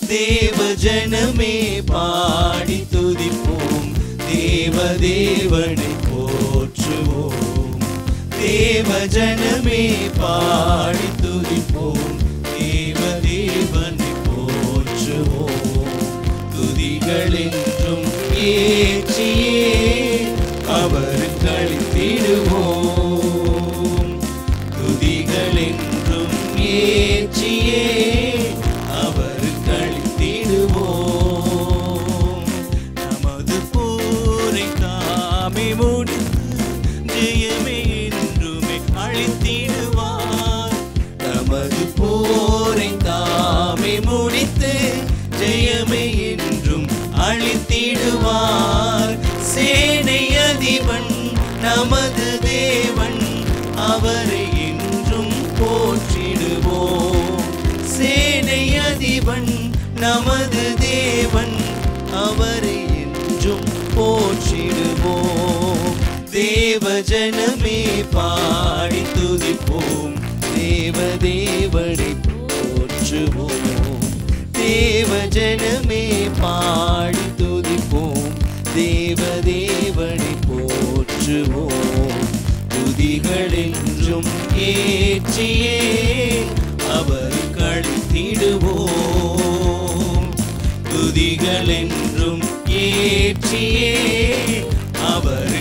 தேவ ஜனமே பாடி துதிப்போம் தேவ தேவனை போற்றுவோம் தேவ ஜனமே பாடி துதிப்போம் தேவ தேவனை போற்றுவோம் துதிகள் என்றும் ஏற்றியே அவர் கழித்திடுவோம் துதிகள் என்றும் ஏற்றியே அவர் கழித்திடுவோம் நமது போரை தாமே முடித்து ஜெயமே என்றுமே அழித்திடுவார் நமது போரை தாமே முடித்து ஜெயமே என்றும் அழித்திடுவார் சேனை அதிபன் நமது தேவன் அவரை என்றும் போற்றிடுவோம் சேனை அதிபன் நமது தேவன் அவரை என்றும் போற்றிடுவோம் தேவ ஜனமே பாடி துதிப்போம் தேவ தேவனை போற்றுவோம் தேவ ஜனமே பாடி துதிப்போம் தேவ தேவனை போற்றுவோம் துதிகள் என்றும் ஏற்றியே அவர் கழித்திடுவோம் துதிகள் என்றும் ஏற்றியே அவர்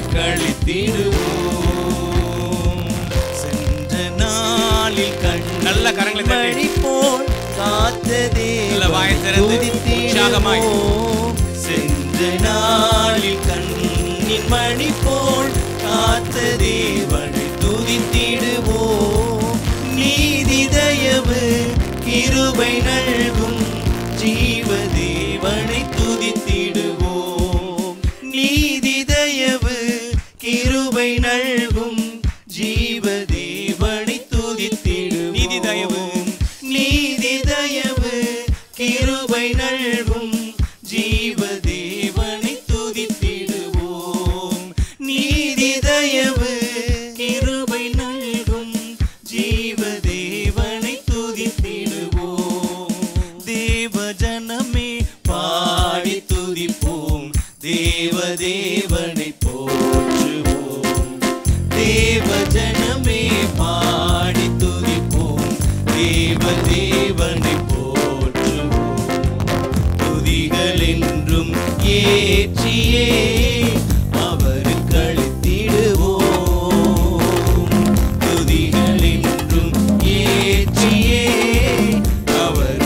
கழித்திடுவோம் சென்ற நாளில் கண் நல்ல கரங்களை தட்டி. மணி போல் காத்ததே நல்ல வாயை திறந்து உற்சாகமாய். சென்ற நாளில் கண்ணின் மணி போல் காத்த தேவனை துதித்திடுவோம் நீதி தயவு கிருபை நல்கும் ஜீவ தேவனை துதித்திடுவோம் நீதி தயவு கிருபை நல்கும் ஜீவ தேவனை துதித்திடுவோம் நீதி தயவு. நீதி தயவு கிருபை நல்கும் ஜீவ தேவனை துதித்திடுவோம் நீதி தயவு கிருபை நல்கும் ஜீவ தேவனை துதித்திடுவோம் தேவ ஜனமே பாடி துதிப்போம் தேவ தேவனை போற்றுவோம் தேவ ஜனமே பாடி துதிப்போம் தேவ தேவனை போற்றுவோம் துதிகள் என்றும் ஏற்றியே அவர் கழித்திடுவோம் துதிகள் என்றும் ஏற்றியே அவர்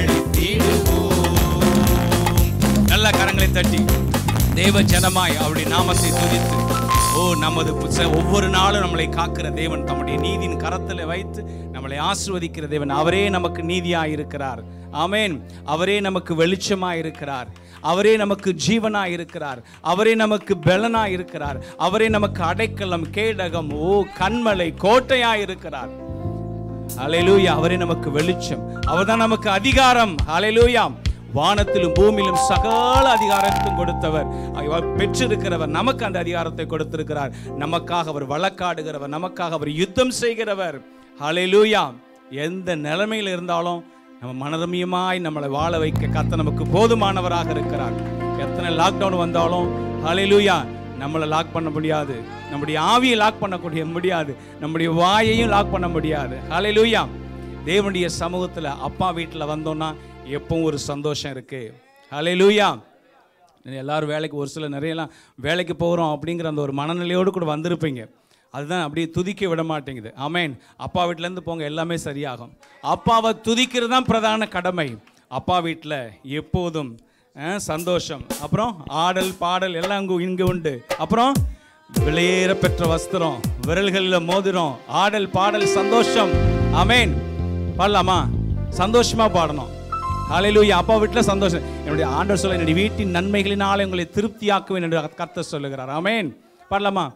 கழித்திடுவோம் நல்ல கரங்களை தட்டி தேவ ஜனமாய் அவருடைய நாமத்தை துதித்து ஓ நமது புச- ஒவ்வொரு நாளும் நம்மளை காக்கிற தேவன் தம்முடைய நீதியின் கரத்தில் வைத்து நம்மளை ஆசீர்வதிக்கிற தேவன் அவரே நமக்கு நீதியாய் இருக்கிறார் ஆமென் அவரே நமக்கு வெளிச்சமாய் இருக்கிறார் அவரே நமக்கு ஜீவனாய் இருக்கிறார் அவரே நமக்கு பலனாய் இருக்கிறார் அவரே நமக்கு அடைக்கலம் கேடகம் ஓ கண்மலை கோட்டையாய் இருக்கிறார் ஹalleluya அவரே நமக்கு வெளிச்சம் அவர்தான் நமக்கு அதிகாரம் ஹalleluya வானத்திலும் பூமியிலும் சகல அதிகாரத்தையும் கொடுத்தவர் அவர் பெற்றிருக்கிறவர் நமக்கு அந்த அதிகாரத்தை கொடுத்திருக்கிறார் நமக்காக அவர் வழக்காடுகிறவர் நமக்காக அவர் யுத்தம் செய்கிறவர் ஹalleluya எந்த நிலைமையில் இருந்தாலும் நம்ம மனரமியமாய் நம்மளை வாழ வைக்க கத்த நமக்கு போதுமானவராக இருக்கிறார் எத்தனை லாக்டவுன் வந்தாலும் ஹalleluya நம்மளை லாக் பண்ண முடியாது நம்முடைய ஆவியை லாக் பண்ணக்கூடிய முடியாது நம்முடைய வாயையும் லாக் பண்ண முடியாது ஹalleluya தேவனுடைய சமூகத்தில் அப்பா வீட்டில் வந்தோம்னா எப்பவும் ஒரு சந்தோஷம் இருக்கு ஹalleluya எல்லாரும் வேலைக்கு ஒரு சில நிறையலாம் வேலைக்கு போகிறோம் அப்படிங்கிற அந்த ஒரு மனநிலையோடு கூட வந்திருப்பீங்க அதுதான் அப்படியே துதிக்க விட மாட்டேங்குது ஆமென் அப்பா வீட்டிலேருந்து போங்க எல்லாமே சரியாகும் அப்பாவை துதிக்கிறது தான் பிரதான கடமை அப்பா வீட்டில் எப்போதும் அஹ், சந்தோஷம் அப்புறம் ஆடல் பாடல் எல்லாம் அங்கே இங்கே உண்டு அப்புறம் விலையேற பெற்ற வஸ்திரம் விரல்களில் மோதிரம் ஆடல் பாடல் சந்தோஷம் ஆமென் பாடலாமா சந்தோஷமா பாடணும் ஹalleluya அப்பா வீட்டில் சந்தோஷம் என்னுடைய ஆண்டவர் சொல்ல என்னுடைய வீட்டின் நன்மைகளினாலே உங்களை திருப்தியாக்குவேன் என்று கர்த்தர் சொல்லுகிறார் ஆமென் பாடலாமா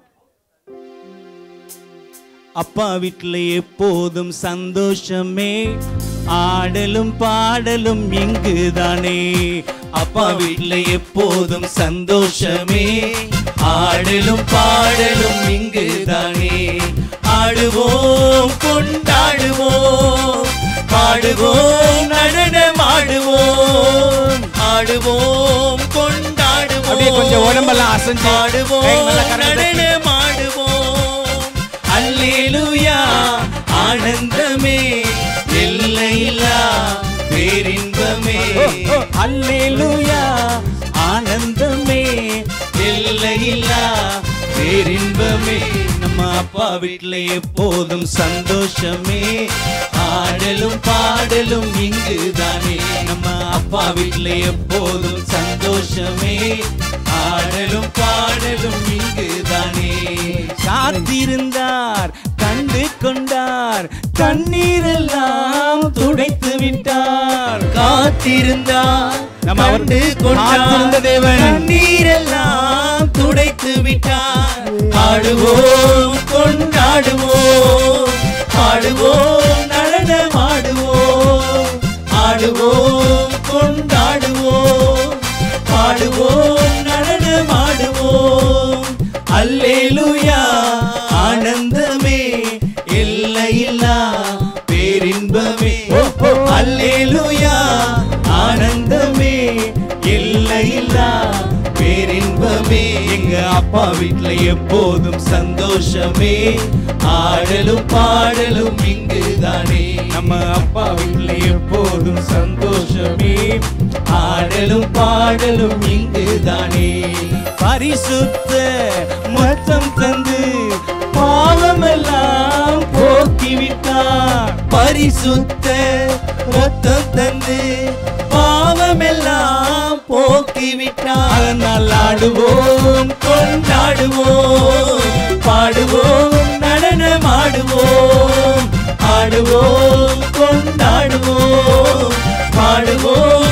அப்பா வீட்டில் எப்போதும் சந்தோஷமே ஆடலும் பாடலும் இங்குதானே அப்பா வீட்டில் எப்போதும் சந்தோஷமே ஆடலும் பாடலும் இங்குதானே ஆடுவோம் கொண்டாடுவோம் பாடுவோம் நடனமாடுவோம் பாடுவோம் கொண்டாடுவோம் அப்படியே கொஞ்சம் உடம்பெல்லாம் அசைஞ்சு பாடுவோம் கை நல்லா கரங்களை தட்டி. நடனமாடுவோம் அல்லேலூயா ஆனந்தமே எல்லையில்லா பேரின்பமே அல்லேலூயா ஆனந்தமே எல்லையில்லா பேரின்பமே நம்ம அப்பா வீட்டுல எப்போதும் சந்தோஷமே ஆடலும் பாடலும் இங்குதானே நம்ம அப்பா வீட்டுல எப்போதும் சந்தோஷமே ஆடலும் பாடலும் இங்குதானே காத்திருந்தார் கண்டு கொண்டார் கண்ணீரெல்லாம் துடைத்து விட்டார் காத்திருந்தார் நம்ம அவர் கண்டு கொண்டார். காத்திருந்த தேவன். கண்ணீரெல்லாம் துடைத்து விட்டார் ஆடுவோம் கொண்டாடுவோம் ஆடுவோம் நடனமாடுவோம் ஆடுவோம் கொண்டாடுவோம் ஆடுவோம் நடனமாடுவோம் அல்லேலூயா ஆனந்தமே எல்லையில்லா பேரின்பமே அல்லேலூயா ஆனந்தமே எல்லையில்லா பேரின்பமே எங்க அப்பா வீட்டுல எப்போதும் சந்தோஷமே ஆடலும் பாடலும் இங்குதானே நம்ம அப்பா வீட்டுல எப்போதும் சந்தோஷமே ஆடலும் பாடலும் இங்குதானே பரிசுத்த மொத்தம் தந்து பாவமெல்லாம் போக்கிவிட்டார் பரிசுத்த ரத்தம் தந்து பாவமெல்லாம் போக்கிவிட்டார் அதனால் ஆடுவோம் கொண்டாடுவோம் பாடுவோம் நடனமாடுவோம் ஆடுவோம் கொண்டாடுவோம் பாடுவோம்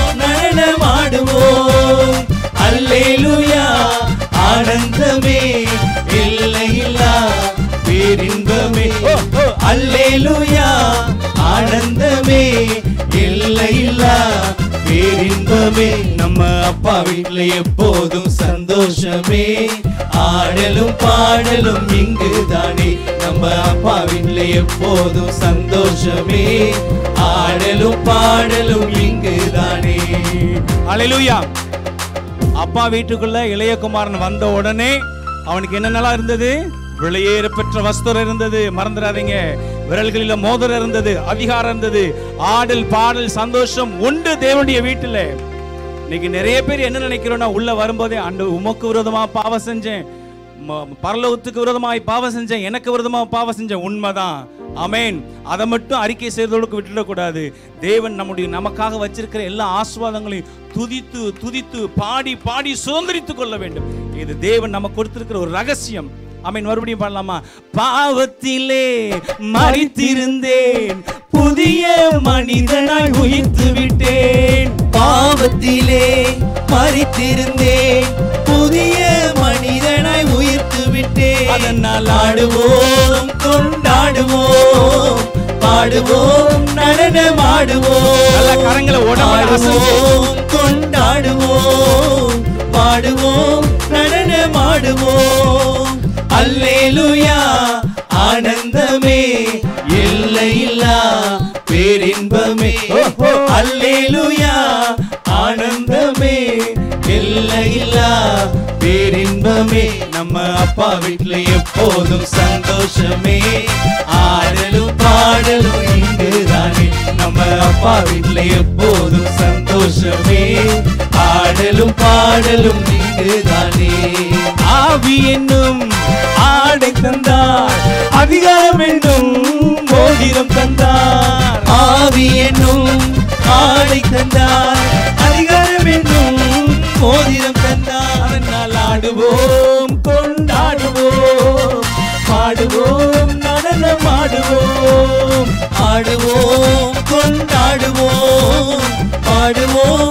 நடனமாடுவோம் அல்லேலூயா ஆனந்தமே எல்லையில்லா பேரின்பமே அல்லேலூயா ஆனந்தமே எல்லையில்லா பேரின்பமே நம்ம அப்பா வீட்டுல எப்போதும் சந்தோஷமே ஆடலும் பாடலும் இங்குதானே நம்ம அப்பா வீட்டுல எப்போதும் சந்தோஷமே ஆடலும் பாடலும் இங்குதானே அலையிலுயா அப்பா வீட்டுக்குள்ள இளையகுமாரன் வந்த உடனே அவனுக்கு என்னென்னலாம் இருந்தது வெளியேற பெற்ற வஸ்திரம் இருந்தது மறந்துடாதீங்க விரல்களில மோதிரம் இருந்தது அதிகாரம் இருந்தது ஆடல் பாடல் சந்தோஷம் உண்டு தேவனுடைய வீட்டுல இன்னைக்கு நிறைய பேர் என்ன நினைக்கிறோம்னா உள்ள வரும்போதே அண்டு உமக்கு விரோதமா பாவம் செஞ்சேன் ம- பரலோகத்துக்கு விரோதமாய் பாவம் செஞ்சேன் எனக்கு விரோதமா பாவம் செஞ்சேன் உண்மைதான் ஆமென் அதை மட்டும் அறிக்கை செய்தவர்களுக்கு விட்டுடக்கூடாது தேவன் நம்முடைய நமக்காக வச்சிருக்கிற எல்லா ஆசீர்வாதங்களையும் துதித்து துதித்து பாடி பாடி சுதந்திரித்துக் கொள்ள வேண்டும் இது தேவன் நமக்கு கொடுத்திருக்கிற ஒரு ரகசியம் ஆமென் மறுபடியும் பாடலாமா பாவத்திலே மறித்திருந்தேன் புதிய மனிதனாய் உயிர்த்து விட்டேன் பாவத்திலே மறித்திருந்தேன் புதிய மனிதனாய் உயிர்த்து விட்டேன் அதனால் ஆடுவோம் கொண்டாடுவோம் பாடுவோம் நடனமாடுவோம் நல்ல கரங்களை உடம்புல அசைச்சு. ஆடுவோம் கொண்டாடுவோம் பாடுவோம் நடனமாடுவோம் அல்லேலூயா ஆனந்தமே எல்லையில்லா பேரின்பமே அல்லேலூயா ஆனந்தமே எல்லையில்லா பேரின்பமே நம்ம அப்பா வீட்டுல எப்போதும் சந்தோஷமே ஆடலும் பாடலும் இங்குதானே நம்ம அப்பா வீட்டுல எப்போதும் சந்தோஷமே ஆடலும் பாடலும் இங்குதானே ஆவி என்னும் ஆடை தந்தார் அதிகாரம் என்னும் மோதிரம் தந்தார் ஆவி என்னும் ஆடை தந்தார் அதிகாரம் என்னும் மோதிரம் தந்தார் அதனால் ஆடுவோம் கொண்டாடுவோம் பாடுவோம் நடனமாடுவோம் ஆடுவோம் கொண்டாடுவோம் பாடுவோம்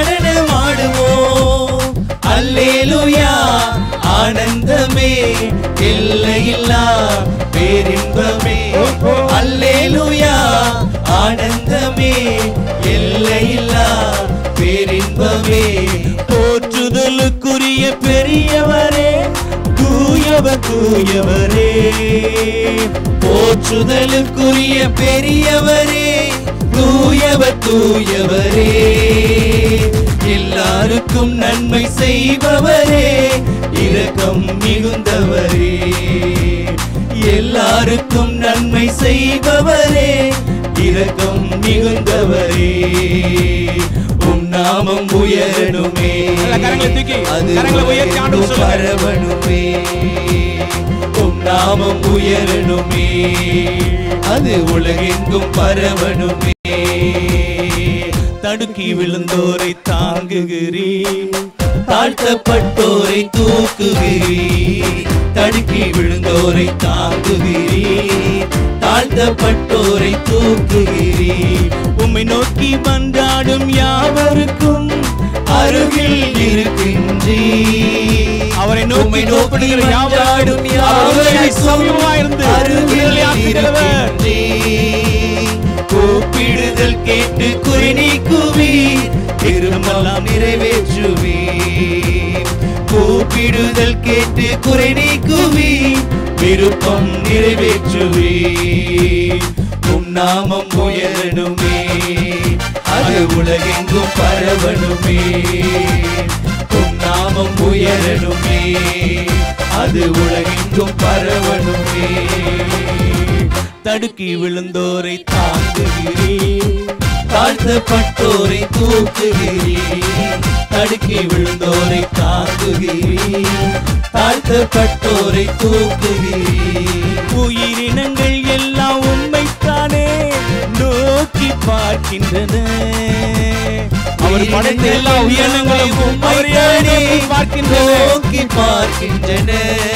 நடனமாடுவோம் அல்லேலூயா ஆனந்தமே எல்லையில்லா பேரின்பமே அல்லேலூயா ஆனந்தமே எல்லையில்லா பேரின்பமே போற்றுதலுக்குரிய பெரியவரே தூயவர் தூயவரே போற்றுதலுக்குரிய பெரியவரே தூயவர் தூயவரே எல்லாரும் நன்மை செய்பவரே இரக்கம் மிகுந்தவரே எல்லாருக்கும் நன்மை செய்பவரே இரக்கம் மிகுந்தவரே உம் நாமம் உயரணுமே நல்ல கரங்களை தூக்கி, அது கரங்களை உயர்த்தி ஆண்டவருக்கு உலகெங்கும் சொல்லுங்க. பரவணுமே உம் நாமம் உயரணுமே அது உலகெங்கும் பரவணுமே தடுக்கி விழுந்தோரை தாங்குகிறீர் தாழ்த்தப்பட்டோரை தூக்குகிறீர் தடுக்கி விழுந்தோரை தாங்குகிறீர் தாழ்த்தப்பட்டோரை தூக்குகிறீர் உம்மை நோக்கி மன்றாடும் யாவருக்கும் அருகில் இருக்கின்றீர் அவரை நோக்கி உம்மை கூப்பிடுகிற யாவரும் மன்றாடும் அவருடைய யாவருக்கும் சமீபமாயிருந்து அருகில் விடுதலை ஆக்குகிறவர். இருக்கின்றீர். கூப்பிடுதல் கேட்டு குறி நீக்குவீர் திருமலாம் நிறைவேற்றுவீர் கூப்பிடுதல் கேட்டு குறை நீக்குவீர் விருப்பம் நிறைவேற்றுவீர் உம் நாமம் உயரணுமே அது உலகெங்கும் பரவணுமே உம் நாமம் உயரணுமே அது உலகெங்கும் பரவணுமே தடுக்கி விழுந்தோரை தாங்குகிறீர் தாழ்த்தப்பட்டோரை தூக்குகிறீர் தடுக்கி விழுந்தோரை தாங்குகிறீர் தாழ்த்தப்பட்டோரை தூக்குகிறீர் உயிரினங்கள் எல்லாம் உண்மைத்தானே நோக்கி பார்க்கின்றன அவர் படைத்த எல்லா உயிரினங்களும் அவரையே நோக்கி பார்க்கின்றன. நோக்கி பார்க்கின்றன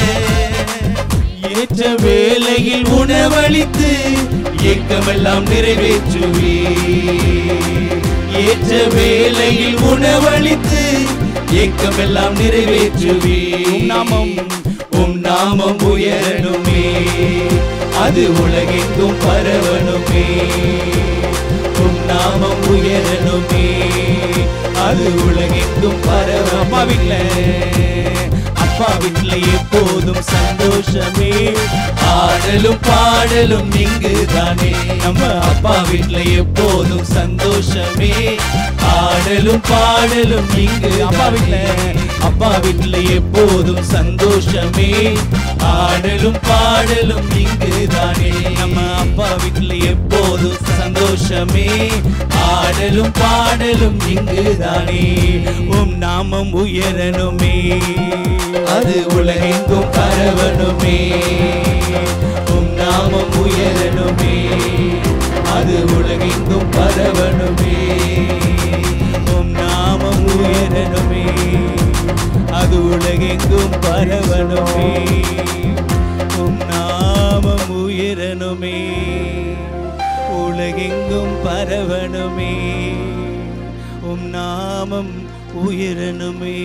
ஏற்ற வேளையில் உணவளித்து ஏக்கமெல்லாம் நிறைவேற்றுவீர் ஏற்ற வேளையில் உணவளித்து ஏக்கமெல்லாம் நிறைவேற்றுவீர் உம் நாமம் உம் நாமம் உயரணுமே அது உலகெங்கும் பரவணுமே உம் நாமம் உயரணுமே அது உலகெங்கும் பரவ அப்பா வீட்ல அப்பா வீட்ல எப்போதும் சந்தோஷமே ஆடலும் பாடலும் இங்கு தானே நம்ம அப்பா வீட்ல எப்போதும் சந்தோஷமே ஆடலும் பாடலும் இங்கு அப்பா வீட்ல அப்பா வீட்ல எப்போதும் சந்தோஷமே ஆடலும் பாடலும் இங்கு தானே நம்ம அப்பா வீட்ல எப்போதும் சந்தோஷமே ஆடலும் பாடலும் இங்கு தானே உம் நாமம் உயரணுமே அது உலகெங்கும் பரவணுமே உம் நாமம் உயரணுமே அது உலகெங்கும் பரவணுமே உம் நாமம் உயரணுமே அது உலகெங்கும் பரவணுமே உம் நாமம் உயரணுமே உலகெங்கும் பரவணுமே உம் நாமம் உயரணுமே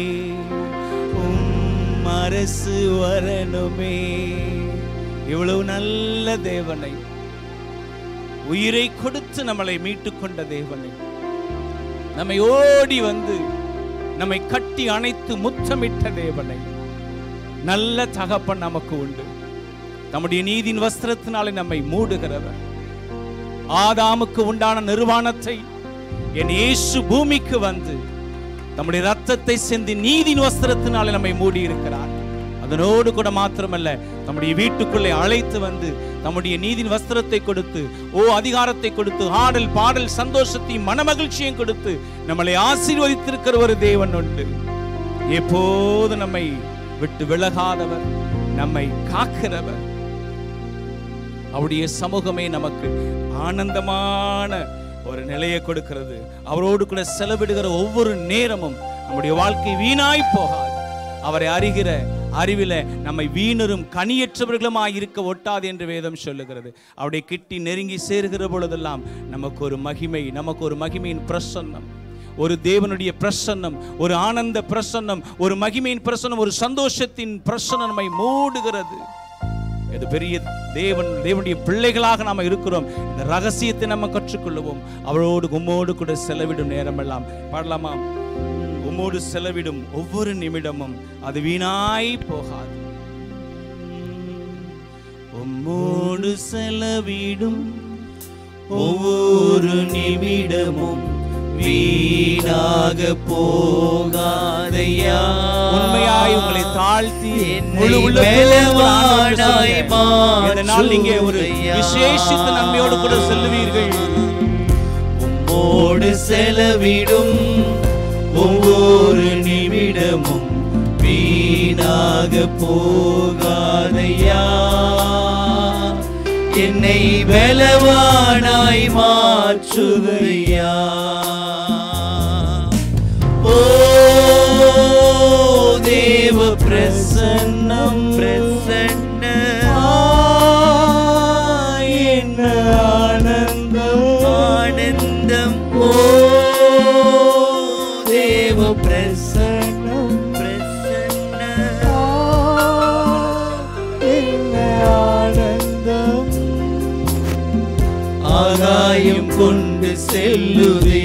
உம் அரசு வரணுமே இவ்வளவு நல்ல தேவனை உயிரை கொடுத்து நம்மளை மீட்டுக் கொண்ட தேவனை நம்மை ஓடி வந்து நம்மை கட்டி அணைத்து முத்தமிட்ட தேவனை நல்ல தகப்பன் நமக்கு உண்டு நம்முடைய நீதியின் வஸ்திரத்தினாலே நம்மை மூடுகிறவர் ஆதாமுக்கு உண்டான நிர்வாணத்தை என் இயேசு பூமிக்கு வந்து நம்முடைய ரத்தத்தை சிந்தி நீதியின் வஸ்திரத்தினாலே நம்மை மூடி இருக்கிறார் அதனோடு கூட மாத்திரமல்ல நம்முடைய வீட்டுக்குள்ளே அழைத்து வந்து நம்முடைய நீதியின் வஸ்திரத்தை கொடுத்து ஓ அதிகாரத்தை கொடுத்து ஆடல் பாடல் சந்தோஷத்தையும் மனமகிழ்ச்சியும் கொடுத்து நம்மளை ஆசீர்வதித்திருக்கிற ஒரு தேவன் உண்டு எப்போது நம்மை விட்டு விலகாதவர் நம்மை காக்கிறவர் அவருடைய சமூகமே நமக்கு ஆனந்தமான ஒரு நிலையை கொடுக்கிறது அவரோடு கூட செலவிடுகிற ஒவ்வொரு நேரமும் நம்முடைய வாழ்க்கை வீணாய் போகாது அவரை அறிகிற அறிவில நம்மை வீணரும் கனியற்றவர்களுமாய் இருக்க ஒட்டாது என்று வேதம் சொல்லுகிறது அவருடைய கிட்டி நெருங்கி சேருகிற பொழுதெல்லாம் நமக்கு ஒரு மகிமை நமக்கு ஒரு மகிமையின் பிரசன்னம் ஒரு தேவனுடைய பிரசன்னம் ஒரு ஆனந்த பிரசன்னம் ஒரு மகிமையின் பிரசன்னம் ஒரு சந்தோஷத்தின் பிரசன்னம் நம்மை மூடுகிறது இது பெரிய தேவன் தேவனுடைய பிள்ளைகளாக நாம் இருக்கிறோம் இந்த ரகசியத்தை நம்ம கற்றுக்கொள்ளுவோம் அவளோடு உம்மோடு கூட செலவிடும் நேரமெல்லாம் பாடலாமா உம்மோடு செலவிடும் ஒவ்வொரு நிமிடமும் அது வீணாய் போகாது உம்மோடு செலவிடும் ஒவ்வொரு நிமிடமும் வீணாக போகாதையா உண்மையாய் உங்களை தாழ்த்தி என்னை முழு உள்ளத்தோடு ஆண்டவருக்கு மேலவானாய் சொல்லுங்க. இந்த நாள் நீங்க ஒரு மாற்றுதையா. விசேஷித்த நன்மையோடு கூட செல்லுவீர்கள் உம்மோடு செலவிடும் ஒவ்வொரு நிமிடமும் வீணாக போகாதையா என்னை பலவானாய் மாற்றுதையா ஓ தேவ பிரசன்னம் பிரசன்ன என்ன ஆனந்தம் ஆனந்தம் ஓ தேவ பிரசன்னம் பிரசன்ன என்ன ஆனந்தம் ஆகாயம் கொண்டு செல்லுதே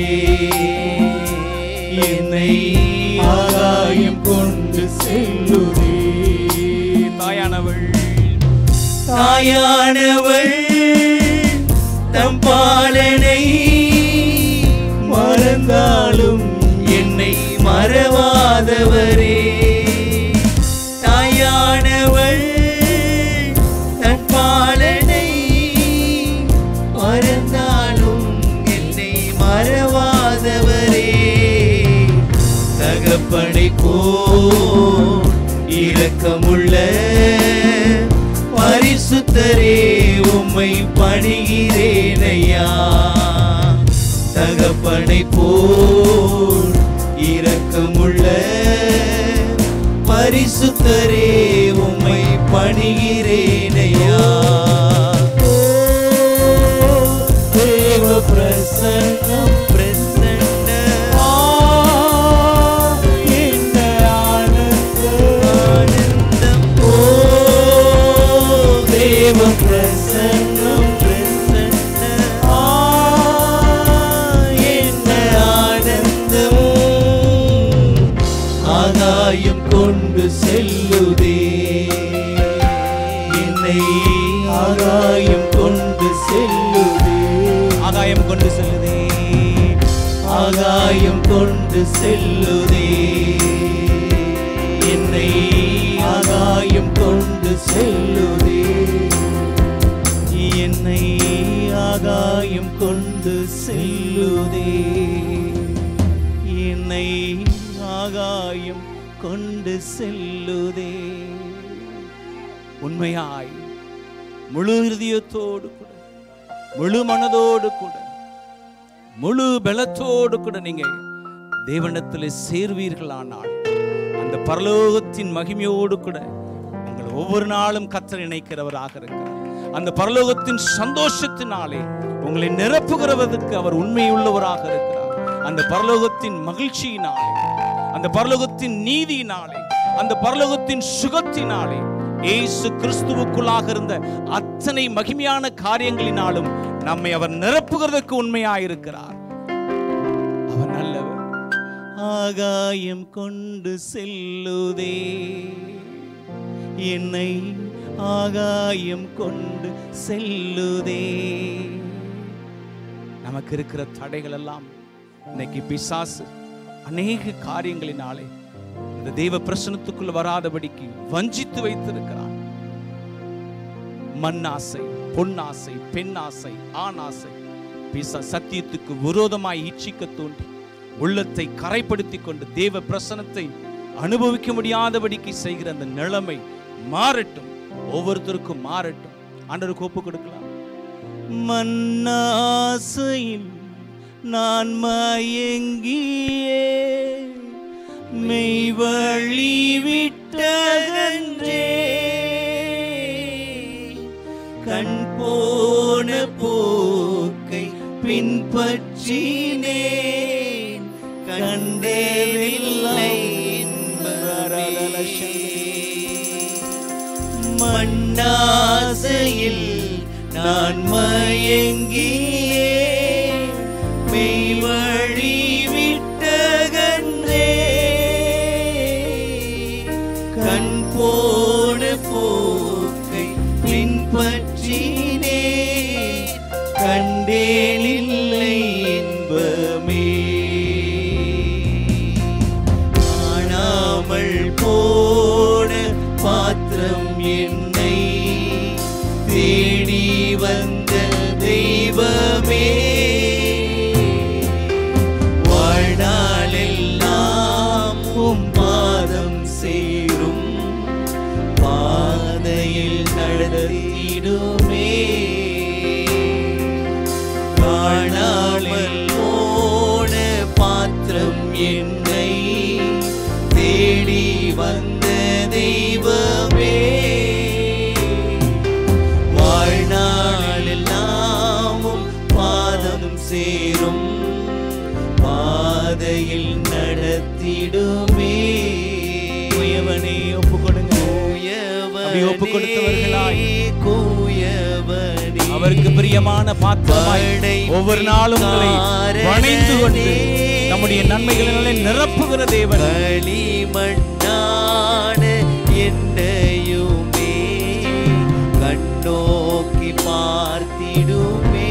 என்னை ஆகாயம் கொண்டு செல்லுதே தாயானவள் தாயானவள் தம் பாலனை மறந்தாலும் என்னை மறவாதவரே தாயானவள் தன் பாலனை மறந்தாலும் என்னை மறவாதவரே தகப்பனை போ இரக்கமுள்ள பரிசுத்தரே உம்மை பணிகிறேனையா தகப்பனை போல் இரக்கமுள்ள பரிசுத்தரே உம்மை பணிகிறேனையா ஓ, தேவ பிரசன்னம் பிரசன்ன என்ன ஆனந்தம் ஆனந்தம் ஓ தேவ பிரசன்னம் பிரசன்ன என்ன ஆனந்தம் ஆகாயம் கொண்டு செல்லுதே என்னை ஆகாயம் கொண்டு செல்லுதே ஆகாயம் கொண்டு செல்லுதே ஆகாயம் கொண்டு செல்லுதே என்னை ஆகாயம் கொண்டு செல்லுதே என்னை ஆகாயம் கொண்டு செல்லுதே என்னை ஆகாயம் கொண்டு செல்லுதே உண்மையாய் முழு இருதயத்தோடு கூட முழு மனதோடு கூட முழு பலத்தோடு கூட நீங்க தேவனிடத்தில் சேர்வீர்களானால் அந்த பரலோகத்தின் மகிமையோடு கூட உங்களை ஒவ்வொரு நாளும் கத்தர் இணைக்கிறவராக இருக்கிறார் அந்த பரலோகத்தின் சந்தோஷத்தினாலே உங்களை நிரப்புகிறவதற்கு அவர் உண்மையுள்ளவராக இருக்கிறார் அந்த பரலோகத்தின் மகிழ்ச்சியினாலே அந்த பரலோகத்தின் நீதியினாலே அந்த பரலோகத்தின் சுகத்தினாலே இயேசு கிறிஸ்துவுக்குள்ளாக இருந்த அத்தனை மகிமையான காரியங்களினாலும் நம்மை அவர் நிரப்புகிறதற்கு உண்மையாயிருக்கிறார் அவர் நல்லவர் ஆகாயம் கொண்டு செல்லுதே என்னை ஆகாயம் கொண்டு செல்லுதே நமக்கு இருக்கிற தடைகள் எல்லாம் இன்னைக்கு பிசாசு அநேக காரியங்களினாலே இந்த தெய்வ பிரசனத்துக்குள்ள வராதபடிக்கு வஞ்சித்து வைத்திருக்கிறான் மண்ணாசை பொன்னாசை பெண்ணாசை ஆணாசை பிசா சத்தியத்துக்கு விரோதமாய் ஈச்சிக்க தோன்றி உள்ளத்தை கரைப்படுத்தி கொண்டு தேவ பிரசனத்தை அனுபவிக்க முடியாதபடிக்கு செய்கிற அந்த நிலைமை மாறட்டும் ஒவ்வொருத்தருக்கும் மாறட்டும் ஆண்டவருக்கு ஒப்பு கொடுக்கலாம் மண்ணாசையில் நான் மயங்கியே மெய்வழி விட்டகன்றே கண் போன போக்கை பின்பற்றினேன் கண்டேவில்லை மண்ணாசையில் நான் மயங்கியே மெய்வழி விட்டகன்றே கண் போன போக்கை பின்பற்றினே கண்டேனில்லை இன்பமே என்னை தேடி வந்த தெய்வமே வாழ்நாளெல்லாம் உம் பாதம் சேரும் பாதையில் நடத்திடுமே காணாமல் போன பாத்திரம் என்னை தேடி வந்த தெய்வமே வாழ்நாளெல்லாமும் பாதம் சேரும் பாதையில் நடத்திடுமே குயவனே ஒப்பு கொடுங்க அப்படி ஒப்பு கொடுத்தவர்களாய் கூயவனே அவருக்கு பிரியமான பாத்திரமாய் ஒவ்வொரு நாளும் உங்களை வணைந்து கொண்டு நம்முடைய நன்மைகளினாலே நிரப்புகிற தேவன் களிமண்ணான என்னையுமே கண்ணோக்கி பார்த்திடுமே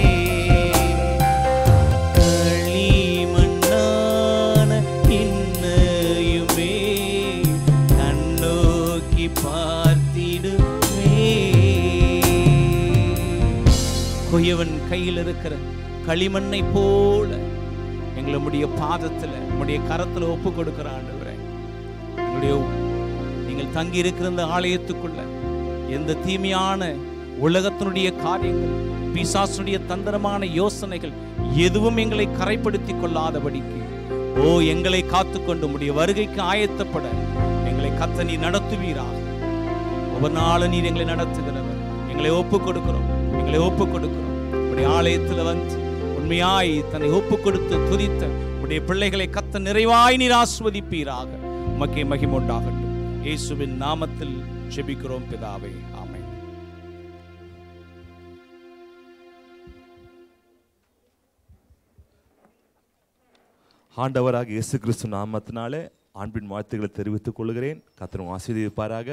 களிமண்ணான இன்னையுமே கண்ணோக்கி பார்த்திடுமே குயவன் கையில் இருக்கிற களிமண்ணை போல எங்களை உம்முடைய பாதத்துல உம்முடைய கரத்துல ஒப்பு கொடுக்கிற ஆண்டவரே எங்களுடைய நீங்கள் தங்கி இருக்கிற இந்த ஆலயத்துக்குள்ள எந்த தீமையான உலகத்தினுடைய காரியங்கள் பிசாசுடைய தந்திரமான யோசனைகள் எதுவும் எங்களை கரைப்படுத்தி கொள்ளாதபடிக்கு ஓ எங்களை காத்துக்கொண்டு உம்முடைய வருகைக்கு ஆயத்தப்பட எங்களை கத்த நீ நடத்துவீராக ஒவ்வொரு நாளும் நீர் எங்களை நடத்துகிறவர் எங்களை ஒப்பு கொடுக்கிறோம் எங்களை ஒப்பு கொடுக்கிறோம் உடைய ஆலயத்தில் வந்து உண்மையாய் தன்னை ஒப்பு கொடுத்து துதித்த உடைய பிள்ளைகளை கத்த நிறைவாய் நீர் ஆஸ்வதிப்பீராக உமக்கே மகிமுண்டாகட்டும் இயேசுவின் நாமத்தில் ஜெபிக்கிறோம் பிதாவே ஆமென் ஆண்டவராக இயேசு கிறிஸ்து நாமத்தினாலே அன்பின் வாழ்த்துக்களை தெரிவித்துக் கொள்கிறேன் கத்தரும் ஆசீர்வதிப்பாராக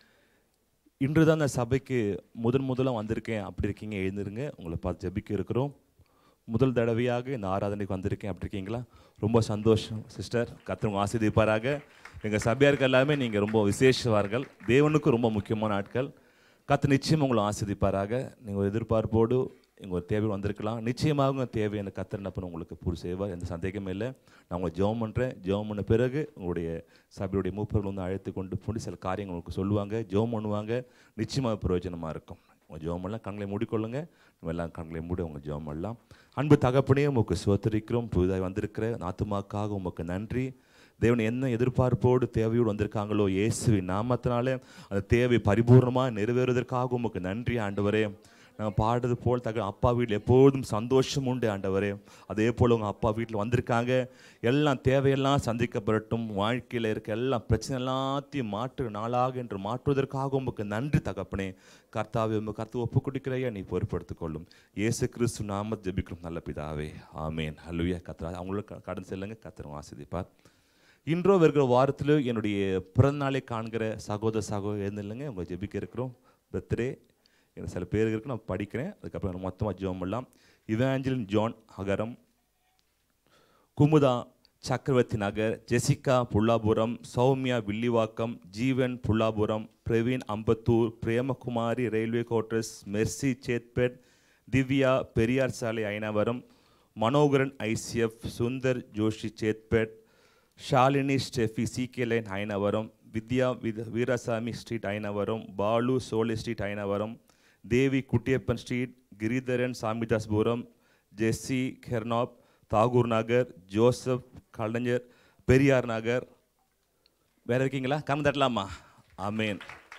இன்று தான் இந்த சபைக்கு முதன் முதலாக வந்திருக்கேன் அப்படி இருக்கீங்க எழுந்திருங்க உங்களை பார்த்து ஜெபிக்க இருக்கிறோம் முதல் தடவையாக இந்த ஆராதனைக்கு வந்திருக்கேன் அப்படி இருக்கீங்களா ரொம்ப சந்தோஷம் சிஸ்டர் கத்தரும் ஆசீர்வதிப்பாராக எங்கள் சபையாருக்கு எல்லாமே நீங்கள் ரொம்ப விசேஷவார்கள் தேவனுக்கு ரொம்ப முக்கியமான ஆட்கள் கத்து நிச்சயம் உங்களை ஆஸ்வதிப்பாராக நீங்கள் ஒரு எதிர்பார்ப்போடு இங்கே ஒரு தேவை வந்திருக்கலாம் நிச்சயமாக உங்கள் தேவை எனக்கு கத்திரனப்பன் உங்களுக்கு பூர்த்தி செய்வார் எந்த சந்தேகமும் இல்லை நான் உங்களை ஜெபம் பண்ணுறேன் ஜெபம் பண்ண பிறகு உங்களுடைய சபையுடைய மூப்பர்கள் வந்து அழைத்து கொண்டு போய் சில காரியங்கள் உங்களுக்கு சொல்லுவாங்க ஜெபம் பண்ணுவாங்க நிச்சயமாக பிரயோஜனமாக இருக்கும் உங்கள் ஜெபம் பண்ணலாம் கண்களை மூடிக்கொள்ளுங்க நம்ம எல்லாம் கண்களை மூடி உங்கள் ஜெபம் பண்ணலாம் அன்பு தகப்பனே உமக்கு சுவத்தரிக்கிறோம் புதிதாக வந்திருக்கிற ஆத்துமாக்காக உமக்கு நன்றி தேவன் என்ன எதிர்பார்ப்போடு தேவையோடு வந்திருக்காங்களோ இயேசுவின் நாமத்தினாலே அந்த தேவை பரிபூர்ணமாக நிறைவேறுவதற்காக உமக்கு நன்றி ஆண்டவரே நாங்கள் பாடுறது போல் தக அப்பா வீட்டில் எப்போதும் சந்தோஷம் உண்டு ஆண்டவரே அதே போல் உங்கள் அப்பா வீட்டில் வந்திருக்காங்க எல்லாம் தேவையெல்லாம் சந்திக்கப்படட்டும் வாழ்க்கையில் இருக்க எல்லா பிரச்சனை எல்லாத்தையும் மாற்று நாளாக என்று மாற்றுவதற்காக உமக்கு நன்றி தகப்பனே கர்த்தாவே உங்க கர்த்த ஒப்பு கொடுக்கிறையா நீ பொறுப்படுத்திக் கொள்ளும் இயேசு கிறிஸ்து நாம ஜெபிக்கும் நல்ல பிதாவே ஆமேன் ஹல்லுயா கத்ரா அவங்களுக்கு கடன் செல்லுங்க கத்திரம் ஆசிரிப்பார் இன்றோ வருகிற வாரத்தில் என்னுடைய பிறந்தநாளை காண்கிற சகோதர சகோதரி எழுந்தில்லைங்க உங்களை ஜெபிக்க இருக்கிறோம் பர்த்டே எனக்கு சில பேர் இருக்கு நான் படிக்கிறேன் அதுக்கப்புறம் நான் மொத்தமாக ஜெபம் பண்ணலாம் Evangeline John Agaram Kumudha Chakravarthy Nagar Jessica Pullapuram Sowmya Villivakkam Jeevan Pullapuram Praveen Ambattur Premakumari railway quarters Mercy Chetpet Divya Periyar Salai Ayanavaram Manoharan ICF Sundar Joshi Chetpet Shalini Steffi CK line Ayanavaram Vidya with Veerasamy street Ayanavaram Balu Solai street Ayanavaram Devi Kuttiyappan street Giridharan Samidaspuram Jessie கெர்னாப் தாகூர் நகர் ஜோசப் கலைஞர் பெரியார் நகர் வேற இருக்கீங்களா கண் தட்டலாமா ஆமேன்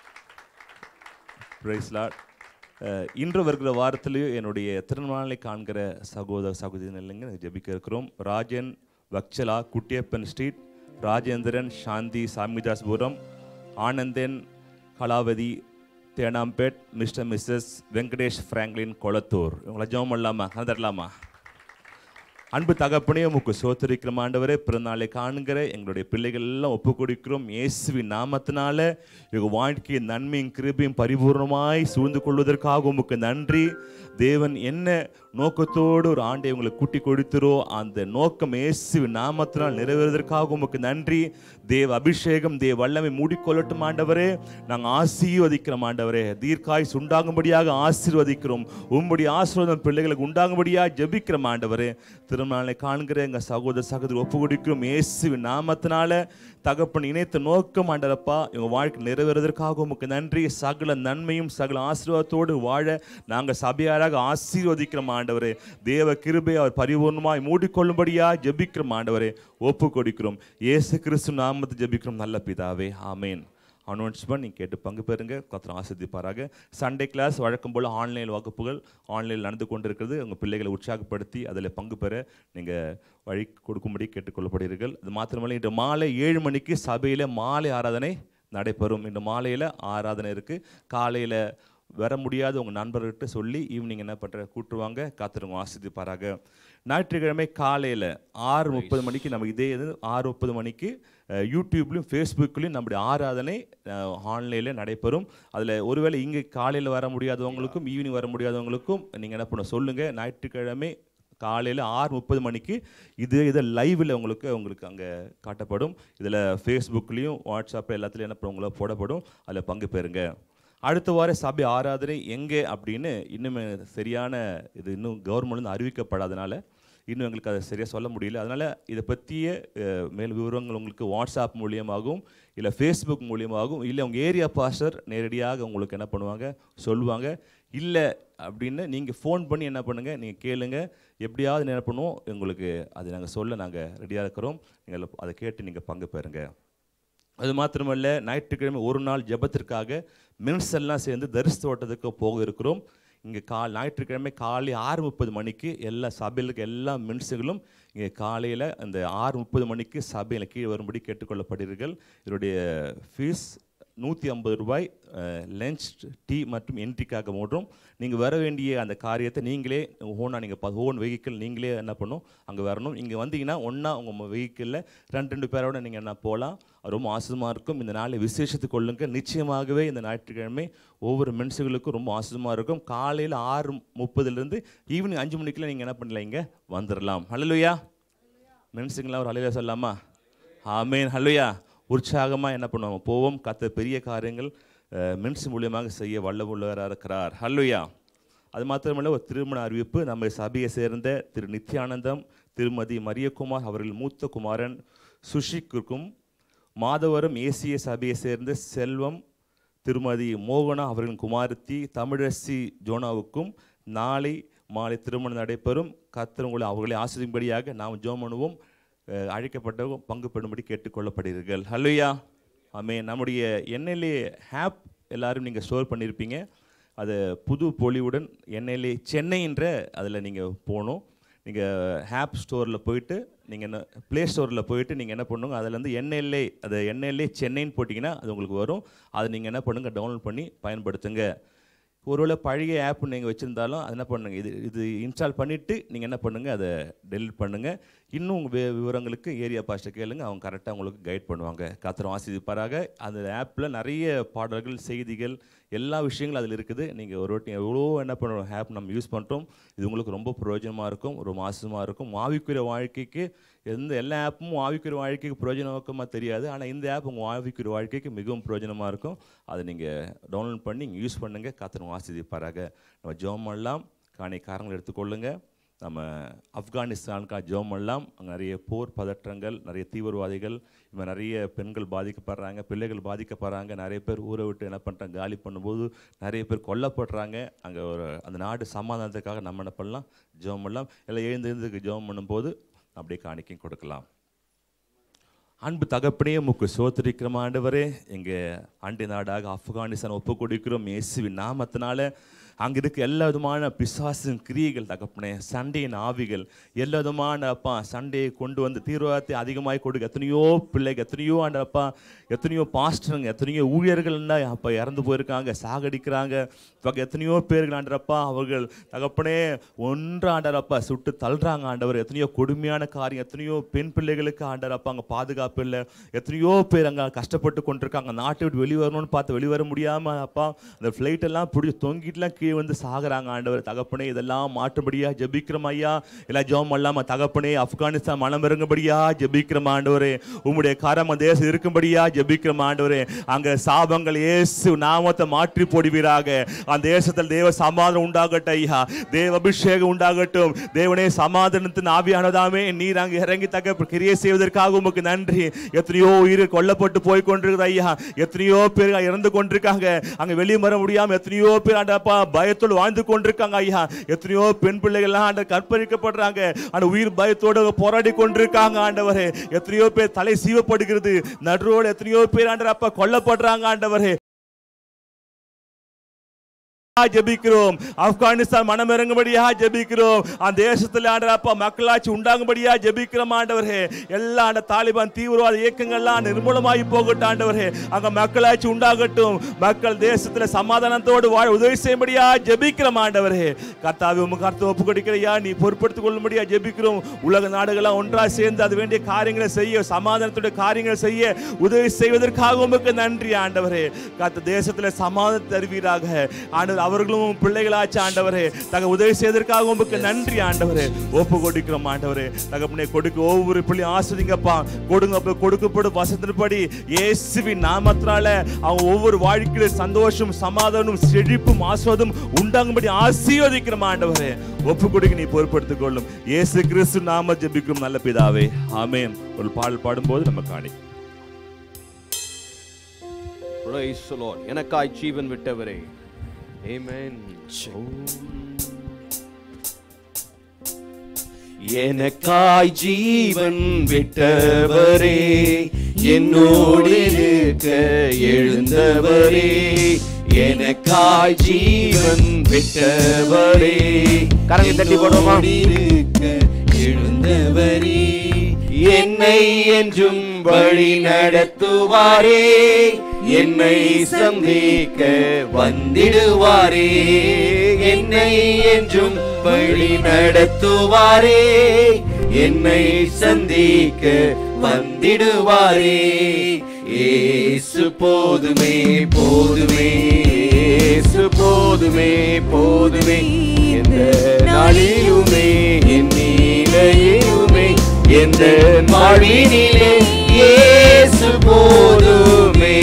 பிரைஸ் லாட் இன்று வருகிற வாரத்திலேயும் என்னுடைய திருநாளை காண்கிற சகோதர சகோதரி இல்லைங்க ஜெபிக்க இருக்கிறோம் Rajan Vatsala Kuttiyappan street Rajendran Shanthi Samidaspuram Anandan Kalavathi Teynampet mister missus Venkatesh Franklin Kolathur இவங்களை ஜெபம் பண்ணலாமா கண் தட்டலாமா அன்பு தகப்பனே உமக்கு சோத்தரிக்கிறோம் ஆண்டவரே பிறநாளை காணுங்கிற எங்களுடைய பிள்ளைகள் எல்லாம் ஒப்பு கொடுக்கிறோம் இயேசுவின் நாமத்தினால எங்கள் வாழ்க்கையின் நன்மையும் கிருபையும் பரிபூர்ணமாய் சூழ்ந்து கொள்வதற்காக உமக்கு நன்றி தேவன் என்ன நோக்கத்தோடு ஒரு ஆண்டை உங்களை கூட்டி கொடுத்துரோ அந்த நோக்கம் இயேசுவின் நாமத்தினால் நிறைவேறுவதற்காக உமக்கு நன்றி தேவ அபிஷேகம் தேவ வல்லமை மூடிக்கொள்ளட்டும் ஆண்டவரே நாங்கள் ஆசீர்வதிக்கிறோம் ஆண்டவரே தீர்க்காய் உண்டாகும்படியாக ஆசீர்வதிக்கிறோம் உம்முடைய ஆசீர்வாதம் பிள்ளைகளுக்கு உண்டாகும்படியாக ஜெபிக்கிறோம் ஆண்டவரே திருநாளை காண்கிற எங்கள் சகோதர சகோதரி ஒப்பு கொடுக்கிறோம் இயேசுவின் நாமத்தினால தகப்பன் இணைத்த நோக்கம் ஆண்டரப்பா இவங்க வாழ்க்கை நிறைவேறுவதற்காக உமக்கு நன்றி சகல நன்மையும் சகல ஆசீர்வாதத்தோடு வாழ நாங்கள் சபையாராக ஆசீர்வதிக்கிறோம் ஆண்டவரே தேவ கிருபை அவர் பரிபூர்ணமாய் மூடிக்கொள்ளும்படியா ஜெபிக்கிறோம் ஆண்டவரே ஒப்பு கொடுக்கிறோம் இயேசு கிறிஸ்து நாமத்தை ஜெபிக்கிறோம் நல்ல பிதாவே ஆமேன் அனௌன்ஸ்மெண்ட் நீங்கள் கேட்டு பங்கு பெறுங்க கத்திரம் ஆசிர்வதிப்பாராக சண்டே கிளாஸ் வழக்கம் போல் ஆன்லைன் வகுப்புகள் ஆன்லைனில் நடந்து கொண்டிருக்கிறது உங்கள் பிள்ளைகளை உற்சாகப்படுத்தி அதில் பங்கு பெற நீங்கள் வழி கொடுக்கும்படி கேட்டுக்கொள்ளப்படுகிறீர்கள் அது மாத்திரமல்ல இன்று மாலை ஏழு மணிக்கு சபையில் மாலை ஆராதனை நடைபெறும் இன்று மாலையில் ஆராதனை இருக்குது காலையில் வர முடியாத உங்கள் நண்பர்கிட்ட சொல்லி ஈவினிங் என்ன பண்ணுற கூட்டுருவாங்க காத்திருங்க ஆசிர்வதிப்பாராக ஞாயிற்றுக்கிழமை காலையில் ஆறு முப்பது மணிக்கு நம்ம இதே இது ஆறு முப்பது மணிக்கு அஹ், யூடியூப்லையும் ஃபேஸ்புக்லையும் நம்முடைய ஆராதனை ஆன்லைனில் நடைபெறும் அதில் ஒருவேளை இங்கே காலையில் வர முடியாதவங்களுக்கும் ஈவினிங் வர முடியாதவங்களுக்கும் நீங்கள் என்ன பண்ண சொல்லுங்கள் ஞாயிற்றுக்கிழமை காலையில் ஆறு முப்பது மணிக்கு இது இதை லைவில் உங்களுக்கு உங்களுக்கு அங்கே காட்டப்படும் இதில் ஃபேஸ்புக்லேயும் வாட்ஸ்அப் எல்லாத்துலேயும் என்ன பண்ணும் உங்களுக்கு போடப்படும் அதில் பங்கு பெறுங்க அடுத்த வார சபை ஆராதனை எங்கே அப்படின்னு இன்னும் சரியான இது இன்னும் கவர்மெண்ட் அறிவிக்கப்படாதனால இன்னும் எங்களுக்கு அதை சரியாக சொல்ல முடியல அதனால் இதை பற்றிய அஹ், மேல் விவரங்கள் உங்களுக்கு வாட்ஸ்அப் மூலியமாகவும் இல்லை ஃபேஸ்புக் மூலியமாகவும் இல்லை உங்கள் ஏரியா பாஸ்டர் நேரடியாக உங்களுக்கு என்ன பண்ணுவாங்க சொல்லுவாங்க இல்லை அப்படின்னு நீங்கள் ஃபோன் பண்ணி என்ன பண்ணுங்கள் நீங்கள் கேளுங்க எப்படியாவது என்ன பண்ணுவோம் உங்களுக்கு அது நாங்கள் சொல்ல நாங்கள் ரெடியாக இருக்கிறோம் நீங்கள் அதை கேட்டு நீங்கள் பங்கு பெறுங்க அது மாத்திரமல்ல ஞாயிற்றுக்கிழமை ஒரு நாள் ஜெபத்திற்காக மின்ஸ் எல்லாம் சேர்ந்து தரிசு தோட்டத்துக்கு போக இருக்கிறோம் இங்கே கால் ஞாயிற்றுக்கிழமை காலை ஆறு முப்பது மணிக்கு எல்லா சபையில் இருக்க எல்லா மின்ஸுகளும் இங்கே காலையில் அந்த ஆறு முப்பது மணிக்கு சபையில் கீழே வரும்படி கேட்டுக்கொள்ளப்படுகிறீர்கள் இதனுடைய ஃபீஸ் நூற்றி ஐம்பது ரூபாய் லஞ்ச் டீ மற்றும் என்ட்ரிக்காக மூன்றும் நீங்கள் வர வேண்டிய அந்த காரியத்தை நீங்களே ஓனாக நீங்கள் ஓன் வெஹிக்கிள் நீங்களே என்ன பண்ணும் அங்கே வரணும் இங்கே வந்தீங்கன்னா ஒன்றா உங்கள் வெஹிக்கிளில் ரெண்டு ரெண்டு பேரோட நீங்கள் என்ன போகலாம் அது ரொம்ப ஆசிரமாக இருக்கும் இந்த நாளை விசேஷத்து கொள்ளுங்க நிச்சயமாகவே இந்த ஞாயிற்றுக்கிழமை ஒவ்வொரு மென்ஸுகளுக்கும் ரொம்ப ஆசிரமாக இருக்கும் காலையில் ஆறு முப்பதுலேருந்து ஈவினிங் அஞ்சு மணிக்குள்ள நீங்கள் என்ன பண்ணலாம் இங்கே வந்துடலாம் ஹலலுயா மென்ஸுங்களாம் ஒரு ஹலையில சொல்லலாமா ஆமேன் ஹல்லுயா உற்சாகமாக என்ன பண்ணுவோம் போவோம் கத்த பெரிய காரியங்கள் மென்ஸ் மூலியமாக செய்ய வல்லமுள்ளவராக இருக்கிறார் ஹல்லுயா அது மாத்திரமல்ல ஒரு திருமண அறிவிப்பு நம்ம சபையை சேர்ந்த திரு நித்யானந்தம் திருமதி மரியகுமார் அவர்கள் மூத்த குமாரன் சுஷிக்குக்கும் மாதவரம் ஏசிய சபையை சேர்ந்த செல்வம் திருமதி மோகனா அவர்களின் குமாரத்தி தமிழரசி ஜோனாவுக்கும் நாளை மாலை திருமணம் நடைபெறும் கர்த்தர் உங்களை அவர்களை ஆசிரியும்படியாக நாம் ஜோம் பண்ணுவோம் அஹ், அழைக்கப்பட்டவங்க பங்கு பெறும்படி கேட்டுக்கொள்ளப்படுகிறீர்கள் ஹல்லுயா ஆமே நம்முடைய என்எல்ஏ ஆப் எல்லாரும் நீங்கள் ஸ்டோர் பண்ணியிருப்பீங்க அது புது பொலிவுடன் என்எல்ஏ சென்னைன்ற அதில் நீங்கள் போகணும் நீங்கள் ஆப் ஸ்டோரில் போயிட்டு நீங்கள் என்ன ப்ளே ஸ்டோரில் போயிட்டு நீங்கள் என்ன பண்ணுங்க அதில் வந்து என்எல்ஏ அது என்எல்ஏ சென்னைன்னு போட்டிங்கன்னா அது உங்களுக்கு வரும் அதை நீங்கள் என்ன பண்ணுங்கள் டவுன்லோட் பண்ணி பயன்படுத்துங்க ஒருவேளை பழைய ஆப் நீங்கள் வச்சுருந்தாலும் அது என்ன பண்ணுங்க இது இது இன்ஸ்டால் பண்ணிவிட்டு நீங்கள் என்ன பண்ணுங்கள் அதை டெலிட் பண்ணுங்கள் இன்னும் வே விவரங்களுக்கு ஏரியா பாஸ்ட்டை கேளுங்க அவங்க கரெக்டாக உங்களுக்கு கைட் பண்ணுவாங்க காத்திரம் ஆசிரியப்பாராக அந்த ஆப்பில் நிறைய பாடல்கள் செய்திகள் எல்லா விஷயங்களும் அதில் இருக்குது நீங்கள் ஒரு வாட்டி எவ்வளோ என்ன பண்ணுறோம் ஆப் நம்ம யூஸ் பண்ணுறோம் இது உங்களுக்கு ரொம்ப பிரயோஜனமாக இருக்கும் ரொம்ப மாசமாக இருக்கும் ஆவிக்குரிய வாழ்க்கைக்கு எந்த எல்லா ஆப்பும் ஆவிக்குரிய வாழ்க்கைக்கு பிரயோஜனமாக தெரியாது ஆனால் இந்த ஆப் உங்கள் ஆவிக்குரிய வாழ்க்கைக்கு மிகவும் பிரயோஜனமாக இருக்கும் அதை நீங்கள் டவுன்லோட் பண்ணி நீங்கள் யூஸ் பண்ணுங்கள் காத்திரம் ஆசிரியப்பாராக நம்ம ஜோம் பண்ணலாம் காணி காரங்கள் எடுத்துக்கொள்ளுங்க நம்ம ஆப்கானிஸ்தானுக்கா ஜோம் பண்ணலாம் அங்கே நிறைய போர் பதற்றங்கள் நிறைய தீவிரவாதிகள் இப்போ நிறைய பெண்கள் பாதிக்கப்படுறாங்க பிள்ளைகள் பாதிக்கப்படுறாங்க நிறைய பேர் ஊரை விட்டு என்ன பண்ணுறாங்க காலி பண்ணும்போது நிறைய பேர் கொல்லப்படுறாங்க அங்கே ஒரு அந்த நாடு சமாதானத்துக்காக நம்ம என்ன பண்ணலாம் ஜோம் பண்ணலாம் எல்லாம் எழுந்து எழுந்துக்கு ஜோம் பண்ணும்போது அப்படியே காணிக்கையும் கொடுக்கலாம் அன்பு தகப்பனே உமக்கு சோத்திரிக்கிறோம் ஆண்டவரே எங்கள் அண்டை நாடாக ஆப்கானிஸ்தான் ஒப்பு கொடுக்கிறோம் இயேசுவின் நாமத்தினால அங்கே இருக்க எல்லா விதமான பிசாசின் கிரியைகள் தகப்பனே சண்டையின் ஆவிகள் எல்லா விதமான அப்பா சண்டையை கொண்டு வந்து தீவிரவாதத்தை அதிகமாக கொடுக்க எத்தனையோ பிள்ளைங்க எத்தனையோ ஆண்டப்பா எத்தனையோ பாஸ்டருங்க எத்தனையோ ஊழியர்கள்னா அப்போ இறந்து போயிருக்காங்க சாகடிக்கிறாங்க இப்போ எத்தனையோ பேர்கள் ஆண்டரப்பா அவர்கள் தகப்பனே ஒன்று ஆண்டரப்பா சுட்டு தள்ளுறாங்க ஆண்டவர் எத்தனையோ கொடுமையான காரியம் எத்தனையோ பெண் பிள்ளைகளுக்கு ஆண்டரப்பா அங்கே பாதுகாப்பு இல்லை எத்தனையோ பேர் அங்கே கஷ்டப்பட்டு கொண்டிருக்காங்க நாட்டை விட்டு வெளியே வரணும்னு பார்த்து வெளியே வர முடியாமல் அப்பா அந்த ஃப்ளைட் எல்லாம் பிடிச்சி தொங்கிட்டுலாம் கீழே கீழ் வந்து சாகுறாங்க ஆண்டவர் தகப்பனே இதெல்லாம் மாற்றும்படியா ஜெபிக்கிறோம் ஐயா எல்லாம் ஜெபம் அல்லாம தகப்பனே ஆப்கானிஸ்தான் மனம் இறங்கும்படியா ஜெபிக்கிறோம் ஆண்டவரே உம்முடைய கரம் அந்த தேசம் இருக்கும்படியா ஜெபிக்கிறோம் ஆண்டவரே அங்க சாபங்கள் இயேசு நாமத்தை மாற்றி போடுவீராக அந்த தேசத்தில் தேவ சமாதானம் உண்டாகட்டும் ஐயா தேவ அபிஷேகம் உண்டாகட்டும் தேவனே சமாதானத்தின் ஆவியானதாமே நீர் அங்கு இறங்கி தக்க கிரியை செய்வதற்காக உமக்கு நன்றி எத்தனையோ உயிர் கொல்லப்பட்டு போய் கொண்டிருக்குது ஐயா எத்தனையோ பேர் இறந்து கொண்டிருக்காங்க அங்க வெளியே வர முடியாம எத்தனையோ பேர் ஆண்டப்பா பயத்தோடு வாழ்ந்து கொண்டிருக்காங்க ஐயா எத்தனையோ பெண் பிள்ளைகள்லாம் ஆண்ட கற்பழிக்கப்படுறாங்க அந்த உயிர் பயத்தோடு போராடி கொண்டிருக்காங்க ஆண்டவரே எத்தனையோ பேர் தலை சீவப்படுகிறது நடுரோடு எத்தனையோ பேர் ஆண்டப்பா கொல்லப்படுறாங்க ஆண்டவரே ஜெபிக்கிறோம் ஆப்கானிஸ்தான் மனம் இறங்கும்படியா ஜெபிக்கிறோம் அந்த தேசத்துல ஆண்டப்பா மக்களாட்சி உண்டாகும்படியா ஜெபிக்கிறோம் ஆண்டவரே எல்லா அந்த தாலிபான் தீவிரவாத இயக்கங்கள்லாம் நிர்மூலமாகி போகட்டும் ஆண்டவரே அங்க மக்களாட்சி உண்டாகட்டும் மக்கள் தேசத்துல சமாதானத்தோடு வாழ உதவி செய்யும்படியா ஜெபிக்கிறோம் ஆண்டவரே கர்த்தாவே உமக்கு கருத்து ஒப்பு கொடுக்கிறையா நீ பொறுப்படுத்திக் கொள்ளும்படியா ஜெபிக்கிறோம் உலக நாடுகள்லாம் ஒன்றா சேர்ந்து அது வேண்டிய காரியங்களை செய்ய சமாதானத்துடைய காரியங்களை செய்ய உதவி செய்வதற்காக உமக்கு நன்றி ஆண்டவரே கத்த தேசத்துல சமாதானம் தருவீராக ஆண்டவர் அவர்களும் பிள்ளைகளாச்சு ஆண்டவரே தக உதவி செய்வதற்காக உமக்கு நன்றி ஆண்டவரே ஒப்பு கொடுக்கிறோம் ஆண்டவரே தகப்பனே கொடுக்க ஒவ்வொரு பிள்ளை ஆசிரியங்கப்பா கொடுங்க கொடுக்கப்படும் வசத்தின்படி இயேசுவின் நாமத்தினால அவங்க ஒவ்வொரு வாழ்க்கையில சந்தோஷம் சமாதானம் செழிப்பும் ஆஸ்வாதம் உண்டாகும்படி ஆசீர்வதிக்கிறோம் ஆண்டவரே ஒப்பு கொடுக்க நீ பொறுப்படுத்திக் கொள்ளும் இயேசு கிறிஸ்து நாம ஜெபிக்கும் நல்ல பிதாவே ஆமென் ஒரு பாடல் பாடும்போது நம்ம காணி Praise the Lord. எனக்காய் ஜீவன் விட்டவரே Amen. எனக்காய் ஜீவன் விட்டவரே என்னோடு இருக்க எழுந்தவரே எனக்காய் ஜீவன் விட்டவரே கரங்களை தட்டி போடுவோமா? என்னோடு இருக்க எழுந்தவரே என்னை என்றும் வழி நடத்துவாரே என்னை சந்திக்க வந்திடுவாரே என்னை என்றும் வழி நடத்துவாரே என்னை சந்திக்க வந்திடுவாரே ஏசு போதுமே போதுமே ஏசு போதுமே போதுமே எந்த நாளிலுமே என் நீலையிலுமே எந்த வாழ்வினிலே இயேசு போதுமே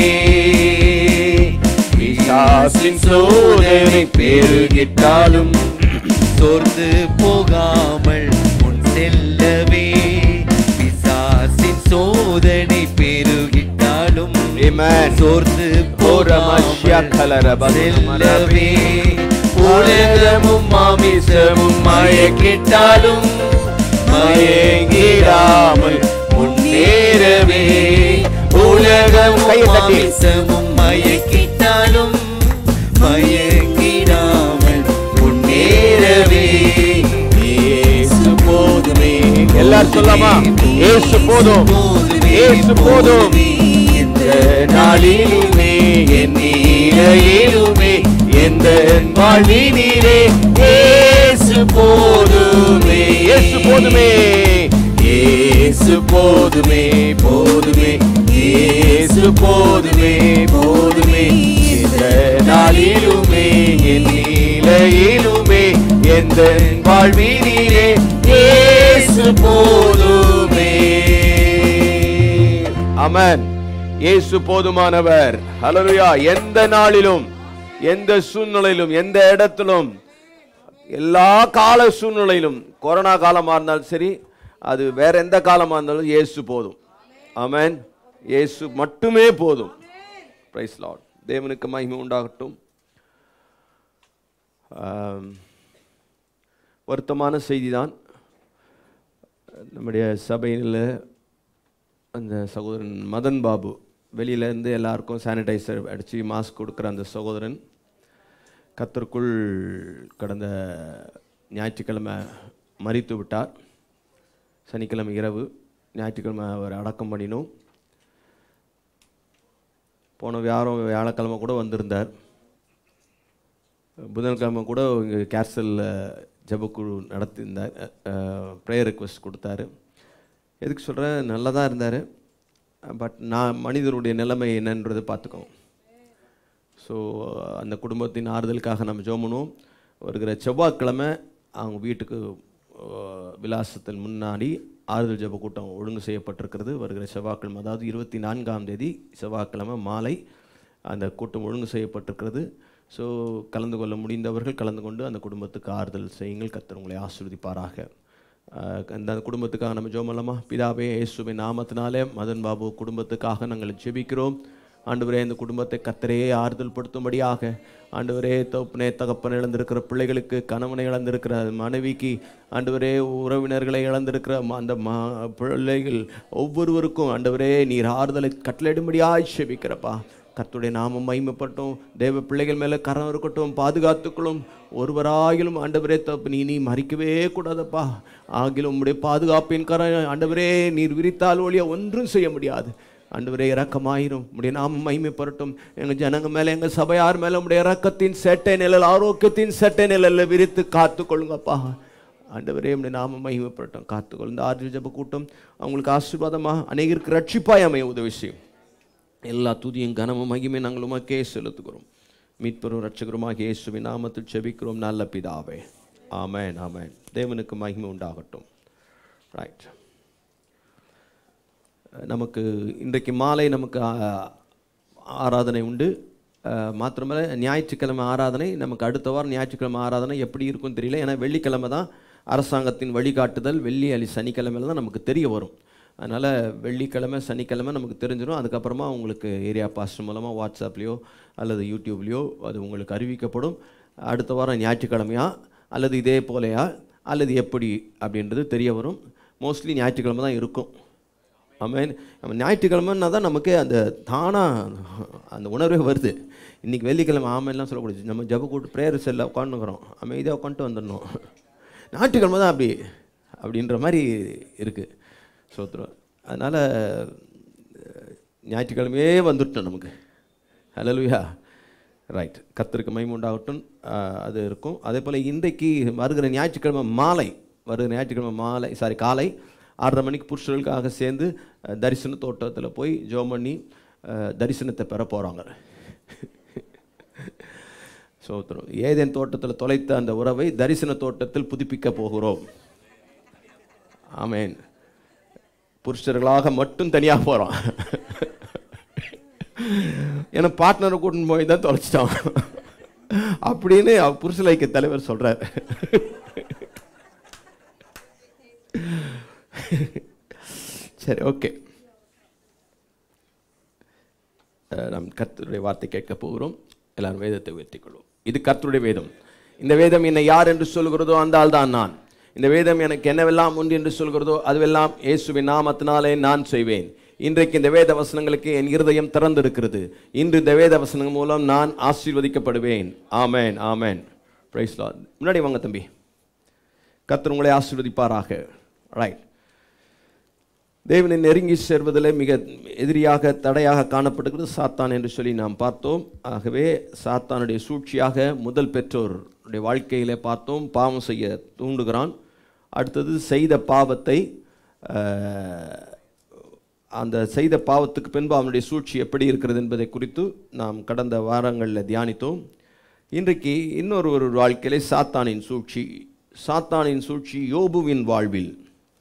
பிசாசின் சோதனை பெருகிட்டாலும் சோர்ந்து போகாமல் முன் செல்லவே பிசாசின் சோதனை பெருகிட்டாலும் Amen. சோர்ந்து ஓரமஷ்யா கலரப செல்லவே உலகமும் மாமிசமும் மயக்கிட்டாலும் மயங்கிடாமல் முன்னேறவே உலகமும் கையை தட்டி. மாமிசமும் மயக்கிட்டாலும் மயங்கிடாமல் முன்னேறவே இயேசு போதுமே எல்லாரும் சொல்லாமா? இயேசு போதும். இயேசு போதும். எந்த நாளிலுமே என் நீரையிலுமே எந்த வாழ்வினிலே இயேசு போதுமே இயேசு போதுமே. இயேசு போதுமே போதுமே இயேசு போதுமே போதுமே எந்த நாளிலுமே என் நீலையிலுமே எந்த வாழ்வினிலே இயேசு போதுமே அமன் இயேசு போதுமானவர் ஹalleluya எந்த நாளிலும் எந்த சூழ்நிலையிலும் எந்த இடத்திலும் எல்லா கால சூழ்நிலையிலும் கொரோனா காலமா இருந்தாலும் சரி அது வேற எந்த காலமா இருந்தாலும் இயேசு போதும் ஆமென் இயேசு மட்டுமே போதும் பிரைஸ் லார்ட் தேவனுக்கு மகிமை உண்டாகட்டும் ஆம், வருத்தமான செய்திதான் நம்முடைய சபையில் அந்த சகோதரன் மதன் பாபு வெளியில இருந்து எல்லாருக்கும் சானிடைசர் அடித்து மாஸ்க் கொடுக்குற அந்த சகோதரன் கத்தருக்குள் கடந்த ஞாயிற்றுக்கிழமை மறித்து விட்டார் சனிக்கிழமை இரவு ஞாயிற்றுக்கிழமை அவர் அடக்கம் பண்ணினோம் போன வியாழம் வியாழக்கிழமை கூட வந்திருந்தார் புதன்கிழமை கூட இங்கே கேர்சலில் ஜெபக்குழு நடத்தியிருந்தார் ப்ரேயர் ரெக்வஸ்ட் கொடுத்தாரு எதுக்கு சொல்கிறேன் நல்லா தான் இருந்தார் பட் நான் மனிதனுடைய நிலைமை என்னன்றதை பார்த்துக்கோங்க ஸோ அந்த குடும்பத்தின் ஆறுதலுக்காக நம்ம ஜெபம் பண்ணுவோம் வருகிற செவ்வாய்க்கிழமை அவங்க வீட்டுக்கு அஹ், விலாசத்தின் முன்னாடி ஆறுதல் ஜெப கூட்டம் ஒழுங்கு செய்யப்பட்டிருக்கிறது வருகிற செவ்வாய்க்கிழமை அதாவது இருபத்தி நான்காம் தேதி செவ்வாய்க்கிழமை மாலை அந்த கூட்டம் ஒழுங்கு செய்யப்பட்டிருக்கிறது ஸோ கலந்து கொள்ள முடிந்தவர்கள் கலந்து கொண்டு அந்த குடும்பத்துக்கு ஆறுதல் செய்யுங்கள் கர்த்தர் உங்களை ஆசீர்வதிப்பாராக அஹ், அந்த குடும்பத்துக்காக நம்ம ஜோமல்லமா பிதாவே இயேசுவின் நாமத்தினாலே மதன் பாபு குடும்பத்துக்காக நாங்கள் ஜெபிக்கிறோம் ஆண்டவரே இந்த குடும்பத்தை கத்தரையே ஆறுதல் படுத்தும்படியாக ஆண்டவரே தகப்பனே தகப்பனை இழந்திருக்கிற பிள்ளைகளுக்கு கணவனை இழந்திருக்கிற மனைவிக்கு ஆண்டவரே உறவினர்களை இழந்திருக்கிற ம- அந்த மா பிள்ளைகள் ஒவ்வொருவருக்கும் ஆண்டவரே நீர் ஆறுதலை கட்டளையிடும்படியாய் செபிக்கிறப்பா கர்த்தருடைய நாமம் மகிமைப்பட்டும் தேவ பிள்ளைகள் மேலே கரம் இருக்கட்டும் பாதுகாத்துக்களும் ஒருவராகிலும் ஆண்டவரே தப்பு நீ நீ மறிக்கவே கூடாதப்பா ஆகிலும் உம்முடைய பாதுகாப்பின் கரம் ஆண்டவரே நீர் விரித்தால் ஒழிய ஒன்றும் செய்ய முடியாது ஆண்டவரே இரக்கமாயிரும் உடைய நாமம் மகிமைப்படட்டும் எங்கள் ஜனங்க மேலே எங்கள் சபையார் மேலே உடைய இரக்கத்தின் செட்டை நிழல் ஆரோக்கியத்தின் செட்டை நிழலில் விரித்து காத்து கொள்ளுங்கப்பா ஆண்டவரே உடைய நாமம் மகிமைப்படட்டும் காத்துக்கொள் இந்த ஆர்ஜி ஜப கூட்டம் அவங்களுக்கு ஆசீர்வாதமாக அநேகருக்கு ரட்சிப்பாய் அமைய உதவி செய்யும் எல்லா துதியும் கனமும் மகிமை நாங்கள் உமக்கே செலுத்துகிறோம் மீட்பெரும் ரட்சகருமாக இயேசுவின் நாமத்தில் செபிக்கிறோம் நல்ல பிதாவே ஆமென் ஆமென் தேவனுக்கு மகிமை உண்டாகட்டும் ரைட் நமக்கு இன்றைக்கு மாலை நமக்கு ஆ, ஆராதனை உண்டு ஆ, மாத்திரமல்ல ஞாயிற்றுக்கிழமை ஆராதனை நமக்கு அடுத்த வாரம் ஞாயிற்றுக்கிழமை ஆராதனை எப்படி இருக்கும்னு தெரியல ஏன்னா வெள்ளிக்கிழமை தான் அரசாங்கத்தின் வழிகாட்டுதல் வெள்ளி அலி சனிக்கிழமையில தான் நமக்கு தெரிய வரும் அதனால் வெள்ளிக்கிழமை சனிக்கிழமை நமக்கு தெரிஞ்சிடும் அதுக்கப்புறமா உங்களுக்கு ஏரியா பாஸ்டர் மூலமாக வாட்ஸ்அப்லேயோ அல்லது யூடியூப்லேயோ அது உங்களுக்கு அறிவிக்கப்படும் அடுத்த வாரம் ஞாயிற்றுக்கிழமையா அல்லது இதே போலையா அல்லது எப்படி அப்படின்றது தெரிய வரும் மோஸ்ட்லி ஞாயிற்றுக்கிழமை தான் இருக்கும் ஆமென் நம்ம ஞாயிற்றுக்கிழமைன்னா தான் நமக்கு அந்த தானாக அந்த உணர்வே வருது இன்றைக்கி வெள்ளிக்கிழமை ஆமெல்லாம் சொல்லக்கூடாது நம்ம ஜப கூட்டு ப்ரேயர் செல்ல உட்காந்துக்கிறோம் அமைதியாக உட்காந்துட்டு வந்துடணும் ஞாயிற்றுக்கிழமை தான் அப்படி அப்படின்ற மாதிரி இருக்குது சோத்திரம் அதனால் ஞாயிற்றுக்கிழமையே வந்துட்டோம் நமக்கு ஹலலுயா ரைட் கத்திற்கு மகிமை உண்டாகட்டும் ஆஹ், அது இருக்கும் அதே போல் இன்றைக்கு வருகிற ஞாயிற்றுக்கிழமை மாலை வருகிற ஞாயிற்றுக்கிழமை மாலை சாரி காலை ஆறரை மணிக்கு புருஷர்களுக்காக சேர்ந்து அஹ், தரிசன தோட்டத்தில் போய் ஜோம் பண்ணி அஹ், தரிசனத்தை பெற போகிறாங்க சோத்திரம் ஏதேன் தோட்டத்தில் தொலைத்த அந்த உறவை தரிசன தோட்டத்தில் புதுப்பிக்க போகிறோம் ஆமென் புருஷர்களாக மட்டும் தனியாக போகிறோம் ஏன்னா பார்ட்னரை கூட்டின்னு போய் தான் தொலைச்சிட்டோம் அப்படின்னு அவ புருஷ ஐக்கிய தலைவர் சொல்றார் சரி ஓகே நாம் கர்த்தருடைய வார்த்தை கேட்க போகிறோம் எல்லாரும் வேதத்தை உயர்த்திக் கொள்வோம் இது கர்த்தருடைய வேதம் இந்த வேதம் என்னை யார் என்று சொல்கிறதோ அந்த ஆள் தான் நான் இந்த வேதம் எனக்கு என்னவெல்லாம் உண்டு என்று சொல்கிறதோ அதுவெல்லாம் இயேசுவின் நாமத்தினாலே நான் செய்வேன் இன்றைக்கு இந்த வேத வசனங்களுக்கு என் இருதயம் திறந்திருக்கிறது இன்று இந்த வேத வசனங்கள் மூலம் நான் ஆசீர்வதிக்கப்படுவேன் ஆமென் ஆமென் பிரைஸ் முன்னாடி வாங்க தம்பி கர்த்தர் உங்களை ஆசீர்வதிப்பாராக ரைட் தேவனை நெருங்கி சேர்வதில் மிக எதிரியாக தடையாக காணப்படுகிறது சாத்தான் என்று சொல்லி நாம் பார்த்தோம் ஆகவே சாத்தானுடைய சூழ்ச்சியாக முதல் பெற்றோருடைய வாழ்க்கையிலே பார்த்தோம் பாவம் செய்ய தூண்டுகிறான் அடுத்தது செய்த பாவத்தை அஹ், அந்த செய்த பாவத்துக்கு பின்பு அவனுடைய சூழ்ச்சி எப்படி இருக்கிறது என்பதை குறித்து நாம் கடந்த வாரங்களில் தியானித்தோம் இன்றைக்கு இன்னொரு ஒரு வாழ்க்கையிலே சாத்தானின் சூழ்ச்சி சாத்தானின் சூழ்ச்சி யோபுவின் வாழ்வில்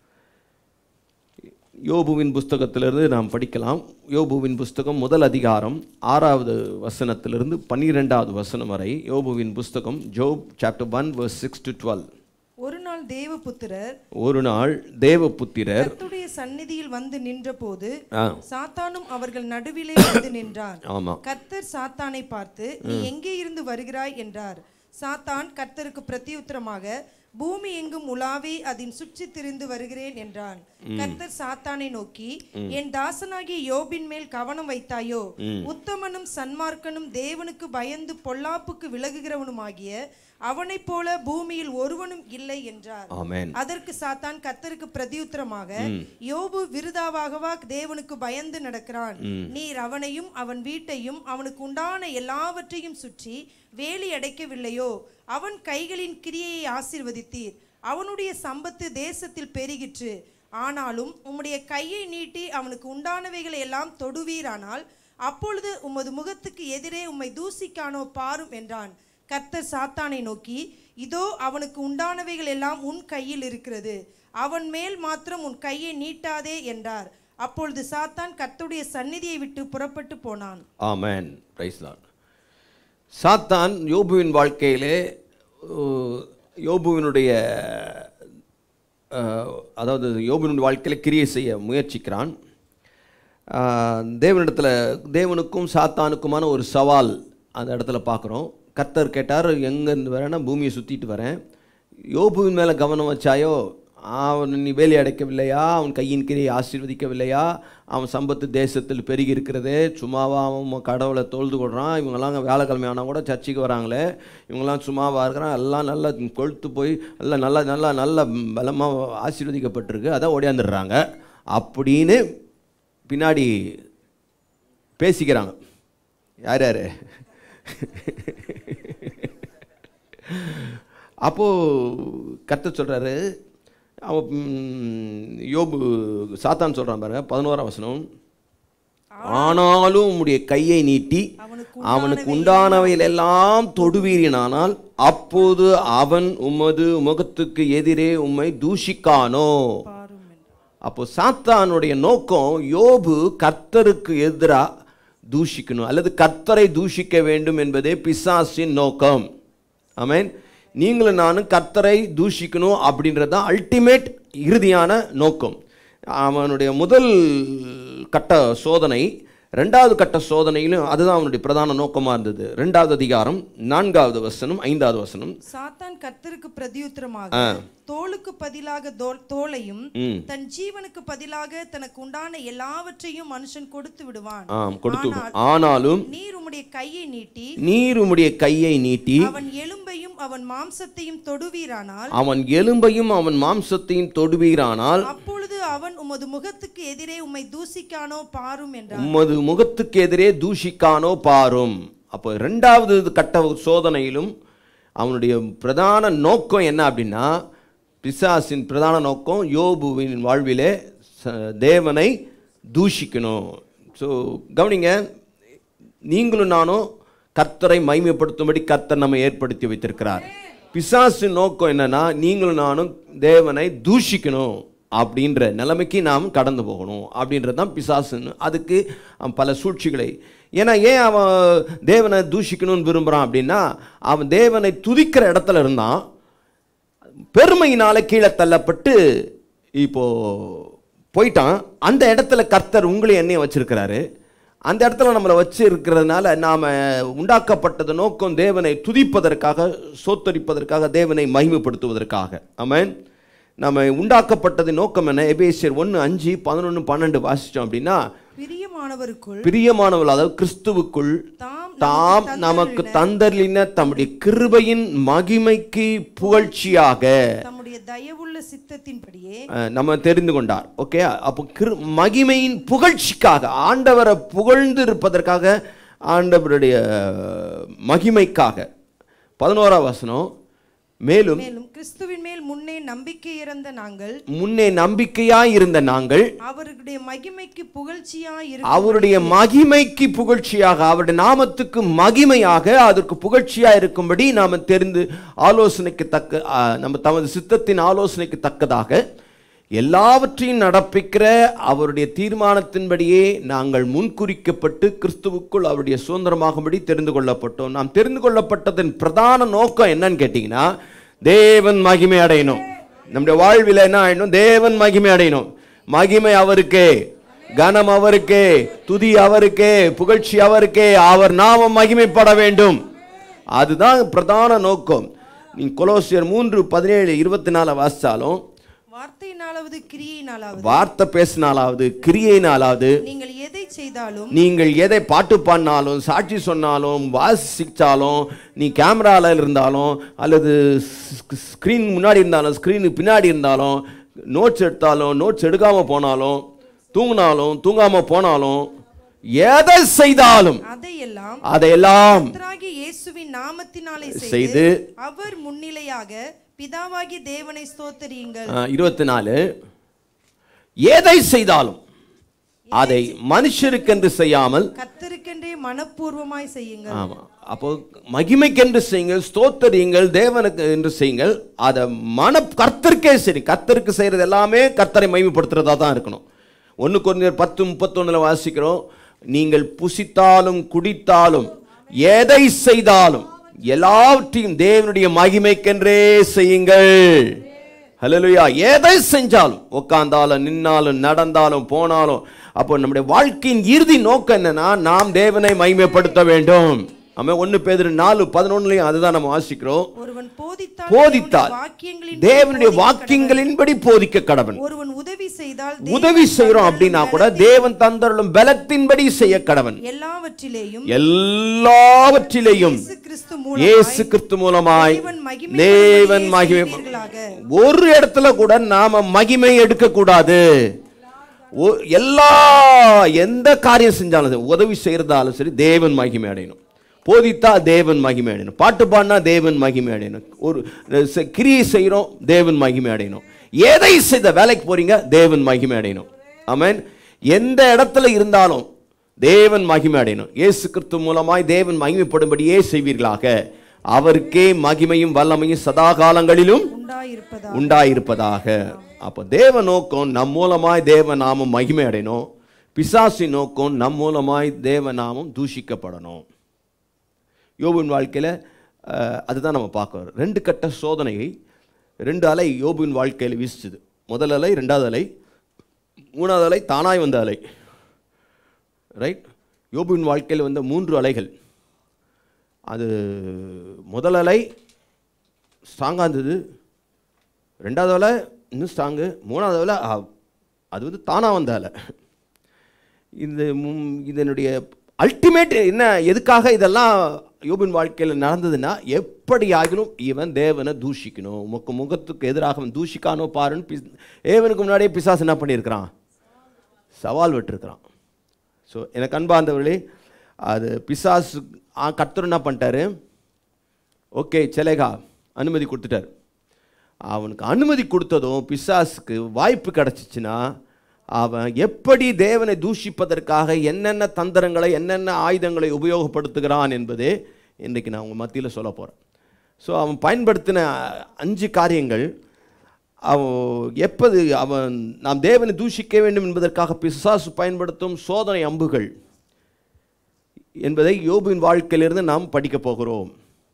யோபுவின் புஸ்தகத்திலிருந்து நாம் படிக்கலாம் யோபுவின் புஸ்தகம் முதல் அதிகாரம் ஆறாவது வசனத்திலிருந்து பன்னிரெண்டாவது வசனம் வரை யோபுவின் புஸ்தகம் Job chapter one verse six to twelve ஒரு நாள் தேவபுத்திரர் ஒரு நாள் தேவபுத்திரர் கர்த்தருடைய சந்நிதியில் வந்து நின்றபோது ஆ, சாத்தானும் அவர்கள் நடுவிலே வந்து நின்றான் ஆமா கர்த்தர் சாத்தானை பார்த்து நீ எங்கே இருந்து வருகிறாய் என்றார் சாத்தான் கர்த்தருக்கு பிரதியுத்தரமாக பூமி எங்கும் உலாவி அதன் சுற்றி திரிந்து வருகிறேன் என்றான் கர்த்தர் சாத்தானை நோக்கி என் தாசனாகிய யோபின் மேல் கவனம் வைத்தாயோ உத்தமனும் சன்மார்க்கனும் தேவனுக்கு பயந்து பொல்லாப்புக்கு விலகுகிறவனுமாகிய அவனைப் போல பூமியில் ஒருவனும் இல்லை என்றார் ஆமென் அதற்கு சாத்தான் கர்த்தருக்கு பிரதியுத்தரமாக யோபு விருதாவாகவா தேவனுக்கு பயந்து நடக்கிறான் நீர் அவனையும் அவன் வீட்டையும் அவனுக்கு உண்டான எல்லாவற்றையும் சுற்றி வேலி அடைக்கவில்லையோ அவன் கைகளின் கிரியையை ஆசீர்வதித்தீர் அவனுடைய சம்பத்து தேசத்தில் பெருகிற்று ஆனாலும் உம்முடைய கையை நீட்டி அவனுக்கு உண்டானவைகளை எல்லாம் தொடுவீரானால் அப்பொழுது உமது முகத்துக்கு எதிரே உம்மை தூசிக்கானோ பாரும் என்றான் கர்த்தர் சாத்தானை நோக்கி இதோ அவனுக்கு உண்டானவைகள் எல்லாம் உன் கையில் இருக்கிறது அவன் மேல் மாத்திரம் உன் கையை நீட்டாதே என்றார் அப்பொழுது சாத்தான் கர்த்தருடைய சந்நிதியை விட்டு புறப்பட்டு போனான் ஆமென் பிரைஸ் லார்ட் சாத்தான் யோபுவின் வாழ்க்கையிலே அஹ், யோபுவினுடைய அஹ், அதாவது யோபுவினுடைய வாழ்க்கையில் கிரியை செய்ய முயற்சிக்கிறான் அஹ், தேவனிடத்தில் தேவனுக்கும் சாத்தானுக்குமான ஒரு சவால் அந்த இடத்துல பார்க்குறோம் கர்த்தர் கேட்டார் எங்கேருந்து வரேன்னா பூமியை சுற்றிட்டு வரேன் யோபுவின் மேலே கவனம் வச்சாயோ அவன் நீ வேலை அடைக்கவில்லையா அவன் கையின் கிரியை ஆசீர்வதிக்கவில்லையா அவன் சம்பத்து தேசத்தில் பெருகி இருக்கிறதே சும்மாவா அவன் கடவுளை தொழுது கொள்றான் இவங்கெல்லாம் அங்கே வேலைக்கிழமை ஆனால் கூட சர்ச்சுக்கு வராங்களே இவங்கெல்லாம் சும்மாவா இருக்கிறான் எல்லாம் நல்லா கொழுத்து போய் எல்லாம் நல்லா நல்லா நல்ல பலமாக ஆசீர்வதிக்கப்பட்டிருக்கு அதான் ஓடியாந்துடுறாங்க அப்படின்னு பின்னாடி பேசிக்கிறாங்க யார் யார் அப்போது கர்த்தர் சொல்கிறாரு அவன் ம், யோபு சாத்தான் சொல்கிறான் பாருங்க பதினோராம் வசனம் ஆனாலும் உம்முடைய கையை நீட்டி அவனுக்கு அவனுக்கு உண்டானவையில் எல்லாம் தொடுவீரினானால் அப்போது அவன் உமது முகத்துக்கு எதிரே உம்மை தூஷிக்கானோ பாரும் என்றார் அப்போ சாத்தானுடைய நோக்கம் யோபு கர்த்தருக்கு எதிரா தூஷிக்கணும் அல்லது கர்த்தரை தூஷிக்க வேண்டும் என்பதே பிசாசின் நோக்கம் ஆமென் நீங்களும் நானும் கர்த்தரை தூஷிக்கணும் அப்படின்றது தான் அல்டிமேட் இறுதியான நோக்கம் அவனுடைய முதல் கட்ட சோதனை ரெண்டாவது கட்ட சோதனையிலும் அதுதான் அவனுடைய பிரதான நோக்கமாக இருந்தது ரெண்டாவது அதிகாரம் நான்காவது வசனம் ஐந்தாவது வசனம் சாத்தான் கர்த்தருக்கு பிரதியுத்தரமாக தோளுக்கு பதிலாக தோல்- தோலையும் ம். தன் ஜீவனுக்கு பதிலாக தனக்கு உண்டான எல்லாவற்றையும் மனுஷன் கொடுத்து விடுவான் ஆம் கொடுத்து விடும். ஆனால் ஆனாலும் நீர் உம்முடைய கையை நீட்டி நீர் உம்முடைய கையை நீட்டி அவன் எலும்பையும் அவன் மாம்சத்தையும் தொடுவீரானால் அவன் எலும்பையும் அவன் மாம்சத்தையும் தொடுவீரானால் அப்பொழுது அவன் உமது முகத்துக்கு எதிரே உம்மை தூசிக்கானோ பாரும் என்றார் உமது முகத்துக்கு எதிரே தூஷிக்கானோ பாரும் அப்போ ரெண்டாவது கட்ட சோதனையிலும் அவனுடைய பிரதான நோக்கம் என்ன அப்படின்னா பிசாசின் பிரதான நோக்கம் யோபுவின் வாழ்விலே ச- தேவனை தூஷிக்கணும் ஸோ கவனிங்க நீங்களும் நானும் கர்த்தரை மைமைப்படுத்தும்படி கர்த்தர் நம்ம ஏற்படுத்தி வைத்திருக்கிறார் பிசாசின் நோக்கம் என்னன்னா நீங்களும் நானும் தேவனை தூஷிக்கணும் அப்படின்ற நிலைமைக்கு நாம் கடந்து போகணும் அப்படின்றது தான் பிசாசுன்னு அதுக்கு அவன் பல சூழ்ச்சிகளை ஏன்னா ஏன் அவன் தேவனை தூஷிக்கணும்னு விரும்புகிறான் அப்படின்னா அவன் தேவனை துதிக்கிற இடத்துல இருந்தான் பெருமையினால கீழே தள்ளப்பட்டு இப்போ போயிட்டான் அந்த இடத்துல கர்த்தர் உங்களையும் என்னையும் வச்சிருக்கிறாரு அந்த இடத்துல நம்மளை வச்சு இருக்கிறதுனால நாம் உண்டாக்கப்பட்டது நோக்கம் தேவனை துதிப்பதற்காக சோத்தரிப்பதற்காக தேவனை மகிமைப்படுத்துவதற்காக ஆமென் நம்ம உண்டாக்கப்பட்டது நோக்கம் என்ன எபேசியர் ஒன்று அஞ்சு பதினொன்று பன்னெண்டு வாசித்தோம் அப்படின்னா பிரியமானவருக்குள் பிரியமானவள் அதாவது கிறிஸ்துவுக்குள் தாம் தாம் நமக்கு தந்தர்லின தம்முடைய கிருபையின் மகிமைக்கு புகழ்ச்சியாக தம்முடைய தயவுள்ள சித்தத்தின்படியே அஹ், நம்ம தெரிந்து கொண்டார் ஓகே அப்போ கிரு மகிமையின் புகழ்ச்சிக்காக ஆண்டவரை புகழ்ந்து இருப்பதற்காக ஆண்டவருடைய மகிமைக்காக பதினோராம் வசனம் மேலும் மேலும் கிறிஸ்துவின் மேல் முன்னே நம்பிக்கை இறந்த நாங்கள் முன்னே நம்பிக்கையாய் இருந்த நாங்கள் அவருடைய மகிமைக்கு புகழ்ச்சியாய் அவருடைய மகிமைக்கு புகழ்ச்சியாக அவருடைய நாமத்துக்கு மகிமையாக அதற்கு புகழ்ச்சியாக இருக்கும்படி நாம் தெரிந்து ஆலோசனைக்கு தக்க ஆ, நம்ம தமது சித்தத்தின் ஆலோசனைக்கு தக்கதாக எல்லாவற்றையும் நடப்பிக்கிற அவருடைய தீர்மானத்தின்படியே நாங்கள் முன்குறிக்கப்பட்டு கிறிஸ்துவுக்குள் அவருடைய சுதந்திரமாகும்படி தெரிந்து கொள்ளப்பட்டோம் நாம் தெரிந்து கொள்ளப்பட்டதன் பிரதான நோக்கம் என்னன்னு கேட்டிங்கன்னா தேவன் மகிமை அடையணும் நம்முடைய வாழ்வில் என்ன ஆயிடணும் தேவன் மகிமை அடையணும் மகிமை அவருக்கே கனம் அவருக்கே துதி அவருக்கே புகழ்ச்சி அவருக்கே அவர் நாமம் மகிமைப்பட வேண்டும் அதுதான் பிரதான நோக்கம் நீ கொலோசியர் மூன்று பதினேழு இருபத்தி நாலு வாசித்தாலும் வார்த்தையினாலாவது கிரியையினாலாவது வார்த்தை பேசினாலாவது கிரியையினாலாவது நீங்கள் எதை செய்தாலும் நீங்கள் எதை பாட்டு பாடினாலும் சாட்சி சொன்னாலும் வாசிச்சாலும் நீ கேமரால இருந்தாலும் அல்லது ஸ்க்ரீன் முன்னாடி இருந்தாலும் ஸ்க்ரீனுக்கு பின்னாடி இருந்தாலும் நோட்ஸ் எடுத்தாலும் நோட்ஸ் எடுக்காம போனாலும் தூங்கினாலும் தூங்காம போனாலும் எதை செய்தாலும் அதையெல்லாம் அதையெல்லாம் கர்த்தராகிய இயேசுவின் நாமத்தினாலே செய்து செய்து அவர் முன்னிலையாக பிதாவாகிய தேவனை ஸ்தோத்தரியுங்கள் இருபத்தி நாலு எதை செய்தாலும் அதை மனுஷருக்கென்று செய்யாமல் கர்த்தருக்கு மனப்பூர்வமாய் செய்யுங்கள் ஆமா அப்போ மகிமைக்கென்று செய்யுங்கள் ஸ்தோத்தரியுங்கள் தேவனுக்கு என்று செய்யுங்கள் அதை மன கர்த்தருக்கே சரி கர்த்தருக்கு செய்யறது எல்லாமே கர்த்தரை மகிமைப்படுத்துறதா தான் இருக்கணும் ஒன்று குறைஞ்சர் பத்து முப்பத்தொன்னுல வாசிக்கிறோம் நீங்கள் புசித்தாலும் குடித்தாலும் எதை செய்தாலும் எல்லாவற்றையும் தேவனுடைய மகிமைக்கென்றே செய்யுங்கள் ஹalleluya எதை செஞ்சாலும் உட்கார்ந்தாலும் நின்னாலும் நடந்தாலும் போனாலும் அப்போ நம்முடைய வாழ்க்கையின் இறுதி நோக்கம் என்னன்னா நாம் தேவனை மகிமைப்படுத்த வேண்டும் ஆமா ஒன்னு பேதுரு நாலு பதினொன்னுலயும் அதுதான் நம்ம வாசிக்கிறோம் ஒருவன் போதித்தால் போதித்தால் வாக்கியங்களின் தேவனுடைய வாக்கியங்களின்படி போதிக்க கடவன் ஒருவன் உதவி செய்தால் உதவி செய்யறோம் அப்படின்னா கூட தேவன் தந்தருளும் பலத்தின்படி செய்ய கடவன் எல்லாவற்றிலேயும் எல்லாவற்றிலேயும் இயேசு கிறிஸ்து இயேசு கிறிஸ்து மூலமாய் தேவன் மகிமை தேவன் மகிமை செய்வீர்களாக. ஒரு இடத்துல கூட நாம மகிமை எடுக்க கூடாது ஒ- எல்லா எந்த காரியம் செஞ்சாலும் சரி, உதவி செய்யறதாலும் சரி தேவன் மகிமை அடையணும் போதித்தா தேவன் மகிமை அடையணும் பாட்டு பாடினா தேவன் மகிமை அடையணும் ஒரு செ- கிரியை செய்கிறோம் தேவன் மகிமை அடையணும் எதை செய்த வேலைக்கு போறீங்க தேவன் மகிமை அடையணும் ஆமென் எந்த இடத்துல இருந்தாலும் தேவன் மகிமை அடையணும் இயேசு கிறிஸ்து மூலமாய் தேவன் மகிமைப்படும்படியே செய்வீர்களாக அவருக்கே மகிமையும் வல்லமையும் சதா காலங்களிலும் உண்டாயிருப்பதா உண்டாயிருப்பதாக அப்போ தேவ நோக்கம் நம் மூலமாய் தேவ நாமம் மகிமை அடையணும் பிசாசி நோக்கம் நம் மூலமாய் தேவ நாமம் தூஷிக்கப்படணும் யோபுவின் வாழ்க்கையில் அதுதான் நம்ம பார்க்குறோம் ரெண்டு கட்ட சோதனையை ரெண்டு அலை யோபுவின் வாழ்க்கையில் வீசிச்சுது முதல் அலை ரெண்டாவது அலை மூணாவது அலை தானாய் வந்த அலை ரைட் யோபுவின் வாழ்க்கையில் வந்த மூன்று அலைகள் அது முதல் அலை ஸ்ட்ராங்காக இருந்தது ரெண்டாவது அலை இன்னும் ஸ்ட்ராங்கு மூணாவது அலை ஆ, அது வந்து தானாக வந்த அலை இந்த மும்- இதனுடைய அல்டிமேட் என்ன எதுக்காக இதெல்லாம் யோபின் வாழ்க்கையில் நடந்ததுன்னா எப்படி ஆகிலும் இவன் தேவனை தூஷிக்கணும் முக முகத்துக்கு எதிராக அவன் தூஷிக்கானோ பாருன்னு பிஸ் ஏவனுக்கு முன்னாடியே பிசாசு என்ன பண்ணியிருக்கிறான் சவால் விட்டுருக்கிறான் ஸோ எனக்கு அன்பார்ந்தவர்களே அது பிசாசு ஆ, கர்த்தர் என்ன பண்ணிட்டாரு ஓகே செலேகா அனுமதி கொடுத்துட்டார் அவனுக்கு அனுமதி கொடுத்ததும் பிசாசுக்கு வாய்ப்பு கிடச்சிச்சுன்னா அவன் எப்படி தேவனை தூஷிப்பதற்காக என்னென்ன தந்திரங்களை என்னென்ன ஆயுதங்களை உபயோகப்படுத்துகிறான் என்பதே இன்றைக்கு நான் உங்கள் மத்தியில் சொல்ல போகிறேன் ஸோ அவன் பயன்படுத்தின அஞ்சு காரியங்கள் அவன் எப்போது அவன் நாம் தேவனை தூஷிக்க வேண்டும் என்பதற்காக பிசாசு பயன்படுத்தும் சோதனை அம்புகள் என்பதை யோபுவின் வாழ்க்கையிலிருந்து நாம் படிக்க போகிறோம்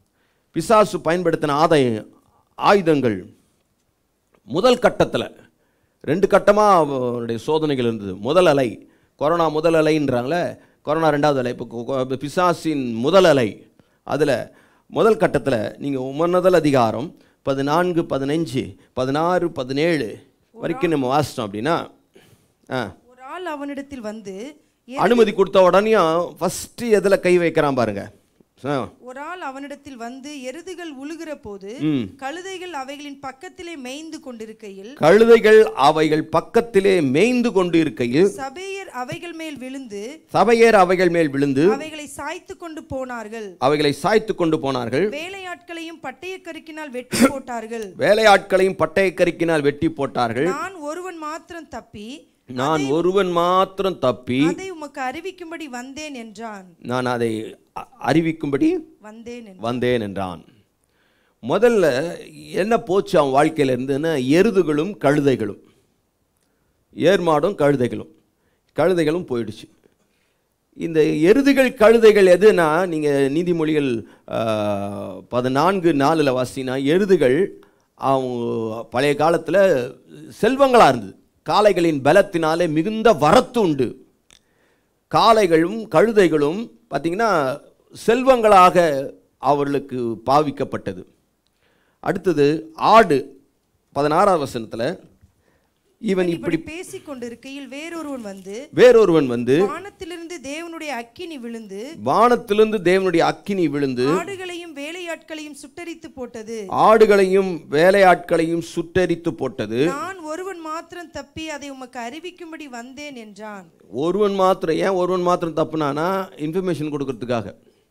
பிசாசு பயன்படுத்தின ஆதாய ஆயுதங்கள் முதல் கட்டத்தில் ரெண்டு கட்டமாக அவனுடைய சோதனைகள் இருந்தது முதல் அலை கொரோனா முதல் அலைன்றாங்களே கொரோனா ரெண்டாவது அலை இப்போ கொ- கொ- பிசாசின் முதல் அலை அதில் முதல் கட்டத்தில் நீங்கள் உமர்நதல் அதிகாரம் பதினான்கு பதினஞ்சு பதினாறு பதினேழு வரைக்கும் நம்ம வாசித்தோம் அப்படின்னா ஆ ஒரு ஆள் அவனிடத்தில் வந்து "எ- அனுமதி கொடுத்த உடனேயும் ஃபஸ்ட்டு எதில் கை வைக்கிறான் பாருங்க ஆ ஒரு ஆள் அவனிடத்தில் வந்து எருதுகள் உழுகிற போது ம். கழுதைகள் அவைகளின் பக்கத்திலே மேய்ந்து கொண்டிருக்கையில் கழுதைகள் அவைகள் பக்கத்திலே மேய்ந்து கொண்டு இருக்கையில் சபேயர் அவைகள் மேல் விழுந்து சபையர் அவைகள் மேல் விழுந்து அவைகளை சாய்த்து கொண்டு போனார்கள் அவைகளை சாய்த்து கொண்டு போனார்கள் வேலையாட்களையும் பட்டய கருக்கினால் வெட்டி போட்டார்கள் வேலையாட்களையும் பட்டய கருக்கினால் வெட்டி போட்டார்கள் நான் ஒருவன் மாத்திரம் தப்பி நான் ஒருவன் மாத்திரம் தப்பி அதை உமக்கு அறிவிக்கும்படி வந்தேன் என்றான் நான் அதை அ- அறிவிக்கும்படி வந்தேன் என்றான். வந்தேன் என்றான் முதல்ல என்ன போச்சு அவன் வாழ்க்கையில இருந்துன்னா எருதுகளும் கழுதைகளும் ஏர்மாடும் கழுதைகளும் கழுதைகளும் போயிடுச்சு இந்த எருதுகள் கழுதைகள் எதுனா நீங்கள் நீதிமொழிகள் ஆஹ், பதினான்கு நாலில் வாசினா எருதுகள் அவங்க பழைய காலத்தில் செல்வங்களாக இருந்தது காளைகளின் பலத்தினாலே மிகுந்த வரத்து உண்டு காளைகளும் கழுதைகளும் பார்த்தீங்கன்னா செல்வங்களாக அவர்களுக்கு பாவிக்கப்பட்டது அடுத்தது ஆடு பதினாறாவது வசனத்தில் இவன் இப்படி இப்படி பேசிக் கொண்டிருக்கையில் வேறொருவன் வந்து வேறொருவன் வந்து வானத்திலிருந்து தேவனுடைய அக்கினி விழுந்து வானத்திலிருந்து தேவனுடைய அக்கினி விழுந்து ஆடுகளையும் வேலையாட்களையும் சுட்டரித்து போட்டது ஆடுகளையும் வேலையாட்களையும் சுட்டெரித்து போட்டது நான் ஒருவன் மாத்திரம் தப்பி அதை உமக்கு அறிவிக்கும்படி வந்தேன் என்றான் ஒருவன் மாத்திரம் ஏன் ஒருவன் மாத்திரம் தப்புனானா இன்ஃபர்மேஷன் கொடுக்கறதுக்காக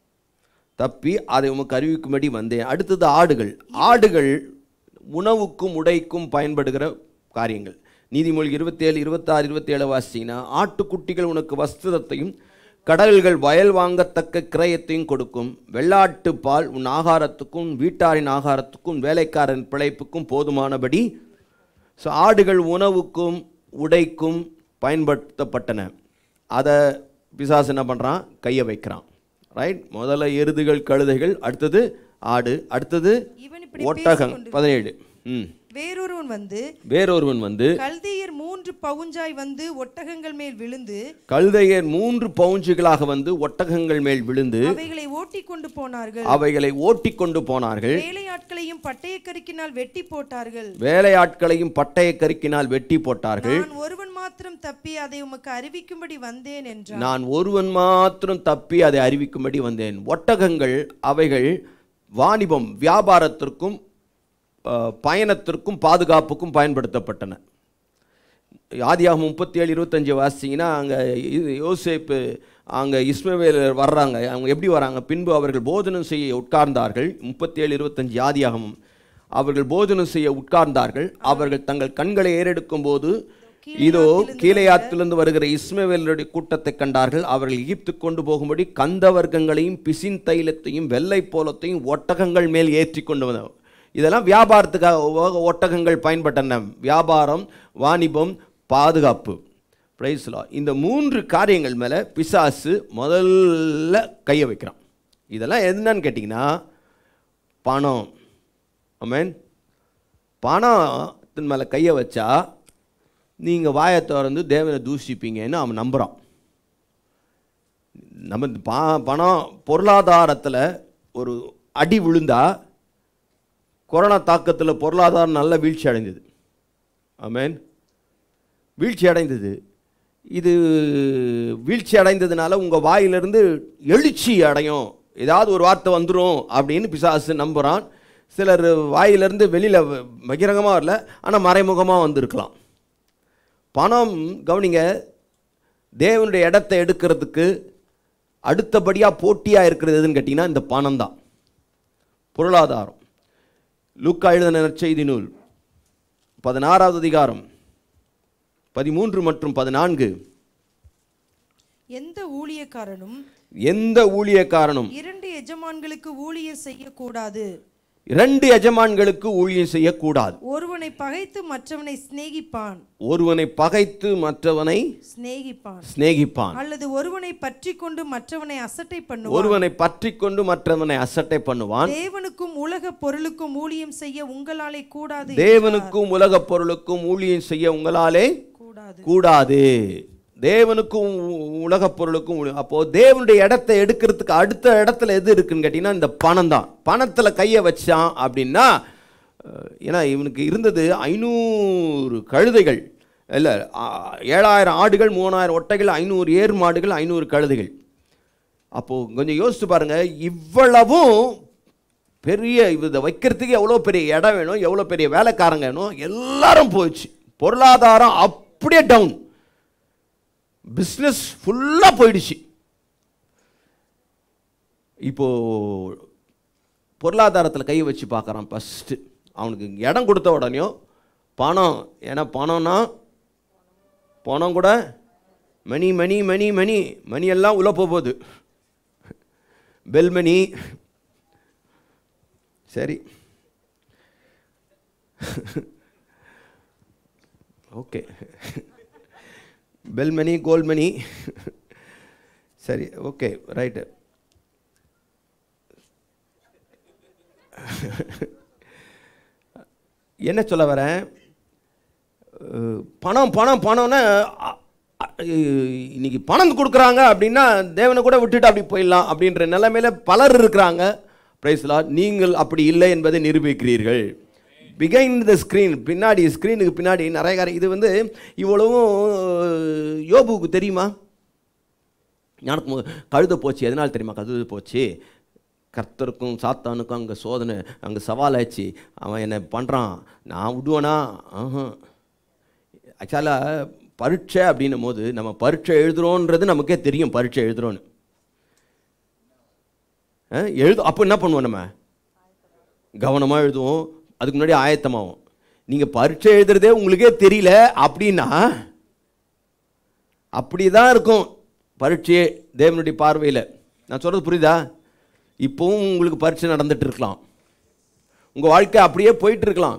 தப்பி அதை உமக்கு அறிவிக்கும்படி வந்தேன் அடுத்தது ஆடுகள் ஆடுகள் உணவுக்கும் உடைக்கும் பயன்படுகிற காரியங்கள் நீதிமொழி இருபத்தேழு இருபத்தாறு இருபத்தேழு வாசிங்கன்னா ஆட்டுக்குட்டிகள் உனக்கு வஸ்திரத்தையும் கடல்கள் வயல் வாங்கத்தக்க கிரயத்தையும் கொடுக்கும் வெள்ளாட்டு பால் உன் ஆகாரத்துக்கும் வீட்டாரின் ஆகாரத்துக்கும் வேலைக்காரன் பிழைப்புக்கும் போதுமானபடி ஸோ ஆடுகள் உணவுக்கும் உடைக்கும் பயன்படுத்தப்பட்டன அதை பிசாசு என்ன பண்ணுறான் கையை வைக்கிறான் ரைட் முதல்ல எருதுகள் கழுதைகள் அடுத்தது ஆடு அடுத்தது இவன் இப்படி ஒட்டகம் பேசிக்கொண்டு- பதினேழு ம் வேறொருவன் வந்து வேறொருவன் வந்து கல்தீயர் மூன்று பவுஞ்சாய் வந்து ஒட்டகங்கள் மேல் விழுந்து கழுதையர் மூன்று பவுஞ்சுகளாக வந்து ஒட்டகங்கள் மேல் விழுந்து அவைகளை ஓட்டிக் கொண்டு போனார்கள் அவைகளை ஓட்டிக் கொண்டு போனார்கள் வேலையாட்களையும் பட்டய கருக்கினால் வெட்டி போட்டார்கள் வேலையாட்களையும் பட்டய கருக்கினால் வெட்டி போட்டார்கள் நான் ஒருவன் மாத்திரம் தப்பி அதை உமக்கு அறிவிக்கும்படி வந்தேன் என்றான் நான் ஒருவன் மாத்திரம் தப்பி அதை அறிவிக்கும்படி வந்தேன் ஒட்டகங்கள் அவைகள் வாணிபம் வியாபாரத்திற்கும் அஹ், பயணத்திற்கும் பாதுகாப்புக்கும் பயன்படுத்தப்பட்டன ஆதியாகம் முப்பத்தி ஏழு இருபத்தஞ்சி வாசிங்கன்னா அங்கே யோசேப்பு அங்கே இஸ்மவேலர் வர்றாங்க அவங்க எப்படி வராங்க பின்பு அவர்கள் போதனம் செய்ய உட்கார்ந்தார்கள் முப்பத்தி ஏழு இருபத்தஞ்சி ஆதியாகம் அவர்கள் போதனம் செய்ய உட்கார்ந்தார்கள் அவர்கள் தங்கள் கண்களை ஏறெடுக்கும் போது இதோ கீழையாத்திலிருந்து வருகிற இஸ்மவேலருடைய கூட்டத்தை கண்டார்கள் அவர்கள் எகிப்து கொண்டு போகும்படி கந்த வர்க்கங்களையும் பிசின் தைலத்தையும் வெள்ளை போலத்தையும் ஒட்டகங்கள் மேல் ஏற்றி கொண்டு வந்தவர் இதெல்லாம் வியாபாரத்துக்காக ஒ- ஒட்டகங்கள் பயன்பட்டன வியாபாரம் வாணிபம் பாதுகாப்பு பிரைஸ்லா இந்த மூன்று காரியங்கள் மேலே பிசாசு முதல்ல கையை வைக்கிறான் இதெல்லாம் என்னன்னு கேட்டிங்கன்னா பணம் ஆமென் பணத்தின் மேலே கையை வச்சா நீங்கள் வாயை திறந்து தேவனை தூஷிப்பீங்கன்னு அவன் நம்புகிறான் நம்ம இந்த பா பணம் பொருளாதாரத்தில் ஒரு அடி விழுந்தா கொரோனா தாக்கத்தில் பொருளாதாரம் நல்ல வீழ்ச்சி அடைந்தது ஆமென் வீழ்ச்சி அடைந்தது இது வீழ்ச்சி அடைந்ததுனால உங்கள் வாயிலிருந்து எழுச்சி அடையும் ஏதாவது ஒரு வார்த்தை வந்துடும் அப்படின்னு பிசாசு நம்புகிறான் சிலர் வாயிலிருந்து வெளியில் பகிரங்கமாக வரல ஆனால் மறைமுகமாக வந்திருக்கலாம் பணம் கவனிங்க தேவனுடைய இடத்தை எடுக்கிறதுக்கு அடுத்தபடியாக போட்டியாக இருக்கிறது எதுன்னு கேட்டிங்கன்னா இந்த பணம் தான் பொருளாதாரம் லூக்கா எழுதின நற்செய்தி நூல் பதினாறாவது அதிகாரம் பதிமூன்று மற்றும் பதினான்கு எந்த ஊழியக்காரனும் எந்த ஊழியக்காரனும் இரண்டு எஜமான்களுக்கு ஊழியர் செய்யக்கூடாது இரண்டு எஜமான்களுக்கு ஊழியம் செய்யக்கூடாது ஒருவனை பகைத்து மற்றவனை சிநேகிப்பான் ஒருவனை பகைத்து மற்றவனை சிநேகிப்பான் சிநேகிப்பான் அல்லது ஒருவனை பற்றி கொண்டு மற்றவனை அசட்டை பண்ணுவான் ஒருவனை பற்றி கொண்டு மற்றவனை அசட்டை பண்ணுவான் தேவனுக்கும் உலக பொருளுக்கும் ஊழியம் செய்ய உங்களாலே கூடாது தேவனுக்கும் உலகப் பொருளுக்கும் ஊழியம் செய்ய உங்களாலே கூடாது கூடாது தேவனுக்கும் உ- உலகப் பொருளுக்கும் ஊழி- அப்போ தேவனுடைய இடத்தை எடுக்கிறதுக்கு அடுத்த இடத்துல எது இருக்குன்னு கேட்டிங்கன்னா இந்த பணம் தான் பணத்தில் கையை வச்சான் அப்படின்னா அஹ், ஏன்னா இவனுக்கு இருந்தது ஐநூறு கழுதைகள் இல்லை ஏழாயிரம் ஆடுகள் மூணாயிரம் ஒட்டைகள் ஐநூறு ஏர் மாடுகள் ஐநூறு கழுதைகள் அப்போது கொஞ்சம் யோசிச்சு பாருங்க இவ்வளவும் பெரிய இதை வைக்கிறதுக்கு எவ்வளோ பெரிய இடம் வேணும் எவ்வளோ பெரிய வேலைக்காரங்க வேணும் எல்லாரும் போயிடுச்சு பொருளாதாரம் அப்படியே டவுன் பிஸ்னஸ் ஃபுல்லாக போயிடுச்சு இப்போ பொருளாதாரத்தில் கை வச்சு பார்க்குறான் ஃபஸ்ட்டு அவனுக்கு இடம் கொடுத்த உடனேயும் பணம் ஏன்னா பணம்னா பணம் கூட மணி மணி மணி மணி மணி எல்லாம் உள்ள போக போகுது பெல் மணி சரி ஓகே பெல் மணி கோல்ட் மணி சரி ஓகே ரைட்டு என்ன சொல்ல வரேன் அஹ், பணம் பணம் பணம்னா அ- அ- இன்னைக்கு பணம் கொடுக்குறாங்க அப்படின்னா தேவனை கூட விட்டுட்டு அப்படி போயிடலாம் அப்படின்ற நிலைமையில பலர் இருக்கிறாங்க பிரைஸ்லா நீங்கள் அப்படி இல்லை என்பதை நிரூபிக்கிறீர்கள் பிகைண்ட் த ஸ்க்ரீன் பின்னாடி ஸ்க்ரீனுக்கு பின்னாடி நிறைய காரியம் இது வந்து இவ்வளவும் அஹ், யோபுவுக்கு தெரியுமா எனக்கு மு- கழுத போச்சு எதனால் தெரியுமா கழுத போச்சு கர்த்தருக்கும் சாத்தானுக்கும் அங்கே சோதனை அங்கே சவாலாச்சு அவன் என்ன பண்ணுறான் நான் விடுவேனா ஆஹா ஆக்சுவலாக பரீட்சை அப்படின்னும் போது நம்ம பரீட்சை எழுதுறோன்றது நமக்கே தெரியும் பரீட்சை எழுதுறோன்னு ஆ, எழுது அப்போ என்ன பண்ணுவோம் நம்ம கவனமாக எழுதுவோம் அதுக்கு முன்னாடி ஆயத்தமாகும் நீங்கள் பரீட்சை எழுதுறதே உங்களுக்கே தெரியல அப்படின்னா அப்படி தான் இருக்கும் பரீட்சையே தேவனுடைய பார்வையில் நான் சொல்கிறது புரியுதா இப்போவும் உங்களுக்கு பரீட்சை நடந்துட்டு இருக்கலாம் உங்கள் வாழ்க்கை அப்படியே போயிட்டு இருக்கலாம்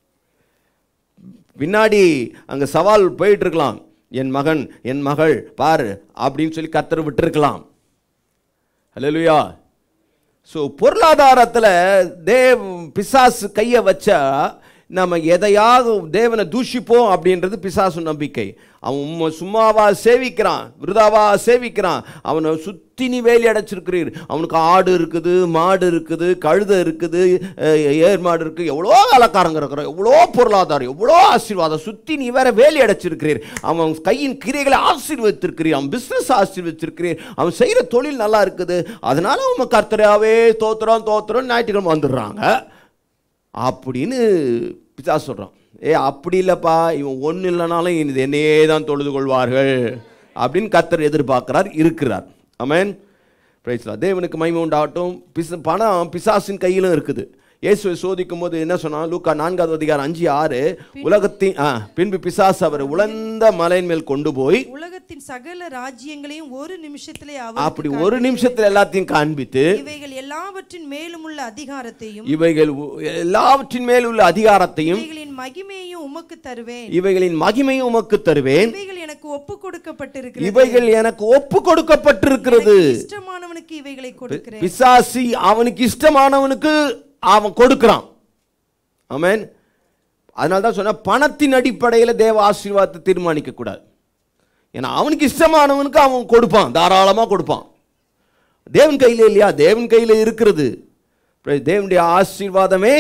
பின்னாடி அங்கே சவால் போயிட்டு இருக்கலாம் என் மகன் என் மகள் பாரு அப்படின்னு சொல்லி கத்தர் விட்டுருக்கலாம் ஹalleluya ஸோ பொருளாதாரத்தில் தேவ் பிசாசு கையை வச்சா நம்ம எதையாவது தேவனை தூஷிப்போம் அப்படின்றது பிசாசு நம்பிக்கை அவன் உம்மை சும்மாவா சேவிக்கிறான் விருதாவா சேவிக்கிறான் அவனை சுற்றி நீ வேலி அடைச்சிருக்கிறீர் அவனுக்கு ஆடு இருக்குது மாடு இருக்குது கழுதை இருக்குது அஹ், ஏர் மாடு இருக்குது எவ்வளோ அலக்காரங்க இருக்கிறோம் எவ்வளோ பொருளாதாரம் எவ்வளோ ஆசீர்வாதம் சுற்றி நீ வேற வேலி அடைச்சிருக்கிறீர் அவன் கையின் கிரியைகளை ஆசீர்வதித்திருக்கிறீர் அவன் பிஸ்னஸ் ஆசீர்வதிச்சிருக்கிறீர் அவன் செய்கிற தொழில் நல்லா இருக்குது அதனால அவன் கர்த்தராவே தோத்துறோம் தோத்துறோம் ஞாயிற்றுக்கிழமை வந்துடுறாங்க அப்படின்னு பிதா சொல்கிறான் ஏ அப்படி இல்லைப்பா இவன் ஒன்றும் இல்லைனாலும் இது என்னையே தான் தொழுது கொள்வார்கள் அப்படின்னு கர்த்தர் எதிர்பார்க்கிறார் இருக்கிறார் ஆமென் பிரைஸ்லா தேவனுக்கு மகிமை உண்டாகட்டும் பிச பணம் பிசாசின் கையிலும் இருக்குது இயேசுவை சோதிக்கும் போது என்ன சொன்னா லூக்கா நான்காவது அதிகாரம் அஞ்சு ஆறு உலகத்தின் ஆ, பின்பு பிசாசு அவர் உலர்ந்த மலையின் மேல் கொண்டு போய் உலகத்தின் சகல ராஜ்யங்களையும் ஒரு நிமிஷத்திலே அப்படி அவருக்கு ஒரு நிமிஷத்துல எல்லாத்தையும் காண்பித்து இவைகள் எல்லாவற்றின் மேலும் உள்ள அதிகாரத்தையும் இவைகள் உ- எல்லாவற்றின் மேல் உள்ள அதிகாரத்தையும் இவைகளின் மகிமையையும் உமக்கு தருவேன் இவைகளின் மகிமையும் உமக்கு தருவேன் இவைகள் எனக்கு ஒப்பு கொடுக்கப்பட்டிருக்கிறது இவைகள் எனக்கு ஒப்பு கொடுக்கப்பட்டிருக்கிறது எனக்கு இஷ்டமானவனுக்கு இவைகளை கொடுக்கிறேன் பிசாசி அவனுக்கு இஷ்டமானவனுக்கு அவன் கொடுக்கிறான் ஆமென் அதனால தான் சொன்ன பணத்தின் அடிப்படையில் தேவ ஆசீர்வாதத்தை தீர்மானிக்க கூடாது ஏன்னா அவனுக்கு இஷ்டமானவனுக்கு அவன் கொடுப்பான் தாராளமாக கொடுப்பான் தேவன் கையில் இல்லையா தேவன் கையில் இருக்கிறது Praise தேவனுடைய ஆசீர்வாதமே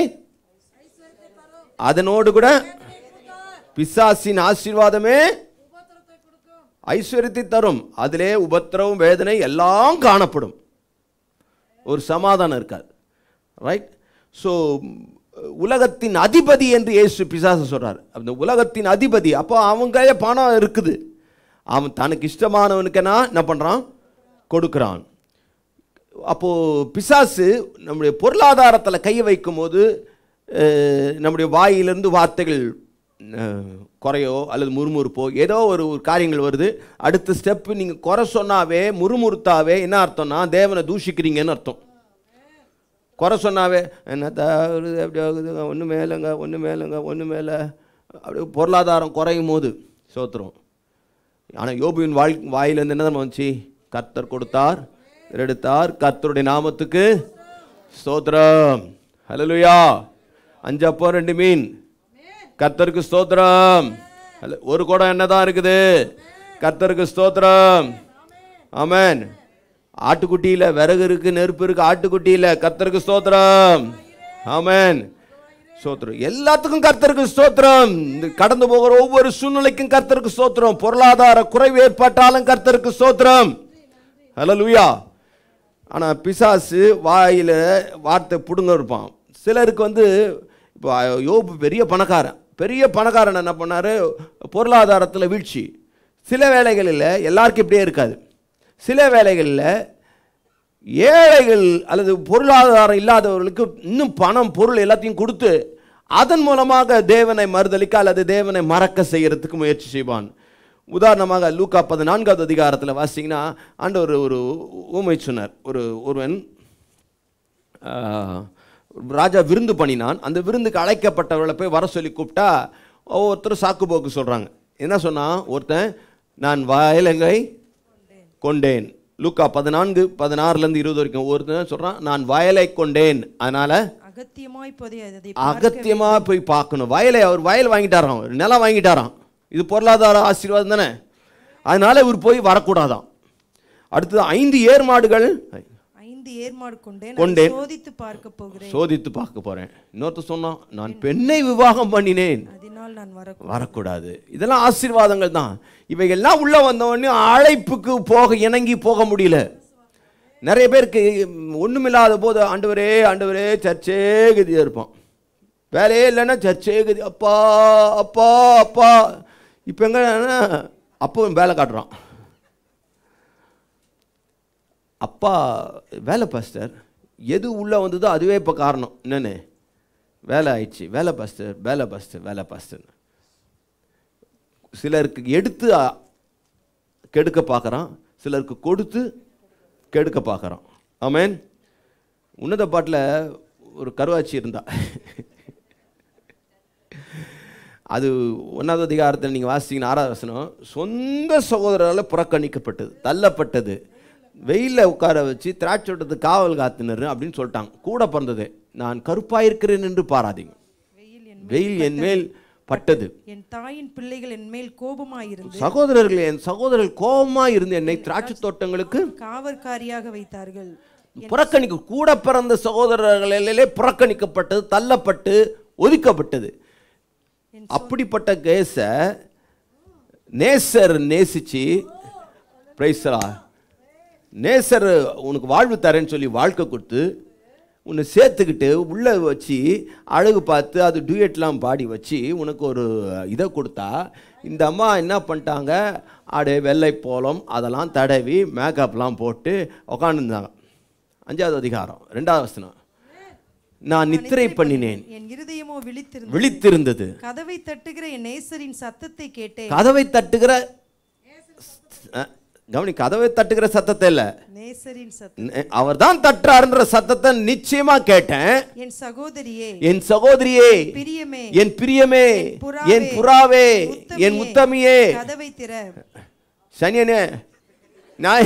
அதனோடு கூட பிசாசின் ஆசீர்வாதமே ஐஸ்வர்யத்தை தரும் அதிலே உபத்திரவம் வேதனை எல்லாம் காணப்படும் ஒரு சமாதானம் இருக்காது ரைட் ஸோ உலகத்தின் அதிபதி என்று இயேசு பிசாசு சொல்றார் அந்த உலகத்தின் அதிபதி அப்போ அவன் கையில பணம் இருக்குது அவன் தனக்கு இஷ்டமானவனுக்குன்னா என்ன பண்ணுறான் கொடுக்குறான் அப்போது பிசாசு நம்முடைய பொருளாதாரத்தில் கையை வைக்கும்போது அஹ், நம்முடைய வாயிலிருந்து வார்த்தைகள் அஹ், குறையோ அல்லது முறுமுறுப்போ ஏதோ ஒரு ஒரு காரியங்கள் வருது அடுத்த ஸ்டெப்பு நீங்கள் குறை சொன்னாவே முறுமுறுத்தாவே என்ன அர்த்தம்னா தேவனை தூஷிக்கிறீங்கன்னு அர்த்தம் குறை சொன்னாவே என்னத்தா வருது அப்படி ஆகுதுங்க ஒன்று மேலேங்க ஒன்று மேலேங்க ஒன்று மேலே அப்படி பொருளாதாரம் குறையும் போது சோத்துரும் ஆனால் யோபுவின் வாழ் வாயிலிருந்து என்ன தெரியுமா வந்துச்சு கர்த்தர் கொடுத்தார் எடுத்தார் கர்த்தருடைய நாமத்துக்கு ஸ்தோத்திரம் ஹalleluya அஞ்சு அப்போ ரெண்டு மீன் கர்த்தருக்கு ஸ்தோத்திரம் ஹல்ல- ஒரு குடம் என்னதான் இருக்குது கர்த்தருக்கு ஸ்தோத்திரம் ஆமென் ஆட்டுக்குட்டியில் விறகு இருக்கு நெருப்பு இருக்கு ஆட்டுக்குட்டியில் கர்த்தருக்கு ஸ்தோத்திரம் ஆமென் ஸ்தோத்திரம் எல்லாத்துக்கும் கர்த்தருக்கு ஸ்தோத்திரம் இந்த கடந்து போகிற ஒவ்வொரு சூழ்நிலைக்கும் கர்த்தருக்கு ஸ்தோத்திரம் பொருளாதார குறைவு ஏற்பட்டாலும் கர்த்தருக்கு ஸ்தோத்திரம் ஹalleluya ஆனா பிசாசு வாயில வார்த்தை புடுங்க இருப்பான் சிலருக்கு வந்து இப்போ யோபு பெரிய பணக்காரன் பெரிய பணக்காரன் என்ன பண்ணாரு பொருளாதாரத்தில் வீழ்ச்சி சில வேலைகளில் எல்லாருக்கும் இப்படியே இருக்காது சில வேலைகளில் ஏழைகள் அல்லது பொருளாதாரம் இல்லாதவர்களுக்கு இன்னும் பணம் பொருள் எல்லாத்தையும் கொடுத்து அதன் மூலமாக தேவனை மறுதலிக்க அல்லது தேவனை மறக்க செய்யறதுக்கு முயற்சி செய்வான் உதாரணமாக லூக்கா பதினான்காவது அதிகாரத்தில் வாசிங்கன்னா ஆண்டவர் ஒரு ஊமை சொன்னார் ஒரு ஒருவன் ஆஹ், ராஜா விருந்து பண்ணினான் அந்த விருந்துக்கு அழைக்கப்பட்டவர்களை போய் வர சொல்லி கூப்பிட்டா ஒவ்வொருத்தரும் சாக்கு போக்கு சொல்கிறாங்க என்ன சொன்னான் ஒருத்தன் நான் வயலங்கை கொண்டேன் லூக்கா பதினான்கு பதினாறுலேருந்து இருபது வரைக்கும் ஒருத்தன் சொல்கிறான் நான் வயலை கொண்டேன் அதனால் அகத்தியமாய் போதை அதை அகத்தியமாக போய் பார்க்கணும் வயலை அவர் வயல் வாங்கிட்டாராம் ஒரு நிலம் வாங்கிட்டாராம் இது பொருளாதார ஆசீர்வாதம் தானே அதனால இவர் போய் வரக்கூடாதாம் அடுத்தது ஐந்து ஏர் மாடுகள் ஐந்து ஏர்மாடு கொண்டேன் கொண்டேன். அதை சோதித்து பார்க்க போகிறேன் சோதித்து பார்க்க போறேன் இன்னொருத்தர் சொன்னான் நான் பெண்ணை விவாகம் பண்ணினேன் அதனால் நான் வர வரக்கூடாது இதெல்லாம் ஆசீர்வாதங்கள் தான் இவைகள்லாம் உள்ள வந்த உடனே அழைப்புக்கு போக இணங்கி போக முடியல நிறைய பேருக்கு ஒண்ணுமில்லாத போது ஆண்டவரே ஆண்டவரே சர்ச்சே கதியாக இருப்பான் வேலையே இல்லைன்னா சர்ச்சே கதி அப்பா அப்பா அப்பா இப்போ எங்க அப்போ வேலை காட்டுறான் அப்பா வேலை பாஸ்டர் எது உள்ளே வந்ததோ அதுவே இப்போ காரணம் என்னன்னு வேலை ஆயிடுச்சு வேலை பாஸ்டர் வேலை பாஸ்டர் வேலை பாஸ்டர் சிலருக்கு எடுத்து அ- கெடுக்க பார்க்குறான் சிலருக்கு கொடுத்து கெடுக்க பார்க்குறோம் ஆமென் உன்னத பாட்டில் ஒரு கருவாச்சி இருந்தா அது ஒன்றாவது அதிகாரத்தில் நீங்கள் வாசித்தீங்கன்னா ஆறாவது வசனம் சொந்த சகோதரரால் புறக்கணிக்கப்பட்டது தள்ளப்பட்டது வெயிலில் உட்கார வச்சு திராட்சோட்டத்து காவல் காத்துனர் அப்படின்னு சொல்லிட்டாங்க கூட பிறந்தது நான் கருப்பாயிருக்கிறேன் என்று பாராதீங்க வெயில் என் வெயில் என் மேல் பட்டது என் தாயின் பிள்ளைகள் என் மேல் கோபமாயிருந்து சகோதரர்கள் என் சகோதரர்கள் கோபமா இருந்து என்னை திராட்சை தோட்டங்களுக்கு காவற்காரியாக வைத்தார்கள் புறக்கணிக்க கூட பிறந்த சகோதரர்களிலே புறக்கணிக்கப்பட்டது தள்ளப்பட்டு ஒதுக்கப்பட்டது அப்படிப்பட்ட கேஸ நேசர் நேசிச்சு பிரைஸ்ரா நேசர் உனக்கு வாழ்வு தரேன்னு சொல்லி வாழ்க்கை கொடுத்து உன்னை சேர்த்துக்கிட்டு உள்ளே வச்சு அழகு பார்த்து அது டூயட்லாம் பாடி வச்சு உனக்கு ஒரு இதை கொடுத்தா இந்த அம்மா என்ன பண்ணிட்டாங்க அப்படியே வெள்ளை போலம் அதெல்லாம் தடவி மேக்கப்லாம் போட்டு உக்காந்துருந்தாங்க அஞ்சாவது அதிகாரம் ரெண்டாவது வசனம் நான் நித்திரை பண்ணினேன் என் இருதயமோ விழித்திருந்தது விழித்திருந்தது கதவை தட்டுகிற என் நேசரின் சத்தத்தை கேட்டேன் கதவை தட்டுகிற அஹ், கவனி கதவை தட்டுகிற சத்தத்தை இல்லை நேசரின் சத்தம் அவர் தான் தட்டுறாருன்ற சத்தத்தை நிச்சயமா கேட்டேன் என் சகோதரியே என் சகோதரியே பிரியமே என் பிரியமே புறாவே, என் புறாவே முத்தமியே, என் முத்தமியே கதவை திற சனியனே நாய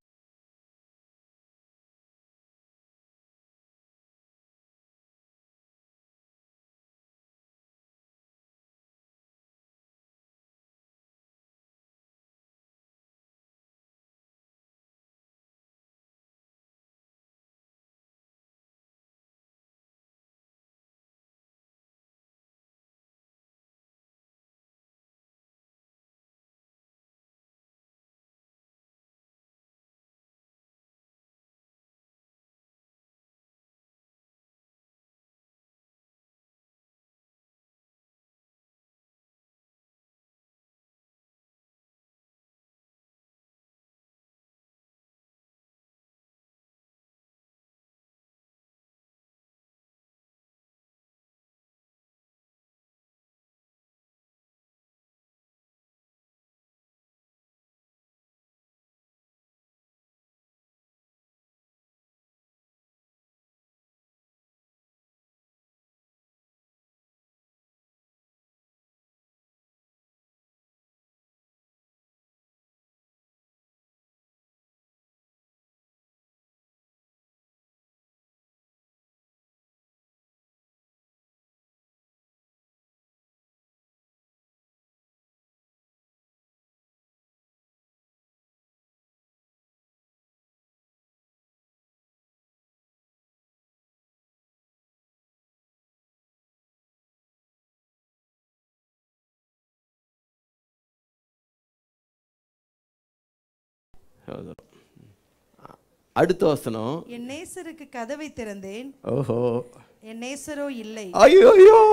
அடுத்த வசனம் என் நேசருக்கு கதவை திறந்தேன் ஓஹோ என் நேசரோ இல்லை ஐயோ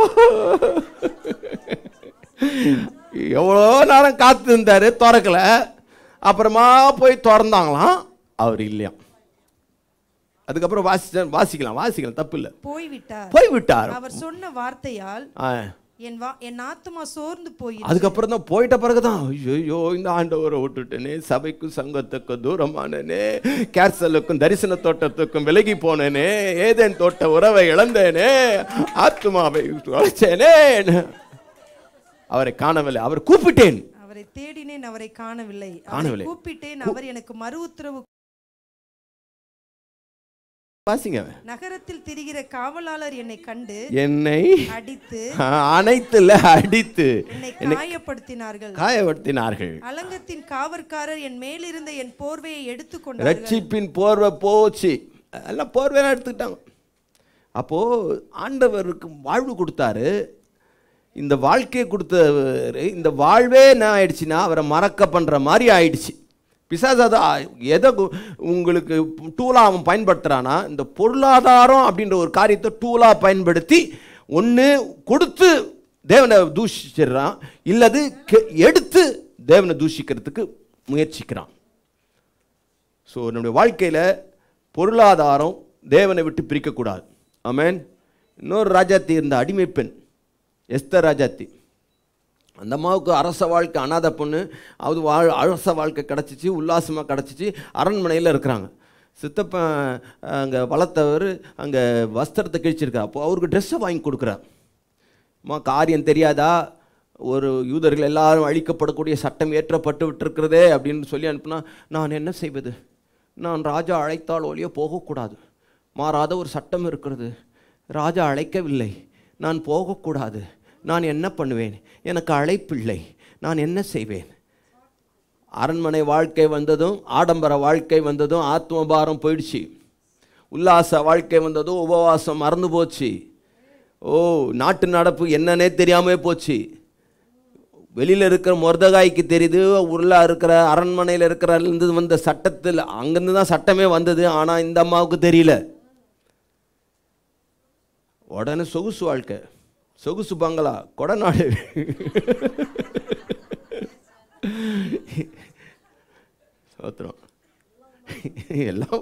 எவ்வளோ நேரம் காத்து இருந்தாரு திறக்கல அப்புறமா போய் திறந்தாங்களாம் அவர் இல்லையாம் அதுக்கப்புறம் வாசி வாசிக்கலாம் வாசிக்கலாம் தப்பு இல்லை போய்விட்டார் போய் விட்டார் அவர் சொன்ன வார்த்தையால் ஆ. என் வா என் ஆத்துமா சோர்ந்து போய் அதுக்கப்புறம் தான் போயிட்ட பிறகுதான் ஐயோ இந்த ஆண்டவரை விட்டுட்டேனே சபைக்கும் சங்கத்துக்கும் தூரமானனே கேர்சலுக்கும் தரிசன தோட்டத்துக்கும் விலகி போனேனே ஏதேன் தோட்ட உறவை இழந்தேனே ஆத்துமாவை தொலைச்சேனே அவரை காணவில்லை அவர் கூப்பிட்டேன் அவரை தேடினேன் அவரை காணவில்லை அவரை காணவில்லை. கூப்பிட்டேன் அவர் எனக்கு மறு உத்தரவு வாசிங்க நகரத்தில் திரிகிற காவலாளர் என்னை கண்டு என்னை அடித்து அனைத்துல அடித்து என்னை காயப்படுத்தினார்கள் காயப்படுத்தினார்கள் அலங்கத்தின் காவற்காரர் என் மேலிருந்த என் போர்வையை எடுத்துக்கொண்டார்கள் ரட்சிப்பின் போர்வை போச்சு எல்லாம் போர்வையெல்லாம் எடுத்துக்கிட்டாங்க அப்போ ஆண்டவருக்கு வாழ்வு கொடுத்தாரு இந்த வாழ்க்கையை கொடுத்தவர் இந்த வாழ்வே என்ன ஆயிடுச்சுன்னா அவரை மறக்க பண்ற மாதிரி ஆயிடுச்சு பிசாசு அதை எதை கு- உங்களுக்கு டூலாக அவன் பயன்படுத்துறானா இந்த பொருளாதாரம் அப்படின்ற ஒரு காரியத்தை டூலாக பயன்படுத்தி ஒன்று கொடுத்து தேவனை தூஷிச்சிடுறான் இல்லது கெ- எடுத்து தேவனை தூஷிக்கிறதுக்கு முயற்சிக்கிறான் ஸோ நம்முடைய வாழ்க்கையில் பொருளாதாரம் தேவனை விட்டு பிரிக்கக்கூடாது ஆமென் இன்னொரு ராஜாத்தி இருந்த அடிமை பெண் எஸ்தர் ராஜாத்தி அந்த அம்மாவுக்கு அரச வாழ்க்கை அனாதை பொண்ணு அது வாழ் அரச வாழ்க்கை கிடச்சிச்சு உல்லாசமாக கிடச்சிச்சு அரண்மனையில் இருக்கிறாங்க சித்தப்பன் அங்கே வளர்த்தவர் அங்கே வஸ்திரத்தை கிழிச்சிருக்கார் அப்போ அவருக்கு ட்ரெஸ்ஸை வாங்கி கொடுக்குறார் அம்மா காரியம் தெரியாதா ஒரு யூதர்கள் எல்லாரும் அழிக்கப்படக்கூடிய சட்டம் ஏற்றப்பட்டு விட்டிருக்கிறதே அப்படின்னு சொல்லி அனுப்புனா நான் என்ன செய்வது நான் ராஜா அழைத்தால் ஒழிய போகக்கூடாது மாறாத ஒரு சட்டம் இருக்கிறது ராஜா அழைக்கவில்லை நான் போகக்கூடாது நான் என்ன பண்ணுவேன் எனக்கு அழைப்பில்லை நான் என்ன செய்வேன் அரண்மனை வாழ்க்கை வந்ததும் ஆடம்பர வாழ்க்கை வந்ததும் ஆத்மபாரம் போயிடுச்சு உல்லாச வாழ்க்கை வந்ததும் உபவாசம் மறந்து போச்சு ஓ நாட்டு நடப்பு என்னன்னே தெரியாமே போச்சு வெளியில் இருக்கிற மொர்தகாய்க்கு தெரியுது உள்ள இருக்கிற அரண்மனையில் இருக்கிற இருந்து வந்த சட்டத்தில் அங்கேருந்து தான் சட்டமே வந்தது ஆனால் இந்த அம்மாவுக்கு தெரியல உடனே சொகுசு வாழ்க்கை சொகுசு பங்களா கொடநாடு சோத்திரம் எல்லாம்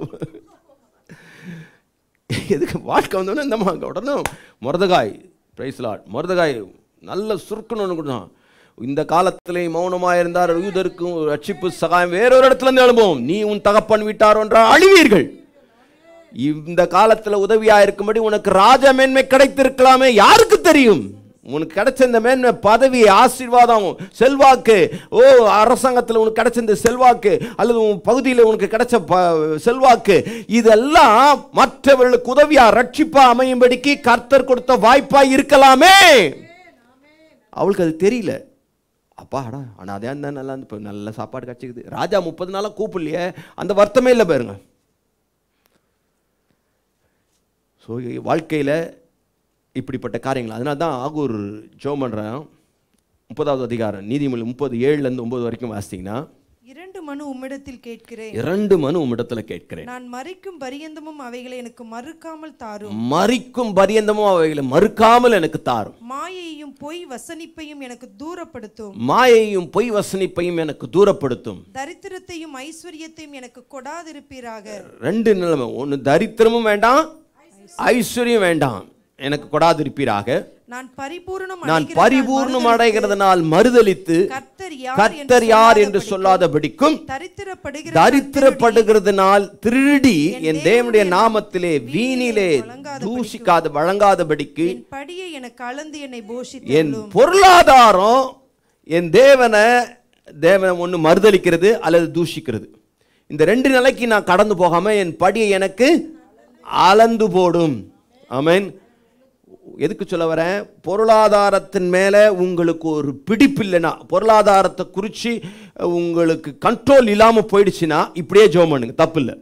எதுக்கு வாழ்க்கை வந்தோடனே இந்த அம்மா உடனே முரதகாய் பிரைஸ்லாட் முரதகாய் நல்ல சுருக்கணும்னு கொடுத்தான் இந்த காலத்திலே மௌனமாக இருந்தார் யூதருக்கும் ரட்சிப்பு சகாயம் வேறொரு இடத்துல இருந்து எழும்போம் நீ உன் தகப்பன் விட்டார் என்றால் அழிவீர்கள் இந்த காலத்துல உதவியா இருக்கும்படி உனக்கு ராஜ மேன்மை கிடைத்திருக்கலாமே யாருக்கு தெரியும் உனக்கு கிடைச்ச இந்த மேன்மை பதவி ஆசீர்வாதம் செல்வாக்கு ஓ அரசாங்கத்தில் உனக்கு கிடைச்ச இந்த செல்வாக்கு அல்லது உன் பகுதியில் உனக்கு கிடைச்ச ப- செல்வாக்கு இதெல்லாம் மற்றவர்களுக்கு உதவியா ரட்சிப்பா அமையும்படிக்கு கர்த்தர் கொடுத்த வாய்ப்பா இருக்கலாமே அவளுக்கு அது தெரியல அப்பாடா ஆனால் அதே இருந்தால் நல்லா இருந்து இப்போ நல்ல சாப்பாடு கிடச்சிக்குது ராஜா முப்பது நாளாக கூப்பிடலையே அந்த வருத்தமே இல்லை பாருங்க ஸோ வாழ்க்கையில் இப்படிப்பட்ட காரியங்கள் அதனால தான் ஆகூர் ஜோம் பண்ணுறேன் முப்பதாவது அதிகாரம் நீதிமொழி முப்பது ஏழுலேருந்து ஒம்பது வரைக்கும் வாசித்தீங்கன்னா இரண்டு மனு உம்மிடத்தில் கேட்கிறேன் இரண்டு மனு உம்மிடத்தில் கேட்கிறேன் நான் மறிக்கும் பரியந்தமும் அவைகளை எனக்கு மறுக்காமல் தாரும் மறிக்கும் பரியந்தமும் அவைகளை மறுக்காமல் எனக்கு தாரும் மாயையும் பொய் வசனிப்பையும் எனக்கு தூரப்படுத்தும் மாயையும் பொய் வசனிப்பையும் எனக்கு தூரப்படுத்தும் தரித்திரத்தையும் ஐஸ்வர்யத்தையும் எனக்கு கொடாதிருப்பீராக ரெண்டு நிலைமை ஒன்று தரித்திரமும் வேண்டாம் ஐஸ்வர்யம் வேண்டாம் எனக்கு கொடாதிருப்பீராக நான் பரிபூர்ணம் நான் அடைகிறதால் பரிபூர்ணம் மறுதலித்து, அடைகிறதுனால் மறுதலித்து கர்த்தர் யார் கர்த்தர் யார் என்று சொல்லாதபடிக்கும் தரித்திரப்படுகிற தரித்திரப்படுகிறதுனால் திருடி என் தேவனுடைய நாமத்திலே வீணிலே தூஷிக்காத வழங்காதபடிக்கு என் படியை எனக்கு அளந்து என்னை என் போஷித்து பொருளாதாரம் என் தேவனை தேவனை ஒன்று மறுதலிக்கிறது அல்லது தூஷிக்கிறது இந்த ரெண்டு நிலைக்கு நான் கடந்து போகாம என் படியை எனக்கு அளந்து போடும் ஆமென் எதுக்கு சொல்ல வரேன் பொருளாதாரத்தின் மேலே உங்களுக்கு ஒரு பிடிப்பு இல்லைன்னா பொருளாதாரத்தை குறித்து உங்களுக்கு கண்ட்ரோல் இல்லாமல் போயிடுச்சுன்னா இப்படியே ஜோம் பண்ணுங்க தப்பு இல்லை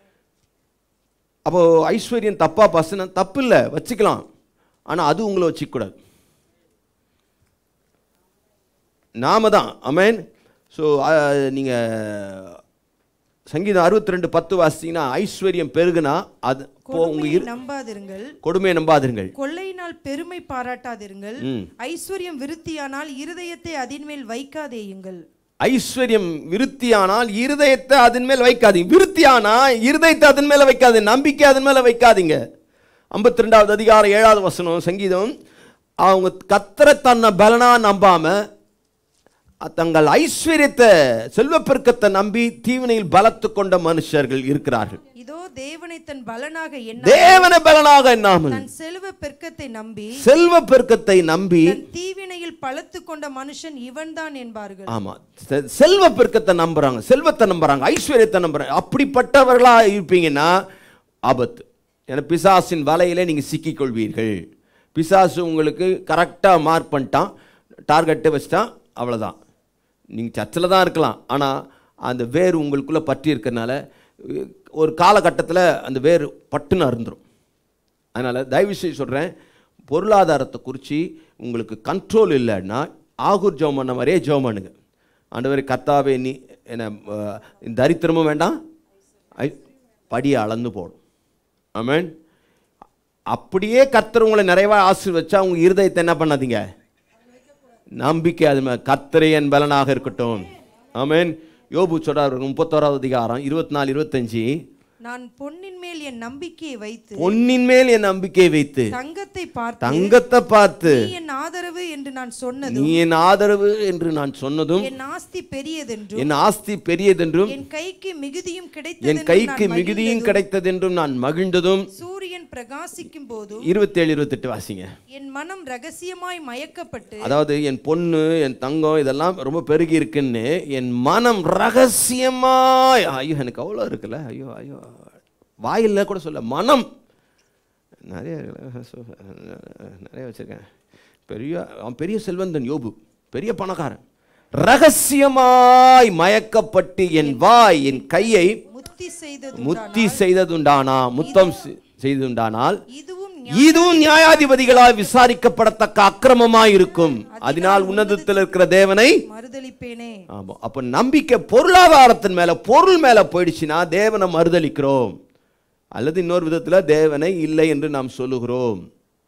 அப்போ ஐஸ்வர்யம் தப்பா பசன தப்பு இல்லை வச்சுக்கலாம் ஆனால் அது உங்களை வச்சுக்கூடாது நாம தான் அமேன் ஸோ நீங்கள் சங்கீதம் அறுபத்தி ரெண்டு பத்து வாசிங்கன்னா ஐஸ்வர்யம் பெருகுனா அது போ உங்க கொடுமையை இரு நம்பாதிருங்கள் கொடுமையை நம்பாதீர்கள் கொள்ளையினால் பெருமை பாராட்டாதிருங்கள் ம். ஐஸ்வர்யம் விருத்தியானால் இருதயத்தை அதின்மேல் வைக்காதேயுங்கள் ஐஸ்வர்யம் விருத்தியானால் இருதயத்தை அதன் மேல் வைக்காதீங்க விருத்தியானா இருதயத்தை அதன் மேல வைக்காதீங்க நம்பிக்கை அதன் மேல வைக்காதீங்க ஐம்பத்தி ரெண்டாவது அதிகாரம் ஏழாவது வசனம் சங்கீதம் அவங்க கத்தரை தன்னை பலனா நம்பாம தங்கள் ஐஸ்வர்யத்தை செல்வப்பெருக்கத்தை நம்பி தீவினையில் பலத்து கொண்ட மனுஷர்கள் இருக்கிறார்கள் இதோ தேவனை தன் பலனாக எண்ண தேவன பலனாக எண்ணாமல் தன் செல்வ பெருக்கத்தை நம்பி செல்வ பெருக்கத்தை நம்பி தன் தீவினையில் பலத்து கொண்ட மனுஷன் இவன்தான் என்பார்கள் ஆமா செ- செல்வ பெருக்கத்தை நம்புறாங்க செல்வத்தை நம்புறாங்க ஐஸ்வர்யத்தை நம்புறாங்க அப்படிப்பட்டவர்களா இருப்பீங்கன்னா ஆபத்து ஏன்னா பிசாசின் வலையிலே நீங்க சிக்கிக் கொள்வீர்கள் பிசாசு உங்களுக்கு கரெக்டாக மார்க் பண்ணிட்டான் டார்கெட்டை வச்சுட்டான் அவ்வளவுதான் நீங்கள் சர்ச்சில் தான் இருக்கலாம் ஆனால் அந்த வேர் உங்களுக்குள்ளே பற்றி இருக்கிறனால ஒரு காலகட்டத்தில் அந்த வேர் பட்டுன்னு அருந்துரும் அதனால் தயவு செய்து சொல்கிறேன் பொருளாதாரத்தை குறித்து உங்களுக்கு கண்ட்ரோல் இல்லைன்னா ஆகூர் ஜெபம் பண்ண மாதிரியே ஜெபம் பண்ணுங்க ஆண்டவரே கர்த்தாவே நீ என்ன அஹ், இந்த தரித்திரமும் வேண்டாம் ஐ- படியை அளந்து போடும் ஆமென் அப்படியே கர்த்தர் உங்களை நிறைவாக ஆசீர்வச்சா உங்கள் இருதயத்தை என்ன பண்ணாதீங்க நம்பிக்கை அது மேல கர்த்தரே என் பலனாக இருக்கட்டும் ஆமென் யோபு சொல்றார் முப்பத்தோராவது அதிகாரம் இருபத்தி நாலு இருபத்தஞ்சி நான் பொன்னின் மேல் என் நம்பிக்கையை வைத்து பொன்னின் மேல் என் நம்பிக்கை வைத்து தங்கத்தை பார்த்து தங்கத்தை பார்த்து நீ என் ஆதரவு என்று நான் சொன்னதும் நீ என் ஆதரவு என்று நான் சொன்னதும் என் ஆஸ்தி பெரியதென்றும் என் ஆஸ்தி பெரியதென்றும் என் கைக்கு மிகுதியும் என் கிடைத்ததென்றும் கைக்கு நான் மிகுதியும் மகிழ்ந்ததும், கிடைத்ததென்றும் நான் மகிழ்ந்ததும் சூரியன் பிரகாசிக்கும் போதும் இருபத்தேழு இருபத்தெட்டு வாசிங்க என் மனம் ரகசியமாய் மயக்கப்பட்டு அதாவது என் பொண்ணு என் தங்கம் இதெல்லாம் ரொம்ப பெருகி இருக்குன்னு என் மனம் ரகசியமாய் ஐயோ எனக்கு அவ்வளோ இருக்குல்ல ஐயோ ஐயோ வாயில்ல கூட சொல்ல மனம் நிறைய இருக்குல்ல, so, நிறைய வச்சிருக்கேன் பெரிய அவன் பெரிய செல்வந்தன் யோபு பெரிய பணக்காரன் ரகசியமாய் மயக்கப்பட்டு என் வாய் என் கையை முத்தி செய்தது முத்தி செய்ததுண்டானா முத்தம் செ- செய்ததுண்டானால் இதுவும் இதுவும் நியாயாதிபதிகளால் விசாரிக்கப்படத்தக்க அக்கிரமமாய் இருக்கும் அதனால் உன்னதத்தில் இருக்கிற தேவனை மறுதலிப்பேனே ஆமா அப்ப நம்பிக்கை பொருளாதாரத்தின் மேல பொருள் மேல போயிடுச்சுன்னா தேவனை மறுதலிக்கிறோம் அல்லது இன்னொரு விதத்துல தேவனை இல்லை என்று நாம் சொல்லுகிறோம்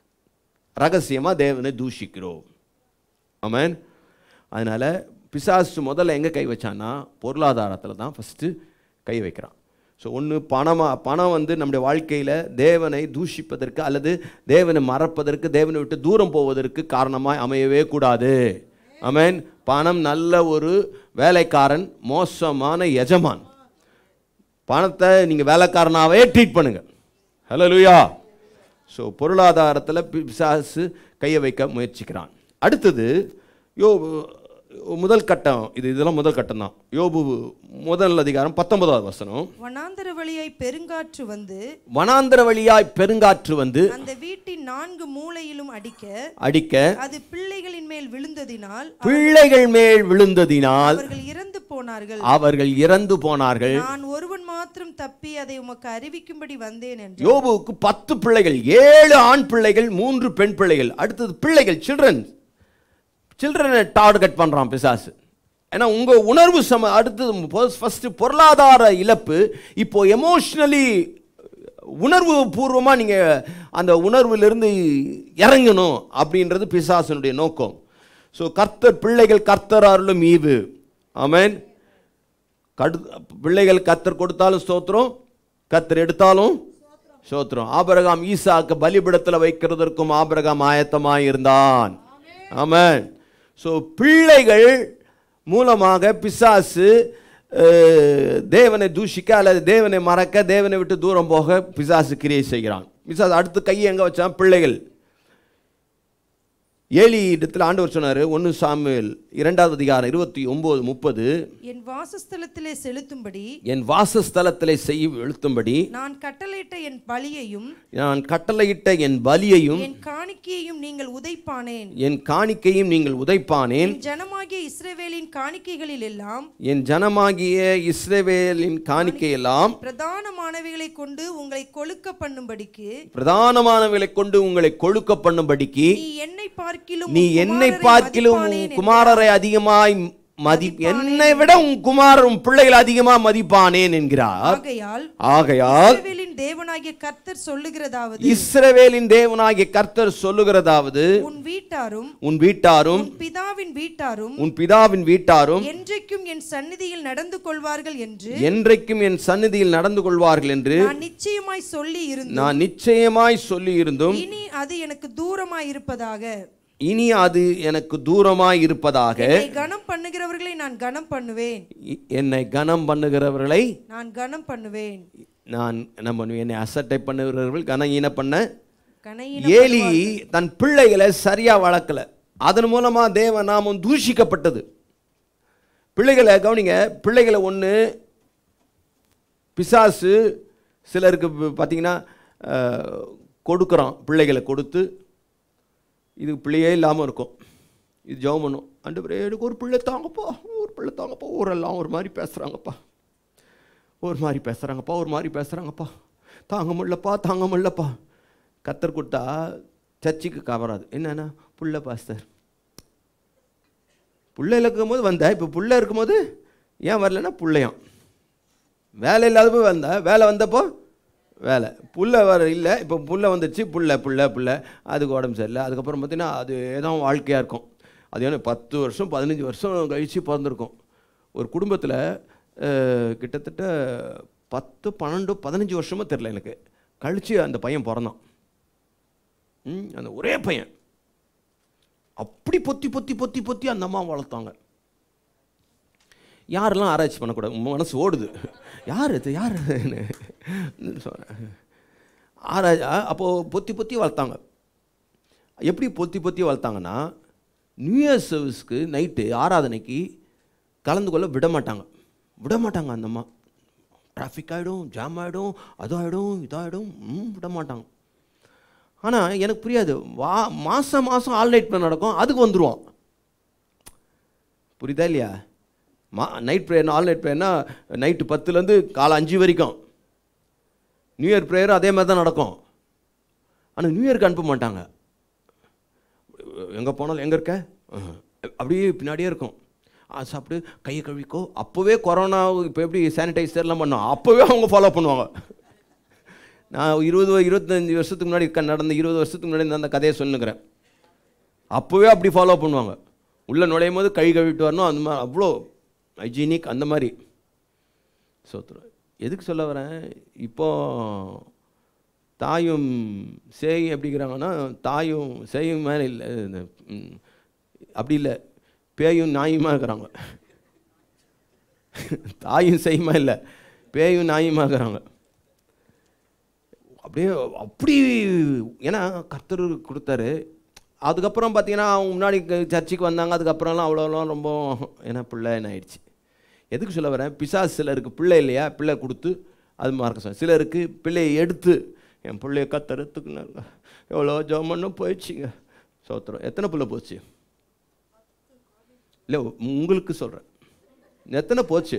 ரகசியமா தேவனை தூஷிக்கிறோம் ஆமென் அதனால பிசாசு முதல்ல எங்க கை வச்சான்னா பொருளாதாரத்துல தான் ஃபர்ஸ்ட் கை வைக்கிறான் ஸோ ஒன்று பணமா பணம் வந்து நம்முடைய வாழ்க்கையில் தேவனை தூஷிப்பதற்கு அல்லது தேவனை மறப்பதற்கு தேவனை விட்டு தூரம் போவதற்கு காரணமாய் அமையவே கூடாது ஆமென் பணம் நல்ல ஒரு வேலைக்காரன் மோசமான எஜமான் பணத்தை நீங்கள் வேலைக்காரனாவே ட்ரீட் பண்ணுங்க ஹலோ லூயா ஸோ பொருளாதாரத்தில் பிசாசு கையை வைக்க முயற்சிக்கிறான் அடுத்தது யோபு முதல் கட்டம் இது இதெல்லாம் முதல் கட்டம் தான் யோபு முதல் அதிகாரம் பத்தொன்பதாவது வசனம் வனாந்தர வழியாய் பெருங்காற்று வந்து வனாந்தர வழியாய் பெருங்காற்று வந்து அந்த வீட்டின் நான்கு மூலையிலும் அடிக்க அடிக்க அது பிள்ளைகளின் மேல் விழுந்ததினால் பிள்ளைகள் மேல் விழுந்ததினால் அவர்கள் இறந்து போனார்கள் அவர்கள் இறந்து போனார்கள் நான் ஒருவன் மாத்திரம் தப்பி அதை உமக்கு அறிவிக்கும்படி வந்தேன் என்று யோபுவுக்கு பத்து பிள்ளைகள் ஏழு ஆண் பிள்ளைகள் மூன்று பெண் பிள்ளைகள் அடுத்தது பிள்ளைகள் சில்ட்ரன் சில்ட்ரனை டார்கெட் பண்றான் பிசாசு ஏன்னா உங்க உணர்வு சம அடுத்தது ஃபர்ஸ்ட் பொருளாதார இழப்பு இப்போ எமோஷ்னலி உணர்வு பூர்வமாக நீங்கள் அந்த உணர்விலிருந்து இறங்கணும் அப்படின்றது பிசாசனுடைய நோக்கம் ஸோ கர்த்தர் பிள்ளைகள் கர்த்தர் அருளும் ஈவு ஆமென் கடு பிள்ளைகள் கத்தர் கொடுத்தாலும் ஸ்தோத்திரம் கத்தர் எடுத்தாலும் ஸ்தோத்திரம் ஆபிரகாம் ஈசாக்கு பலிபிடத்தில் வைக்கிறதற்கும் ஆபிரகாம் ஆயத்தமாய் இருந்தான் ஆமென் ஸோ பிள்ளைகள் மூலமாக பிசாசு அஹ், தேவனை தூஷிக்க அல்லது தேவனை மறக்க தேவனை விட்டு தூரம் போக பிசாசு கிரியை செய்கிறான் பிசாசு அடுத்து கையை எங்கே வச்சான் பிள்ளைகள் ஏலி இடத்துல ஆண்டவர் சொன்னார் ஒன்று சாமுவேல் இரண்டாவது அதிகாரம் இருபத்தி ஒன்பது முப்பது என் வாசஸ்தலத்திலே செலுத்தும்படி என் வாசஸ்தலத்திலே செய்ய எழுத்தும்படி நான் கட்டளையிட்ட என் பலியையும் நான் கட்டளையிட்ட என் பலியையும் என் காணிக்கையையும் நீங்கள் உதைப்பானேன் என் காணிக்கையும் நீங்கள் உதைப்பானேன் என் ஜனமாகிய இஸ்ரவேலின் காணிக்கைகளில் எல்லாம் என் ஜனமாகிய இஸ்ரவேலின் காணிக்கையெல்லாம் பிரதானமானவைகளை கொண்டு உங்களை கொழுக்க பண்ணும்படிக்கு பிரதானமானவைகளை கொண்டு உங்களை கொழுக்க பண்ணும்படிக்கு நீ என்னை பார்க்கிலும் நீ உன் என்னை குமாரரை பார்க்கிலும் உன் மதிப்பானேன் குமாரரை அதிகமாய் மதி என்னை விட உன் குமாரர் உன் பிள்ளைகள் அதிகமா மதிப்பானேன் என்கிறார் ஆகையால் ஆகையால் இஸ்ரவேலின் தேவனாகிய கர்த்தர் சொல்லுகிறதாவது இஸ்ரவேலின் தேவனாகிய கர்த்தர் சொல்லுகிறதாவது உன் வீட்டாரும் உன் வீட்டாரும் உன் பிதாவின் வீட்டாரும் உன் பிதாவின் வீட்டாரும் என்றைக்கும் என் சந்நிதியில் நடந்து கொள்வார்கள் என்று என்றைக்கும் என் சந்நிதியில் நடந்து கொள்வார்கள் என்று நான் நிச்சயமாய் சொல்லி இருந்தேன் நான் நிச்சயமாய் சொல்லி இருந்தும் இனி அது எனக்கு தூரமாய் இருப்பதாக இனி அது எனக்கு தூரமாய் இருப்பதாக என்னை கனம் பண்ணுகிறவர்களை நான் கனம் பண்ணுவேன் இ- என்னை கனம் பண்ணுகிறவர்களை நான் கனம் பண்ணுவேன் நான் என்ன பண்ணுவேன் என்னை அசட்டை பண்ணுகிறவர்கள் கனஈன பண்ண கனையின ஏலி தன் பிள்ளைகளை சரியா வளர்க்கல அதன் மூலமா தேவ நாமம் தூஷிக்கப்பட்டது பிள்ளைகளை கவனிங்க பிள்ளைகளை ஒன்று பிசாசு சிலருக்கு ப- பார்த்தீங்கன்னா அஹ், கொடுக்குறான் பிள்ளைகளை கொடுத்து இது பிள்ளையே இல்லாமல் இருக்கும் இது ஜெபம் பண்ணும் ஆண்டவரே எனக்கு ஒரு பிள்ளை தாங்கப்பா ஒரு பிள்ளை தாங்கப்பா ஊரெல்லாம் ஒரு மாதிரி பேசுகிறாங்கப்பா ஒரு மாதிரி பேசுகிறாங்கப்பா ஒரு மாதிரி பேசுகிறாங்கப்பா தாங்க முடியலப்பா தாங்க முடியலப்பா கத்தர் கொடுத்தா சர்ச்சுக்கு கவராது என்னன்னா புள்ள பாஸ்தர் புள்ள இருக்கும்போது வந்த இப்போ புள்ள இருக்கும்போது ஏன் வரலன்னா புள்ளையாம் வேலை இல்லாதப்போ வந்த வேலை வந்தப்போ வேலை புள்ள வர இல்லை இப்போ புள்ள வந்துடுச்சு புள்ள புள்ள புள்ள அதுக்கு உடம்பு சரியில்லை அதுக்கப்புறம் பார்த்தீங்கன்னா அது ஏதோ வாழ்க்கையாக இருக்கும் அது ஏன்னா பத்து வருஷம் பதினஞ்சு வருஷம் கழித்து பிறந்திருக்கும் ஒரு குடும்பத்தில் கிட்டத்தட்ட பத்து பன்னெண்டு பதினஞ்சு வருஷமா தெரில எனக்கு கழிச்சு அந்த பையன் பிறந்தான் ம், அந்த ஒரே பையன் அப்படி பொத்தி பொத்தி பொத்தி பொத்தி அந்த அம்மா வளர்த்தாங்க யாரெல்லாம் ஆராய்ச்சி பண்ணக்கூடாது உன் மனசு ஓடுது யார் இது யார் இதுன்னு சொல்கிறேன் ஆராய் அப்போது பொத்தி பொத்தி வளர்த்தாங்க எப்படி பொத்தி பொத்தி வளர்த்தாங்கன்னா நியூ இயர் சர்வீஸ்க்கு நைட்டு ஆராதனைக்கு கலந்து கொள்ள விட மாட்டாங்க விட மாட்டாங்க அந்த அம்மா டிராஃபிக் ஆகிடும் ஜாம் ஆகிடும் அது ஆகிடும் இதாகிடும் ம் விட மாட்டாங்க ஆனால் எனக்கு புரியாது வா மாதம் மாதம் ஆல் நைட் ப்ரேயர் நடக்கும் அதுக்கு வந்துடுவோம் புரியுதா இல்லையா மா நைட் ப்ரேயர் ஆல் நைட் ப்ரேயர்னா நைட்டு பத்துலேருந்து காலை அஞ்சு வரைக்கும் நியூ இயர் ப்ரேயரும் அதே மாதிரி தான் நடக்கும் ஆனால் நியூ இயர்க்கு அனுப்ப மாட்டாங்க எங்கே போனாலும் எங்கே இருக்க அஹ். அப்படியே பின்னாடியே இருக்கும் ஆ சாப்பிட்டு கையை கழுவிக்கோ அப்போவே கொரோனா இப்போ எப்படி சானிடைசர்லாம் பண்ணோம் அப்போவே அவங்க ஃபாலோ பண்ணுவாங்க நான் இருபது வ- இருபத்தஞ்சு வருஷத்துக்கு முன்னாடி க- நடந்த இருபது வருஷத்துக்கு முன்னாடி அந்த கதையை சொல்லுங்கிறேன் அப்போவே அப்படி ஃபாலோ பண்ணுவாங்க உள்ளே நுழையும் போது கை கழுவிட்டு வரணும் அந்த மாதிரி அவ்வளோ ஹைஜீனிக் அந்த மாதிரி சோத்துறோம் எதுக்கு சொல்ல வரேன் இப்போ தாயும் சேயும் எப்படிங்கிறாங்கன்னா தாயும் சேயும் மேலே இல்லை இந்த, ம், அப்படி இல்லை பேயும் நாயுமா இருக்கிறாங்க தாயும் செய்யுமா இல்லை பேயும் நாயுமா இருக்கிறாங்க அப்படியே அப்படி ஏன்னா கர்த்தர் கொடுத்தாரு அதுக்கப்புறம் பார்த்தீங்கன்னா அவங்க முன்னாடி க- சர்ச்சுக்கு வந்தாங்க அதுக்கப்புறம்லாம் அவ்வளோலாம் ரொம்ப ஏன்னா பிள்ளை என்ன ஆயிடுச்சு எதுக்கு சொல்ல வரேன் பிசாசு சிலருக்கு பிள்ளை இல்லையா பிள்ளை கொடுத்து அது மார்க்க சொல்ல சிலருக்கு பிள்ளையை எடுத்து என் பிள்ளைய கத்தறத்துக்குனாங்க எவ்வளோ ஜோமன்னும் போயிடுச்சுங்க சோத்திரம் எத்தனை பிள்ளை போச்சு இல்லை உங்களுக்கு சொல்கிறேன் எத்தனை போச்சு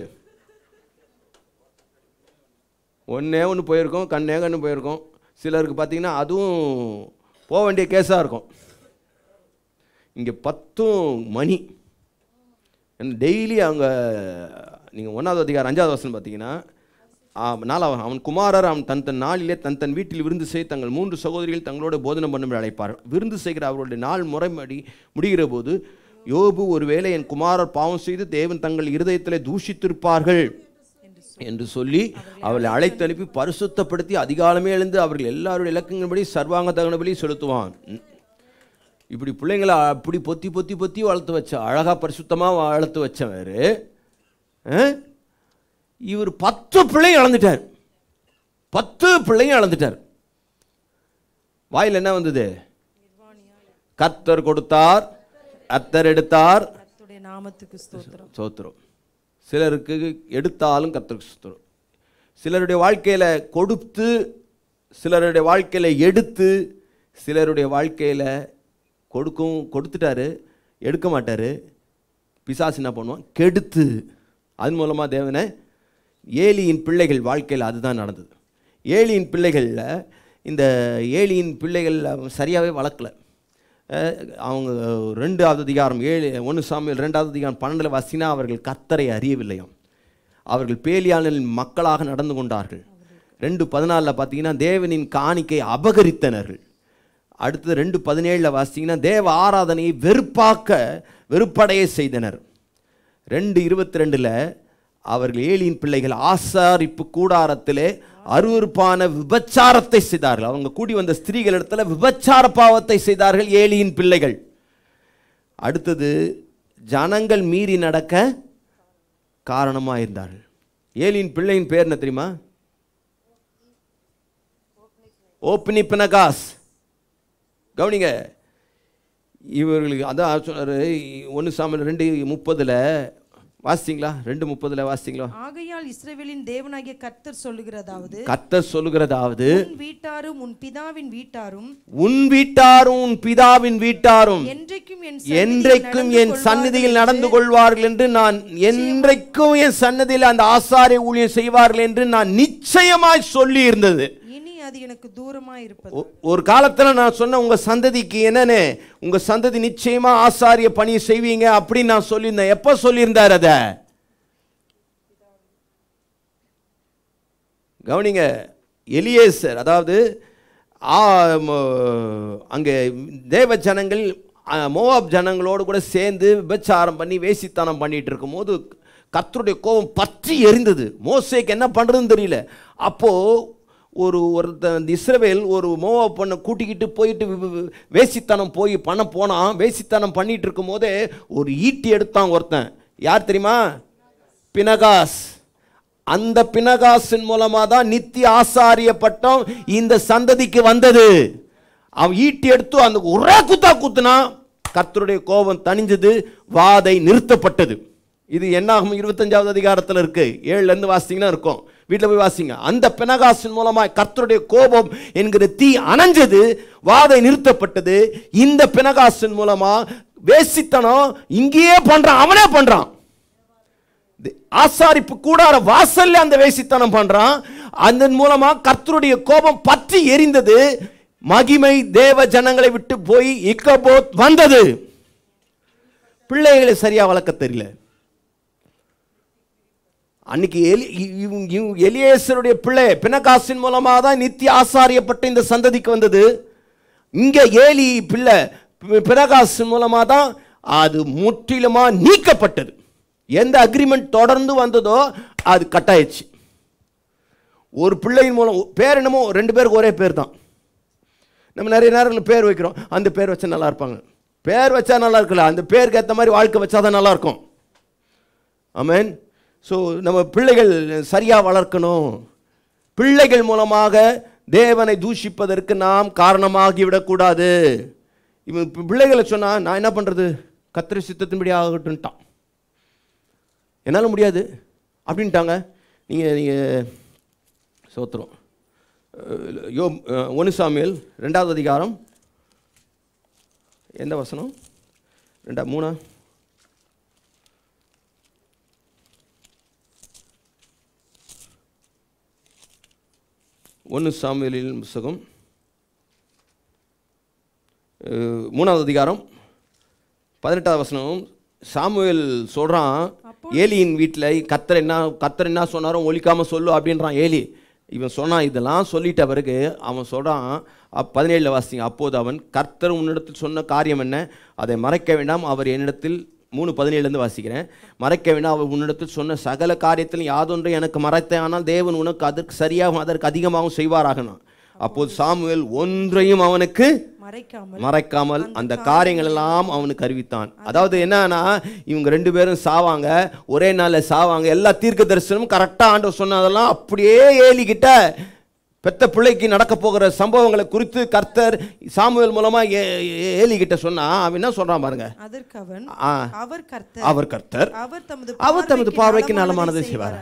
ஒன்றே ஒன்று போயிருக்கோம் கண்ணே கண்ணு போயிருக்கோம் சிலருக்கு பார்த்தீங்கன்னா அதுவும் போக வேண்டிய கேஸாக இருக்கும் இங்கே பத்தும் மணி டெய்லி அவங்க நீங்கள் ஒன்றாவது அதிகாரம் அஞ்சாவது வருஷம் பார்த்தீங்கன்னா ஆ, நாலாவது அவன் குமாரர் அவன் தன் தன் நாளிலே தன் தன் வீட்டில் விருந்து செய்து தங்கள் மூன்று சகோதரிகள் தங்களோட போதனம் பண்ணும்படி அழைப்பார் விருந்து செய்கிற அவர்களுடைய நாள் முறைப்படி முடிகிற போது யோபு ஒருவேளை என் குமாரர் பாவம் செய்து தேவன் தங்கள் இருதயத்திலே தூஷித்திருப்பார்கள் என்று சொல்லி அவர்களை அழைத்து அனுப்பி பரிசுத்தப்படுத்தி அதிகாலமே எழுந்து அவர்கள் எல்லாருடைய இலக்கங்களின்படி சர்வாங்க தகனபடி செலுத்துவான் ம். இப்படி பிள்ளைங்களை அப்படி பொத்தி பொத்தி பொத்தி வளர்த்து வச்ச அழகாக பரிசுத்தமாக வளர்த்து வச்சவர் இவர் பத்து பிள்ளையும் இழந்துட்டார் பத்து பிள்ளையும் இழந்துட்டார் வாயில் என்ன வந்தது கர்த்தர் கொடுத்தார் கர்த்தர் எடுத்தார் கர்த்தருடைய நாமத்துக்கு ஸ்தோத்திரம் சோத்திரம் சிலருக்கு எடுத்தாலும் கர்த்தருக்கு ஸ்தோத்திரம் சிலருடைய வாழ்க்கையில் கொடுத்து சிலருடைய வாழ்க்கையில் எடுத்து சிலருடைய வாழ்க்கையில் கொடுக்கும் கொடுத்துட்டாரு எடுக்க மாட்டார் பிசாசு என்ன பண்ணுவான் கெடுத்து அது மூலமாக தேவனை ஏலியின் பிள்ளைகள் வாழ்க்கையில் அதுதான் நடந்தது ஏலியின் பிள்ளைகளில் இந்த ஏலியின் பிள்ளைகள் அவன் சரியாகவே வளர்க்கல அஹ் அவங்க ரெண்டாவது அதிகாரம் ஏழு ஒன்று சாமியில் ரெண்டாவது அதிகாரம் பன்னெண்டில் வாசினா அவர்கள் கர்த்தரை அறியவில்லையாம் அவர்கள் பேலியாளின் மக்களாக நடந்து கொண்டார்கள் ரெண்டு பதினாலில் பார்த்தீங்கன்னா தேவனின் காணிக்கை அபகரித்தனர்கள் அடுத்தது ரெண்டு பதினேழில் வாசித்தீங்கன்னா தேவ ஆராதனையை வெறுப்பாக்க வெறுப்படைய செய்தனர் ரெண்டு இருபத்தி ரெண்டில் அவர்கள் ஏலியின் பிள்ளைகள் ஆசாரிப்பு கூடாரத்திலே அருவருப்பான விபச்சாரத்தை செய்தார்கள் அவங்க கூடி வந்த ஸ்திரீகள் இடத்துல விபச்சார பாவத்தை செய்தார்கள் ஏலியின் பிள்ளைகள் அடுத்தது ஜனங்கள் மீறி நடக்க காரணமாக இருந்தார்கள் ஏலியின் பிள்ளையின் பேர் என்ன தெரியுமா ஓப்னி பினகாஸ் கவனிங்க இவர்களுக்கு அதான் சொன்னார் ஒன்று சாமியில் ரெண்டு முப்பதில் வாசித்தீங்களா ரெண்டு முப்பதில் வாசித்தீங்களா ஆகையால் இஸ்ரவேலின் தேவனாகிய கர்த்தர் சொல்லுகிறதாவது கர்த்தர் சொல்லுகிறதாவது உன் வீட்டாரும் உன் பிதாவின் வீட்டாரும் உன் வீட்டாரும் உன் பிதாவின் வீட்டாரும் என்றைக்கும் என் என்றைக்கும் என் சந்நிதியில் நடந்து கொள்வார்கள் என்று நான் என்றைக்கும் என் சன்னதியில் அந்த ஆசாரிய ஊழியம் செய்வார்கள் என்று நான் நிச்சயமாய் சொல்லி இருந்தது இனி அது எனக்கு தூரமாய் இருப்பது ஒ- ஒரு காலத்துல நான் சொன்ன உங்க சந்ததிக்கு என்னன்னு உங்க சந்ததி நிச்சயமா ஆசாரிய பணியை செய்வீங்க அப்படின்னு நான் சொல்லியிருந்தேன் எப்ப சொல்லியிருந்தார் அத கவனிங்க எலியேசர் அதாவது ஆ, ம- அங்கே தேவ ஜனங்கள் ஆ, மோவாப் ஜனங்களோடு கூட சேர்ந்து விபச்சாரம் பண்ணி வேசித்தனம் பண்ணிட்டு இருக்கும்போது கர்த்தருடைய கோபம் பற்றி எரிந்தது மோசேக்கு என்ன பண்ணுறதுன்னு தெரியல அப்போது ஒரு ஒருத்தன் இந்த இஸ்ரவேல் ஒரு மோவா பொண்ணை கூட்டிக்கிட்டு போயிட்டு வி- வி- வேசித்தனம் போய் பண்ண போனான் வேசித்தனம் பண்ணிட்டு இருக்கும் போதே ஒரு ஈட்டி எடுத்தான் ஒருத்தன் யார் தெரியுமா பினகாஸ் அந்த பினகாசின் மூலமா தான் நித்திய ஆசாரிய பட்டம் இந்த சந்ததிக்கு வந்தது அவன் ஈட்டி எடுத்து அந்த ஒரே குத்தா குத்துனா கர்த்தருடைய கோபம் தணிஞ்சது வாதை நிறுத்தப்பட்டது இது என்னாகும் இருபத்தஞ்சாவது அதிகாரத்தில் இருக்கு ஏழுல இருந்து வாசிங்கன்னா இருக்கும் வீட்டில் போய் வாசிங்க அந்த பினகாசின் மூலமாய் கர்த்தருடைய கோபம் என்கிற தீ அணைஞ்சது வாதை நிறுத்தப்பட்டது இந்த பினகாசின் மூலமா வேசித்தனம் இங்கேயே பண்றான் அவனே பண்றான் தி- ஆசாரிப்பு கூடார வாசல்ல அந்த வேசித்தனம் பண்றான் அதன் மூலமா கர்த்தருடைய கோபம் பற்றி எரிந்தது மகிமை தேவ ஜனங்களை விட்டு போய் இக்கபோத் வந்தது பிள்ளைகளை சரியா வளர்க்க தெரியல அன்னைக்கு எலி இ- இவங்க- இவங்க எலியேசருடைய பிள்ளை பினகாசின் மூலமாக தான் நித்திய ஆசாரியப்பட்ட இந்த சந்ததிக்கு வந்தது இங்க ஏலி பிள்ளை பி- பினகாசின் மூலமாக தான் அது முற்றிலுமா நீக்கப்பட்டது எந்த அக்ரிமெண்ட் தொடர்ந்து வந்ததோ அது கட்டாயிடுச்சு ஒரு பிள்ளையின் மூலம் பேர் என்னமோ ரெண்டு பேருக்கு ஒரே பேர் தான் நம்ம நிறைய நேரங்களில் பேர் வைக்கிறோம் அந்த பேர் வச்சா நல்லா இருப்பாங்க பேர் வச்சா நல்லா இருக்குல்ல அந்த பேருக்கு ஏற்ற மாதிரி வாழ்க்கை வச்சா தான் நல்லா இருக்கும் ஆமென் ஸோ நம்ம பிள்ளைகள் சரியாக வளர்க்கணும் பிள்ளைகள் மூலமாக தேவனை தூஷிப்பதற்கு நாம் காரணமாகி விடக்கூடாது இவன் பி- பிள்ளைகளை சொன்னால் நான் என்ன பண்ணுறது கத்திரி சித்தத்தின்படி ஆகட்டும்ட்டான் என்னால் முடியாது அப்படின்ட்டாங்க நீங்கள் நீங்கள் சோத்திரம் அஹ் யோ அஹ் ஒன்று சாமியல் ரெண்டாவது அதிகாரம் எந்த வசனம் ரெண்டா மூணா ஒன்று சாமுவேலின் புஸ்தகம் அஹ் மூணாவது அதிகாரம் பதினெட்டாவது வசனம் சாமுவேல் சொல்கிறான் ஏலியின் வீட்டில் கத்தர் என்ன கத்தர் என்ன சொன்னாரோ ஒழிக்காமல் சொல்லு அப்படின்றான் ஏலி இவன் சொன்னான் இதெல்லாம் சொல்லிட்ட பிறகு அவன் சொல்கிறான் பதினேழில் வாசிங்க அப்போது அவன் கர்த்தர் உன்னிடத்தில் சொன்ன காரியம் என்ன அதை மறைக்க வேண்டாம் அவர் என்னிடத்தில் மூணு பதினேழுலேருந்து வாசிக்கிறேன் மறைக்க வேண்டாம் அவர் உன்னிடத்தில் சொன்ன சகல காரியத்திலும் யாதொன்று எனக்கு மறைத்தேன் ஆனால் தேவன் உனக்கு அதற்கு சரியாகவும் அதற்கு அதிகமாகவும் செய்வாராகனா அப்போது சாமுவேல் ஒன்றையும் அவனுக்கு மறைக்காமல் மறைக்காமல் அந்த காரியங்கள் எல்லாம் அவனுக்கு அறிவித்தான் அதாவது என்னன்னா இவங்க ரெண்டு பேரும் சாவாங்க ஒரே நாள்ல சாவாங்க எல்லா தீர்க்க தரிசனமும் கரெக்டாக ஆண்டவர் சொன்னதெல்லாம் அப்படியே ஏலிக்கிட்ட பெத்த பிள்ளைக்கு நடக்க போகிற சம்பவங்களை குறித்து கர்த்தர் சாமுவேல் மூலமா ஏ- ஏ- ஏலிகிட்ட சொன்னா அவன் என்ன சொல்றான் பாருங்க அதற்கு அவன் ஆ, அவர் கர்த்தர் அவர் கர்த்தர் அவர் தமது அவர் தமது பார்வைக்கு நலமானதை செய்வார்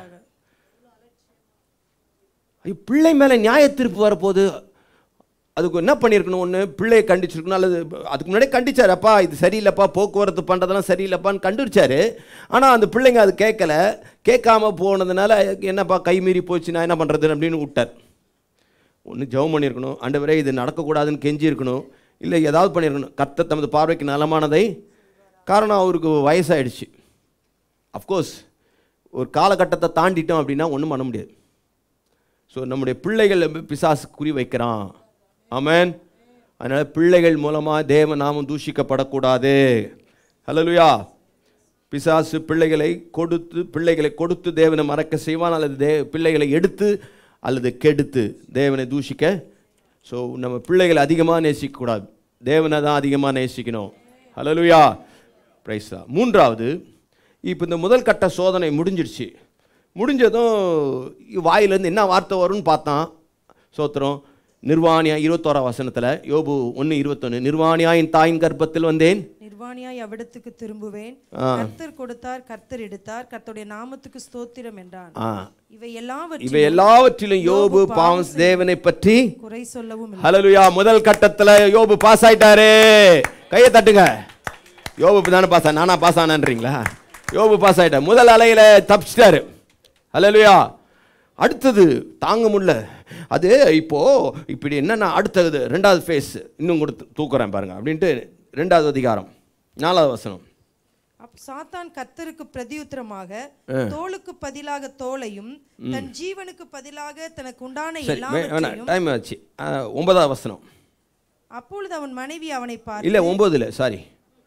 ஐயோ, பிள்ளை மேலே நியாய தீர்ப்பு வரப்போகுது அதுக்கு என்ன பண்ணியிருக்கணும் ஒன்று பிள்ளையை கண்டிச்சிருக்கணும் அல்லது அதுக்கு முன்னாடியே கண்டிச்சார் அப்பா இது சரியில்லைப்பா போக்குவரத்து பண்ணுறதெல்லாம் சரியில்லைப்பான்னு கண்டுபிடிச்சாரு ஆனால் அந்த பிள்ளைங்க அது கேட்கல கேட்காம போனதுனால என்னப்பா கை மீறி போச்சு நான் என்ன பண்ணுறது அப்படின்னு விட்டார் ஒன்று ஜெபம் பண்ணியிருக்கணும் ஆண்டவரே இது நடக்கக்கூடாதுன்னு கெஞ்சி இருக்கணும் இல்லை ஏதாவது பண்ணியிருக்கணும் கர்த்தர் தமது பார்வைக்கு நலமானதை காரணம் அவருக்கு வயசாயிடுச்சு அஃப்கோர்ஸ் ஒரு காலகட்டத்தை தாண்டிட்டோம் அப்படின்னா ஒன்றும் பண்ண முடியாது ஸோ நம்முடைய பிள்ளைகள் பிசாசு குறி வைக்கிறான் ஆமென் அதனால் பிள்ளைகள் மூலமாக தேவ நாமம் தூஷிக்கப்படக்கூடாது ஹalleluya பிசாசு பிள்ளைகளை கொடுத்து பிள்ளைகளை கொடுத்து தேவனை மறக்க செய்வான் அல்லது தே பிள்ளைகளை எடுத்து அல்லது கெடுத்து தேவனை தூஷிக்க ஸோ நம்ம பிள்ளைகளை அதிகமாக நேசிக்கக்கூடாது தேவனை தான் அதிகமாக நேசிக்கணும் ஹalleluya பிரைஸ் மூன்றாவது இப்போ இந்த முதல் கட்ட சோதனை முடிஞ்சிடுச்சு முடிஞ்சதும் வாயிலேருந்து என்ன வார்த்தை வரும்னு பார்த்தான் சோத்திரம் நிர்வாணியா இருபத்தோராம் வசனத்தில் யோபு ஒன்று இருபத்தொன்று நிர்வாணியாயின் தாயின் கர்ப்பத்தில் வந்தேன் நிர்வாணியாய் அவ்விடத்துக்கு திரும்புவேன் ஆ. கர்த்தர் கொடுத்தார் கர்த்தர் எடுத்தார் கர்த்தருடைய நாமத்துக்கு ஸ்தோத்திரம் என்றான் ஆ இவை இவை எல்லாவற்றையும் எல்லாவற்றிலும் யோபு பாவம் தேவனை பற்றி குறை சொல்லவும் இல்லை. ஹalleluya முதல் கட்டத்தில் யோபு பாஸ் ஆயிட்டாரு கையை தட்டுங்க யோபு தானே பாஸ் ஆ நானா பாஸ் ஆனான்றீங்களா யோபு பாஸ் ஆயிட்டார் முதல் அலையில தப்பிச்சிட்டாரு ஹalleluya அடுத்தது தாங்க முடியல அது இப்போ இப்படி என்னன்னா அடுத்தது ரெண்டாவது ஃபேஸ் இன்னும் கூட தூ- தூக்குறேன் பாருங்க அப்படின்ட்டு ரெண்டாவது அதிகாரம் நாலாவது வசனம் அப் சாத்தான் கர்த்தருக்கு பிரதியுத்தரமாக தோளுக்கு பதிலாக தோலையும் தன் ஜீவனுக்கு பதிலாக தனக்கு உண்டான சரி வே- வேணாம் எல்லாவற்றையும் டைம் ஆச்சு ஆ, ஒன்பதாவது வசனம் அப்பொழுது அவன் மனைவி அவனை பார்த்து இல்லை ஒம்பதுல சாரி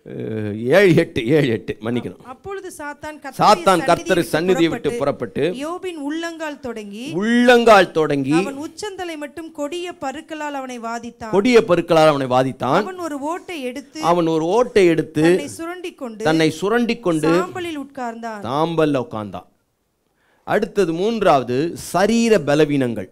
அஹ், ஏழு எட்டு ஏழு எட்டு மன்னிக்கணும் அப்பொழுது சாத்தான் சாத்தான் கர்த்தர் சந்நிதியை விட்டு புறப்பட்டு யோபின் உள்ளங்கால் தொடங்கி உள்ளங்கால் தொடங்கி அவன் உச்சந்தலை மட்டும் கொடிய பருக்களால் அவனை வாதித்தான் கொடிய பருக்களால் அவனை வாதித்தான் அவன் ஒரு ஓட்டை எடுத்து அவன் ஒரு ஓட்டை எடுத்து தன்னை சுரண்டிக் கொண்டு தன்னை சுரண்டி கொண்டு சாம்பலில் உட்கார்ந்தான் சாம்பல்ல உட்கார்ந்தான் அடுத்தது மூன்றாவது சரீர பலவீனங்கள்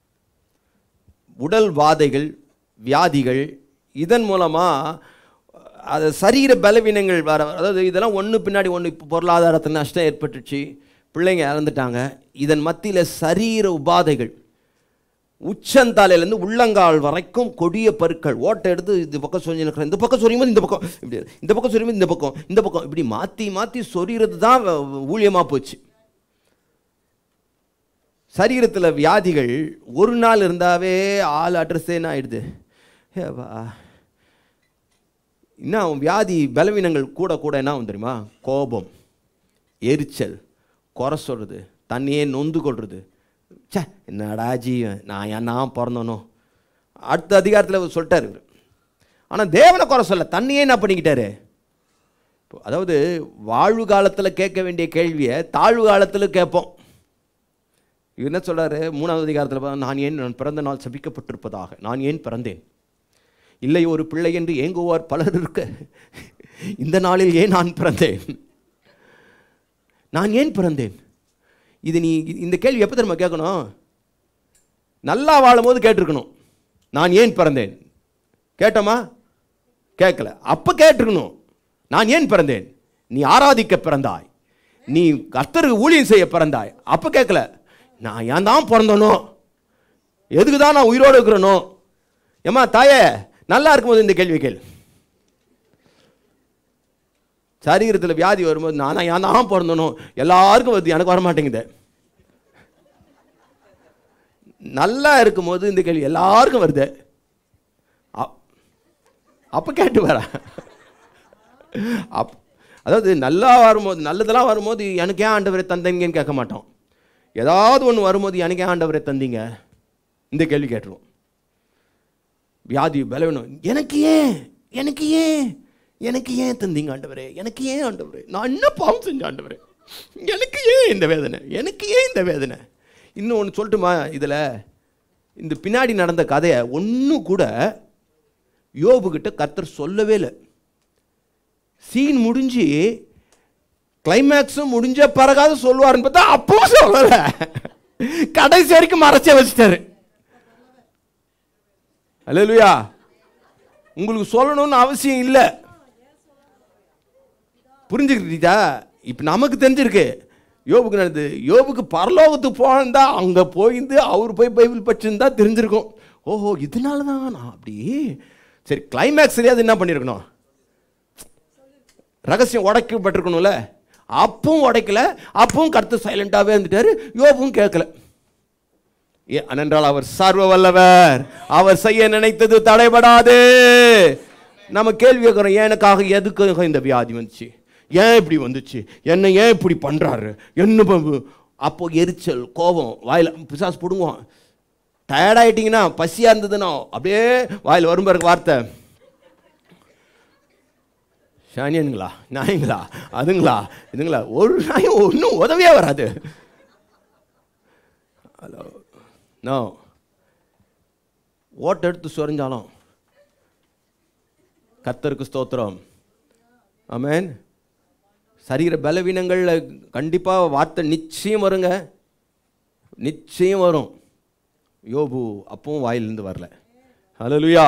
உடல் வாதைகள் வியாதிகள் இதன் மூலமா அது சரீர பலவீனங்கள் வர அதாவது இதெல்லாம் ஒன்று பின்னாடி ஒன்று இப்போ பொருளாதாரத்தில் நஷ்டம் ஏற்பட்டுச்சு பிள்ளைங்க இறந்துட்டாங்க இதன் மத்தியில் சரீர உபாதைகள் உச்சந்தாலையிலேருந்து உள்ளங்கால் வரைக்கும் கொடிய பருக்கள் ஓட்டை எடுத்து இந்த பக்கம் சொல்லி இருக்கிறேன் இந்த பக்கம் சொரியும் போது இந்த பக்கம் இப்படி இந்த பக்கம் சொரியும் போது இந்த பக்கம் இந்த பக்கம் இப்படி மாற்றி மாற்றி சொரிகிறது தான் ஊழியமாக போச்சு சரீரத்தில் வியாதிகள் ஒரு நாள் இருந்தாவே ஆள் அட்ரஸே என்ன ஆயிடுது ஏவா என்ன ஆகும்? வியாதி பலவீனங்கள் கூட கூட என்ன ஆகும் தெரியுமா கோபம் எரிச்சல் குறை சொல்கிறது தண்ணியே நொந்து கொள்வது ச்சே என்னடா ஜீவன் நான் ஏன் நான் பிறந்தனோ அடுத்த அதிகாரத்தில் சொல்லிட்டார் இவர் ஆனால் தேவனை குறை சொல்ல தண்ணியே என்ன பண்ணிக்கிட்டாரு இப்போ அதாவது வாழ்வு காலத்தில் கேட்க வேண்டிய கேள்வியை தாழ்வு காலத்தில் கேட்போம் இவர் என்ன சொல்றாரு மூணாவது அதிகாரத்தில் பார்த்தா, நான் ஏன் நான் பிறந்த நாள் சபிக்கப்பட்டிருப்பதாக நான் ஏன் பிறந்தேன் இல்லை ஒரு பிள்ளை என்று ஏங்குவார் பலர் இருக்க இந்த நாளில் ஏன் நான் பிறந்தேன் நான் ஏன் பிறந்தேன் இது நீ இந்த கேள்வி எப்போ தெரியுமா கேட்கணும் நல்லா வாழும்போது கேட்டிருக்கணும் நான் ஏன் பிறந்தேன் கேட்டோமா கேட்கல அப்போ கேட்டிருக்கணும் நான் ஏன் பிறந்தேன் நீ ஆராதிக்க பிறந்தாய் நீ கர்த்தருக்கு ஊழியம் செய்ய பிறந்தாய் அப்போ கேட்கல நான் ஏன் தான் பிறந்தனோ எதுக்கு தான் நான் உயிரோடு இருக்கிறனோ ஏம்மா தாயே நல்லா இருக்கும்போது இந்த கேள்வி கேள் சரீரத்தில் வியாதி வரும்போது நானா ஏன் தான் பிறந்தனோ எல்லாருக்கும் வருது எனக்கு வர மாட்டேங்குது நல்லா இருக்கும்போது இந்த கேள்வி எல்லாருக்கும் வருது அ- அப்ப கேட்டு வர அப் அதாவது நல்லா வரும்போது நல்லதெல்லாம் வரும்போது எனக்கு ஏன் ஆண்டவரை தந்தீங்கன்னு கேட்க மாட்டோம் ஏதாவது ஒன்று வரும்போது எனக்கு ஏன் ஆண்டவரை தந்தீங்க இந்த கேள்வி கேட்டுருவோம் வியாதி பலவீனம் எனக்கு ஏன் எனக்கு ஏன் எனக்கு ஏன் தந்தீங்க ஆண்டவரே எனக்கு ஏன் ஆண்டவரே நான் என்ன பாவம் செஞ்சேன் ஆண்டவரே எனக்கு ஏன் இந்த வேதனை எனக்கு ஏன் இந்த வேதனை இன்னும் ஒன்று சொல்லட்டுமா இதில் இந்த பின்னாடி நடந்த கதையை ஒன்றும் கூட யோபுகிட்ட கர்த்தர் சொல்லவே இல்லை சீன் முடிஞ்சு கிளைமேக்ஸும் முடிஞ்ச பிறகாவது சொல்லுவாருன்னு பார்த்தா அப்பவும் சொல்லலை கடைசி வரைக்கும் மறைச்சே வச்சுட்டாரு அல்லேலூயா உங்களுக்கு சொல்லணும்னு அவசியம் இல்லை புரிஞ்சுக்கிட்டீங்களா இப்போ நமக்கு தெரிஞ்சிருக்கு யோபுக்கு நடந்தது யோபுக்கு பரலோகத்துக்கு போனதா அங்கே போயிருந்து அவர் போய் பைபிள் படிச்சிருந்தா தெரிஞ்சிருக்கும் ஓஹோ இதனால தான் நான் அப்படி சரி கிளைமேக்ஸ் தெரியாது என்ன பண்ணியிருக்கணும் ரகசியம் உடைக்கப்பட்டிருக்கணும்ல அப்பவும் உடைக்கல அப்பவும் கருத்து சைலண்டாகவே இருந்துட்டாரு யோபும் கேட்கல ஏ- ஏனென்றால் அவர் சர்வ வல்லவர் அவர் செய்ய நினைத்தது தடைபடாது நம்ம கேள்வி கேட்குறோம் எனக்காக எதுக்கு இந்த வியாதி வந்துச்சு ஏன் இப்படி வந்துச்சு என்ன ஏன் இப்படி பண்றாரு என்ன ப- அப்போ எரிச்சல் கோபம் வாயில பிசாசு பிடுங்குவோம் டயர்டாயிட்டீங்கன்னா பசியா இருந்ததுன்னா அப்படியே வாயில் வரும் பிறகு வார்த்தை ஷானியனுங்களா நாயங்களா அதுங்களா இதுங்களா ஒரு நாயும் ஒன்றும் உதவியே வராது ஹலோ நோ ஓட்டை எடுத்து சொரிஞ்சாலும் கர்த்தருக்கு ஸ்தோத்திரம் ஆமென் சரீர பலவீனங்களில் கண்டிப்பாக வார்த்தை நிச்சயம் வருங்க நிச்சயம் வரும் யோபு அப்பவும் வாயிலிருந்து வரல ஹalleluya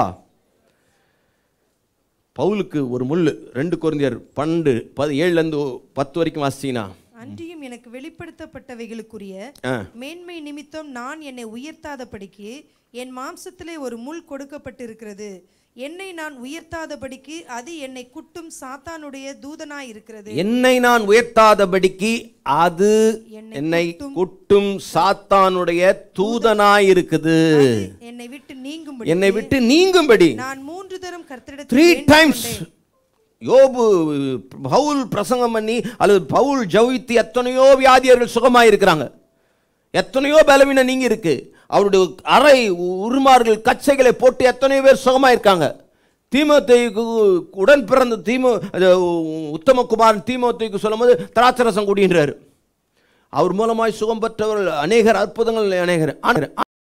பவுலுக்கு ஒரு முள் ரெண்டு குழந்தையர் பன்னெண்டு பது ஏழுலேருந்து பத்து வரைக்கும் வாசிச்சீங்கன்னா அன்றியும் எனக்கு வெளிப்படுத்தப்பட்டவைகளுக்குரிய ஆ மேன்மை நிமித்தம் நான் என்னை உயர்த்தாதபடிக்கு என் மாம்சத்திலே ஒரு முள் கொடுக்கப்பட்டிருக்கிறது என்னை நான் உயர்த்தாதபடிக்கு அது என்னை குட்டும் சாத்தானுடைய தூதனாய் இருக்கிறது என்னை நான் உயர்த்தாதபடிக்கு அது என்னை என்னை குட்டும் சாத்தானுடைய தூதனாய் இருக்குது என்னை விட்டு நீங்கும்படி என்னை விட்டு நீங்கும்படி நான் மூன்று தரம் த்ரீ கர்த்தரிடத்தில் டைம்ஸ் யோபு பவுல் பிரசங்கம் பண்ணி அல்லது பவுல் ஜவித்து எத்தனையோ வியாதியர்கள் சுகமாக இருக்கிறாங்க எத்தனையோ பலவீனம் நீங்க இருக்கு அவருடைய அறை உருமார்கள் கச்சைகளை போட்டு எத்தனையோ பேர் சுகமாக இருக்காங்க தீமோத்தேயுக்கு உடன் பிறந்த தீமோ அது உத்தமகுமாரன் தீமோத்தேயுக்கு சொல்லும்போது திராட்சரசம் குடின்றாரு அவர் மூலமாய் சுகம் பெற்றவர்கள் அநேகர் அற்புதங்கள் அநேகர் ஆனால்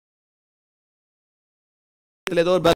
ஏதோ ஒரு ப-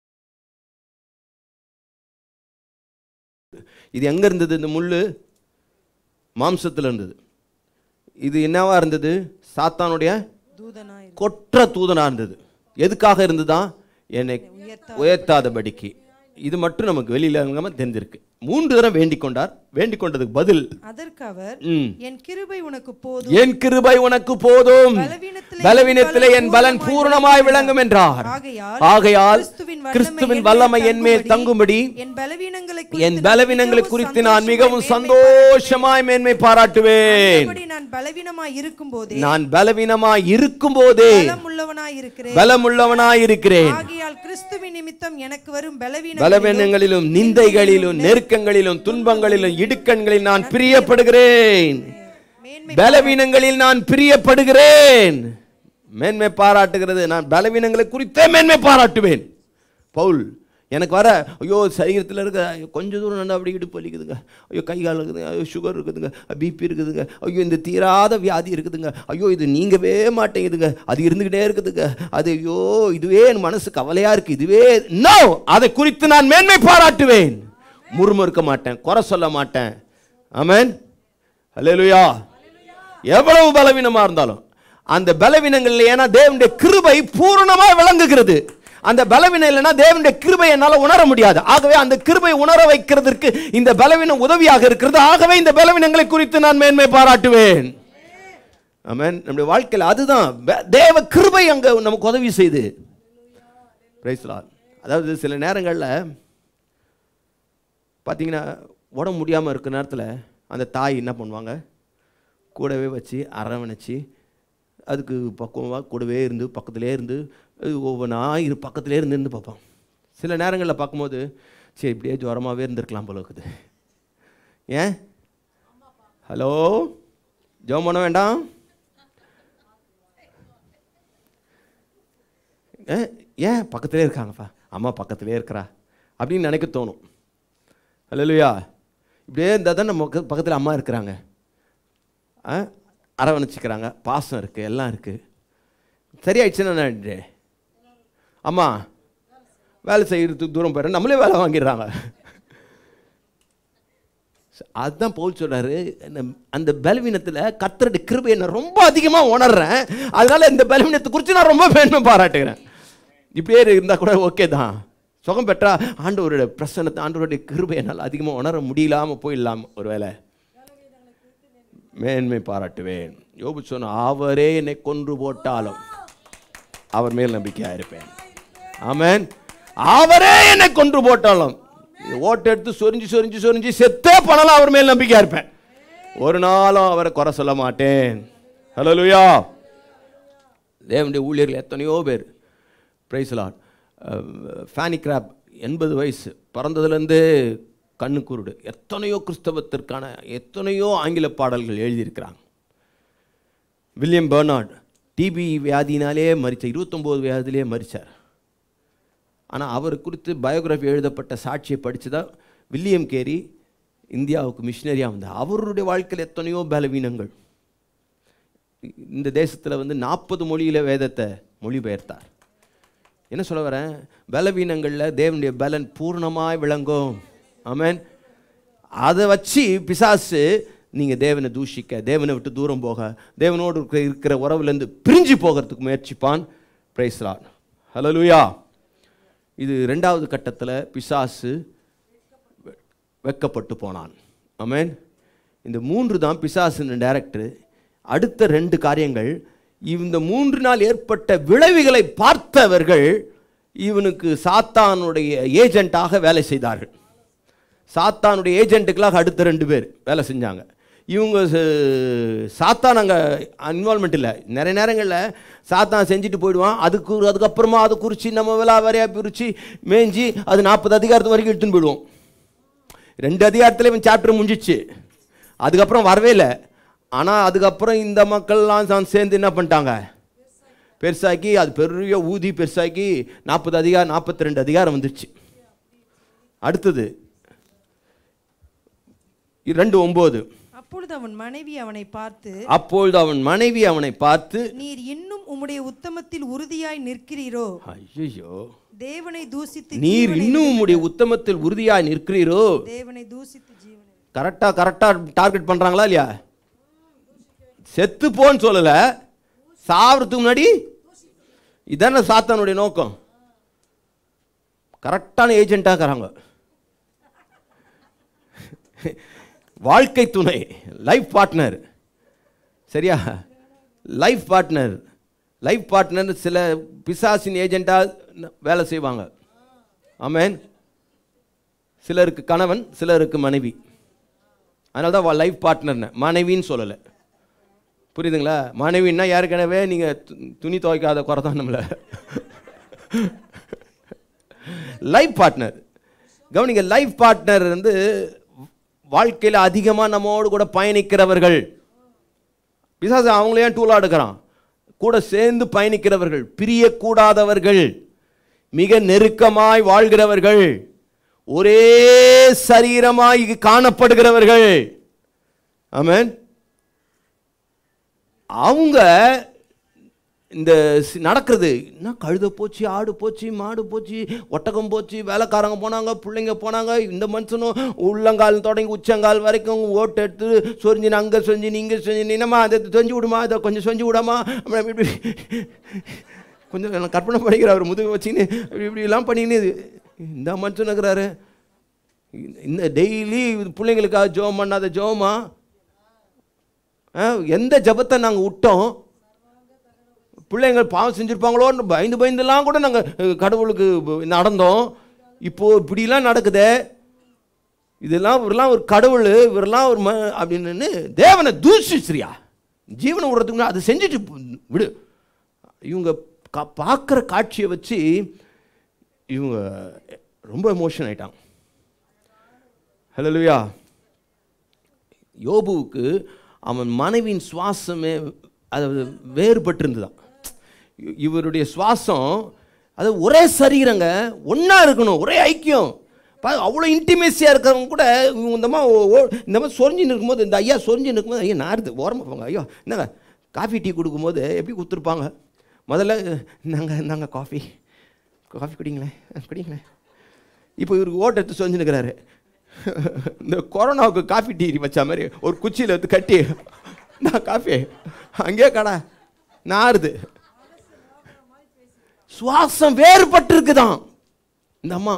இது எங்க இருந்தது இந்த முள்ளு மாம்சத்தில் இருந்தது இது என்னவா இருந்தது சாத்தானுடைய தூதனாய் கொற்ற தூதனா இருந்தது எதுக்காக இருந்ததா என்னை உயர்த்தாதபடிக்கு இது மட்டும் நமக்கு வெளியில இல்லாம தெரிஞ்சிருக்கு மூன்று தடவை வேண்டிக் கொண்டார் வேண்டிக் கொண்டதுக்கு பதில் அதற்கு அவர் ம். என் கிருபை உனக்கு போதும் என் கிருபை உனக்கு போதும் பலவீனத்திலே பலவீனத்திலே என் என் பலன் பலன் பூரணமாய் விளங்கும் என்றார் ஆகையால் ஆகையால் கிறிஸ்துவின் வல்லமை கிறிஸ்துவின் என் வல்லமை மேல் என் மேல் தங்கும்படி என் பலவீனங்களை என் பலவீனங்களை குறித்து நான் மிகவும் சந்தோஷமாய் மேன்மை பாராட்டுவேன் அப்படி நான் பலவீனமாய் இருக்கும்போதே நான் பலவீனமாய் இருக்கும் போதே பலமுள்ளவனாய் இருக்கிறேன் பலமுள்ளவனாய் இருக்கிறேன் ஆகையால் கிறிஸ்துவின் நிமித்தம் எனக்கு வரும் பலவீன பலவீனங்களிலும் நிந்தைகளிலும் நெருக்கங்களிலும் துன்பங்களிலும் இடுக்கண்களில் நான் பிரியப்படுகிறேன் மேன்மை பலவீனங்களில் நான் பிரியப்படுகிறேன் மேன்மை பாராட்டுகிறது நான் பலவீனங்களை குறித்தே மேன்மை பாராட்டுவேன் பவுல் எனக்கு வர ஐயோ சரீரத்தில் இருக்க ஐயோ, கொஞ்ச தூரம் நல்லா அப்படி இடுப்பு வலிக்குதுங்க ஐயோ கை கால் இருக்குதுங்க ஐயோ சுகர் இருக்குதுங்க பிபி இருக்குதுங்க ஐயோ இந்த தீராத வியாதி இருக்குதுங்க ஐயோ இது நீங்கவே மாட்டேங்குதுங்க அது இருந்துக்கிட்டே இருக்குதுங்க அது ஐயோ இதுவே என் மனசு கவலையாக இருக்குது இதுவே நோ அதை குறித்து நான் மேன்மை பாராட்டுவேன் முறுமுறுக்க மாட்டேன் குறை சொல்ல மாட்டேன் ஆமென் அல்லேலூயா எவ்வளவு பலவீனமா இருந்தாலும் அந்த பலவீனங்கள் ஏன்னா தேவனுடைய கிருபை பூரணமா விளங்குகிறது அந்த பலவீனம் இல்லைன்னா தேவனுடைய கிருபை என்னால உணர முடியாது ஆகவே அந்த கிருபை உணர வைக்கிறதற்கு இந்த பலவீனம் உதவியாக இருக்கிறது ஆகவே இந்த பலவீனங்களை குறித்து நான் மேன்மை பாராட்டுவேன் ஆமென் நம்முடைய வாழ்க்கையில் அதுதான் ப- தேவ கிருபை அங்க நமக்கு உதவி செய்து Praise the Lord. அதாவது சில நேரங்களில் பார்த்தீங்கன்னா உடம்பு முடியாமல் இருக்கிற நேரத்தில் அந்த தாய் என்ன பண்ணுவாங்க கூடவே வச்சு அரவணைச்சு அதுக்கு பக்குவமாக கூடவே இருந்து பக்கத்திலே இருந்து அது ஒவ்வொன்றா இரு பக்கத்திலே இருந்து இருந்து பார்ப்பான் சில நேரங்களில் பார்க்கும்போது சரி இப்படியே ஜுரமாகவே இருந்திருக்கலாம் போல இருக்குது ஏன் ஹலோ ஜெபம் பண்ண வேண்டாம் ஏன் ஏன் பக்கத்திலே இருக்காங்கப்பா அம்மா பக்கத்திலே இருக்கிறா அப்படின்னு நினைக்க தோணும் அல்லையா இப்படியே இருந்தால் தான் நம்ம பக்கத்தில் அம்மா இருக்கிறாங்க ஆ அரவணைச்சிக்கிறாங்க பாசம் இருக்குது எல்லாம் இருக்குது சரியாயிடுச்சுன்னு நான் நினைக்கிறேன். அம்மா வேலை செய்கிறதுக்கு தூரம் போயிடுறேன் நம்மளே வேலை வாங்கிடுறாங்க அதுதான் பவுல் சொல்றாரு இந்த- அந்த பலவீனத்தில் கத்தருடைய கிருபையை நான் ரொம்ப அதிகமாக உணர்றேன் அதனால இந்த பலவீனத்தை குறித்து நான் ரொம்ப மேன்மை பாராட்டுகிறேன் இப்படியே இருந்தால் கூட ஓகே தான் சுகம் பெற்றா ஆண்டவருடைய பிரசன்னத்தை ஆண்டவருடைய கிருபை என்னால் அதிகமாக உணர முடியலாம போயிடலாம் ஒருவேளை மேன்மை பாராட்டுவேன் யோபு சொன்ன அவரே என்னை கொன்று போட்டாலும் அவர் மேல் நம்பிக்கையாக இருப்பேன் ஆமென் அவரே என்னை கொன்று போட்டாலும் இது ஓட்டு எடுத்து சொரிஞ்சு சொரிஞ்சு சொரிஞ்சு செத்தே பண்ணலாம் அவர் மேல் நம்பிக்கையா இருப்பேன் ஒரு நாளும் அவரை குறை சொல்ல மாட்டேன் ஹலோலுயா தேவனுடைய ஊழியர்கள் எத்தனையோ பேர் பிரைஸ்லாட் ஃபேனி கிராப் எண்பது வயசு பிறந்ததுலேருந்து கண்ணு குருடு எத்தனையோ கிறிஸ்தவத்திற்கான எத்தனையோ ஆங்கில பாடல்கள் எழுதியிருக்கிறாங்க வில்லியம் பெர்னார்ட் டிபி வியாதினாலே மரிச்சார் இருபத்தொம்போது வியாதியிலே மரிச்சார் ஆனால் அவர் குறித்து பயோகிராஃபி எழுதப்பட்ட சாட்சியை படித்து தான் வில்லியம் கேரி இந்தியாவுக்கு மிஷினரியாக வந்தார் அவருடைய வாழ்க்கையில் எத்தனையோ பலவீனங்கள் இந்த தேசத்தில் வந்து நாற்பது மொழியில் வேதத்தை மொழிபெயர்த்தார் என்ன சொல்ல வரேன் பலவீனங்களில் தேவனுடைய பலன் பூர்ணமாய் விளங்கும் ஆமென் அதை வச்சு பிசாசு நீங்கள் தேவனை தூஷிக்க தேவனை விட்டு தூரம் போக தேவனோடு இருக்கிற இருக்கிற உறவுலேருந்து பிரிஞ்சு போகிறதுக்கு முயற்சிப்பான் பிரைஸ்லான் ஹலலூயா இது ரெண்டாவது கட்டத்தில் பிசாசு வெ- வெட்கப்பட்டு போனான் ஆமென் இந்த மூன்று தான் பிசாசின் டைரக்டர் அடுத்த ரெண்டு காரியங்கள் இந்த மூன்று நாள் ஏற்பட்ட விளைவுகளை பார்த்தவர்கள் இவனுக்கு சாத்தானுடைய ஏஜென்ட்டாக வேலை செய்தார்கள் சாத்தானுடைய ஏஜென்ட்டுக்கெல்லாம் அடுத்த ரெண்டு பேர் வேலை செஞ்சாங்க இவங்க ச- சாத்தான் அங்கே இன்வால்மெண்ட் இல்லை நிறைய நேரங்களில் சாத்தான் செஞ்சுட்டு போயிடுவான் அதுக்கு அதுக்கப்புறமா அதை குறித்து நம்ம விலாவாரியாக பிரித்து மேய்ஞ்சி அது நாற்பது அதிகாரத்து வரைக்கும் எடுத்துன்னு போயிடுவோம் ரெண்டு அதிகாரத்தில் இவன் சாப்டர் முடிஞ்சிச்சு அதுக்கப்புறம் வரவே இல்லை ஆனால் அதுக்கப்புறம் இந்த மக்கள்லாம் தான் சேர்ந்து என்ன பண்ணிட்டாங்க பெருசாக்கி அது பெரிய ஊதி பெருசாக்கி நாற்பது அதிகாரம் நாற்பத்தி ரெண்டு அதிகாரம் வந்துருச்சு அடுத்தது ரெண்டு ஒன்பது அப்பொழுது அவன் மனைவி அவனை பார்த்து அப்பொழுது அவன் மனைவி அவனை பார்த்து நீர் இன்னும் உம்முடைய உத்தமத்தில் உறுதியாய் நிற்கிறீரோ ஐயோ தேவனை தூசித்து நீர் ஜீவனை இன்னும் உம்முடைய உத்தமத்தில் உறுதியாய் நிற்கிறீரோ தேவனை தூசித்து ஜீவனை கரெக்டா கரெக்டா டார்கெட் பண்றாங்களா இல்லையா செத்து போன்னு சொல்லல சாவறதுக்கு முன்னாடி இதானே சாத்தானுடைய நோக்கம் கரெக்டான ஏஜென்ட்டாக இருக்கிறாங்க வாழ்க்கை துணை லைஃப் பார்ட்னர் சரியா லைஃப் பார்ட்னர் லைஃப் பார்ட்னர் சில பிசாசின் ஏஜென்ட்டாக வேலை செய்வாங்க ஆமென் சிலருக்கு கணவன் சிலருக்கு மனைவி அதனால தான் லைஃப் பார்ட்னர்னு மனைவின்னு சொல்லலை புரியுதுங்களா மனைவின்னா ஏற்கனவே நீங்கள் துணி துவைக்காத குறை தான் நம்மளை லைஃப் பார்ட்னர் கவனிங்க லைஃப் பார்ட்னர் வந்து வாழ்க்கையில் அதிகமாக நம்மோடு கூட பயணிக்கிறவர்கள் பிசாசு அவங்களே டூலாக எடுக்கிறான் கூட சேர்ந்து பயணிக்கிறவர்கள் பிரியக்கூடாதவர்கள் மிக நெருக்கமாய் வாழ்கிறவர்கள் ஒரே சரீரமாய் காணப்படுகிறவர்கள் ஆமென் அவங்க இந்த சி- நடக்கிறது என்ன கழுத போச்சு ஆடு போச்சு மாடு போச்சு ஒட்டகம் போச்சு வேலைக்காரங்க போனாங்க பிள்ளைங்க போனாங்க இந்த மனுஷனும் உள்ளங்கால் தொடங்கி உச்சங்கால் வரைக்கும் ஓட்டு எடுத்து சொரிஞ்சின்னு அங்கே சொஞ்சின்னு இங்கே சொஞ்சின்னு என்னம்மா அதை செஞ்சு விடுமா இதை கொஞ்சம் செஞ்சு விடாமா அப்புறம் இப்படி இப்படி கொஞ்சம் நான் கற்பனை பண்ணிக்கிறேன் அவர் முதுகு வச்சுன்னு இப்படி இப்படிலாம் பண்ணின்னு இந்த மனுஷன் இருக்கிறாரு இந்த டெய்லி பிள்ளைங்களுக்காக ஜோம் பண்ணாத ஜோமா ஆ, எந்த ஜபத்தை நாங்கள் விட்டோம் பிள்ளைங்க பாவம் செஞ்சுருப்பாங்களோன்னு பயந்து பயந்துலாம் கூட நாங்கள் கடவுளுக்கு நடந்தோம் இப்போ இப்படிலாம் நடக்குதே இதெல்லாம் இவரெல்லாம் ஒரு கடவுள் இவரெல்லாம் ஒரு ம அப்படின்னு தேவனை தூஷிச்சிரியா ஜீவனை விடுறதுக்கு முன்னாடி அதை செஞ்சுட்டு போ- விடு இவங்க கா பார்க்குற காட்சியை வச்சு இவங்க ரொம்ப எமோஷன் ஆயிட்டாங்க ஹலோலுயா யோபுவுக்கு அவன் மனைவியின் சுவாசமே அது வேறுபட்டிருந்துதான் இ- இவருடைய சுவாசம் அது ஒரே சரீரங்க ஒன்றா இருக்கணும் ஒரே ஐக்கியம் பா அவ்வளோ இன்டிமேசியாக இருக்கிறவங்க கூட இவங்க இந்த மாதிரி ஓ- ஓ- இந்த மாதிரி சொரிஞ்சு நிற்கும்போது இந்த ஐயா சொரிஞ்சு நிற்கும்போது ஐயா நாருது ஓரமாக போங்க ஐயோ என்னங்க காஃபி டீ கொடுக்கும்போது எப்படி கொடுத்துருப்பாங்க முதல்ல நாங்கள் நாங்கள் காஃபி காஃபி குடிங்களேன் குடிங்களேன் இப்போ இவருக்கு ஓட்ட எடுத்து சொரிஞ்சு நிற்கிறாரு இந்த கொரோனாவுக்கு காஃபி டீ வச்ச மாதிரி ஒரு குச்சியில் எடுத்து கட்டி நான் காஃபி அங்கேயே கடை நாருது சுவாசம் வேறுபட்டு இருக்குதான் இந்த அம்மா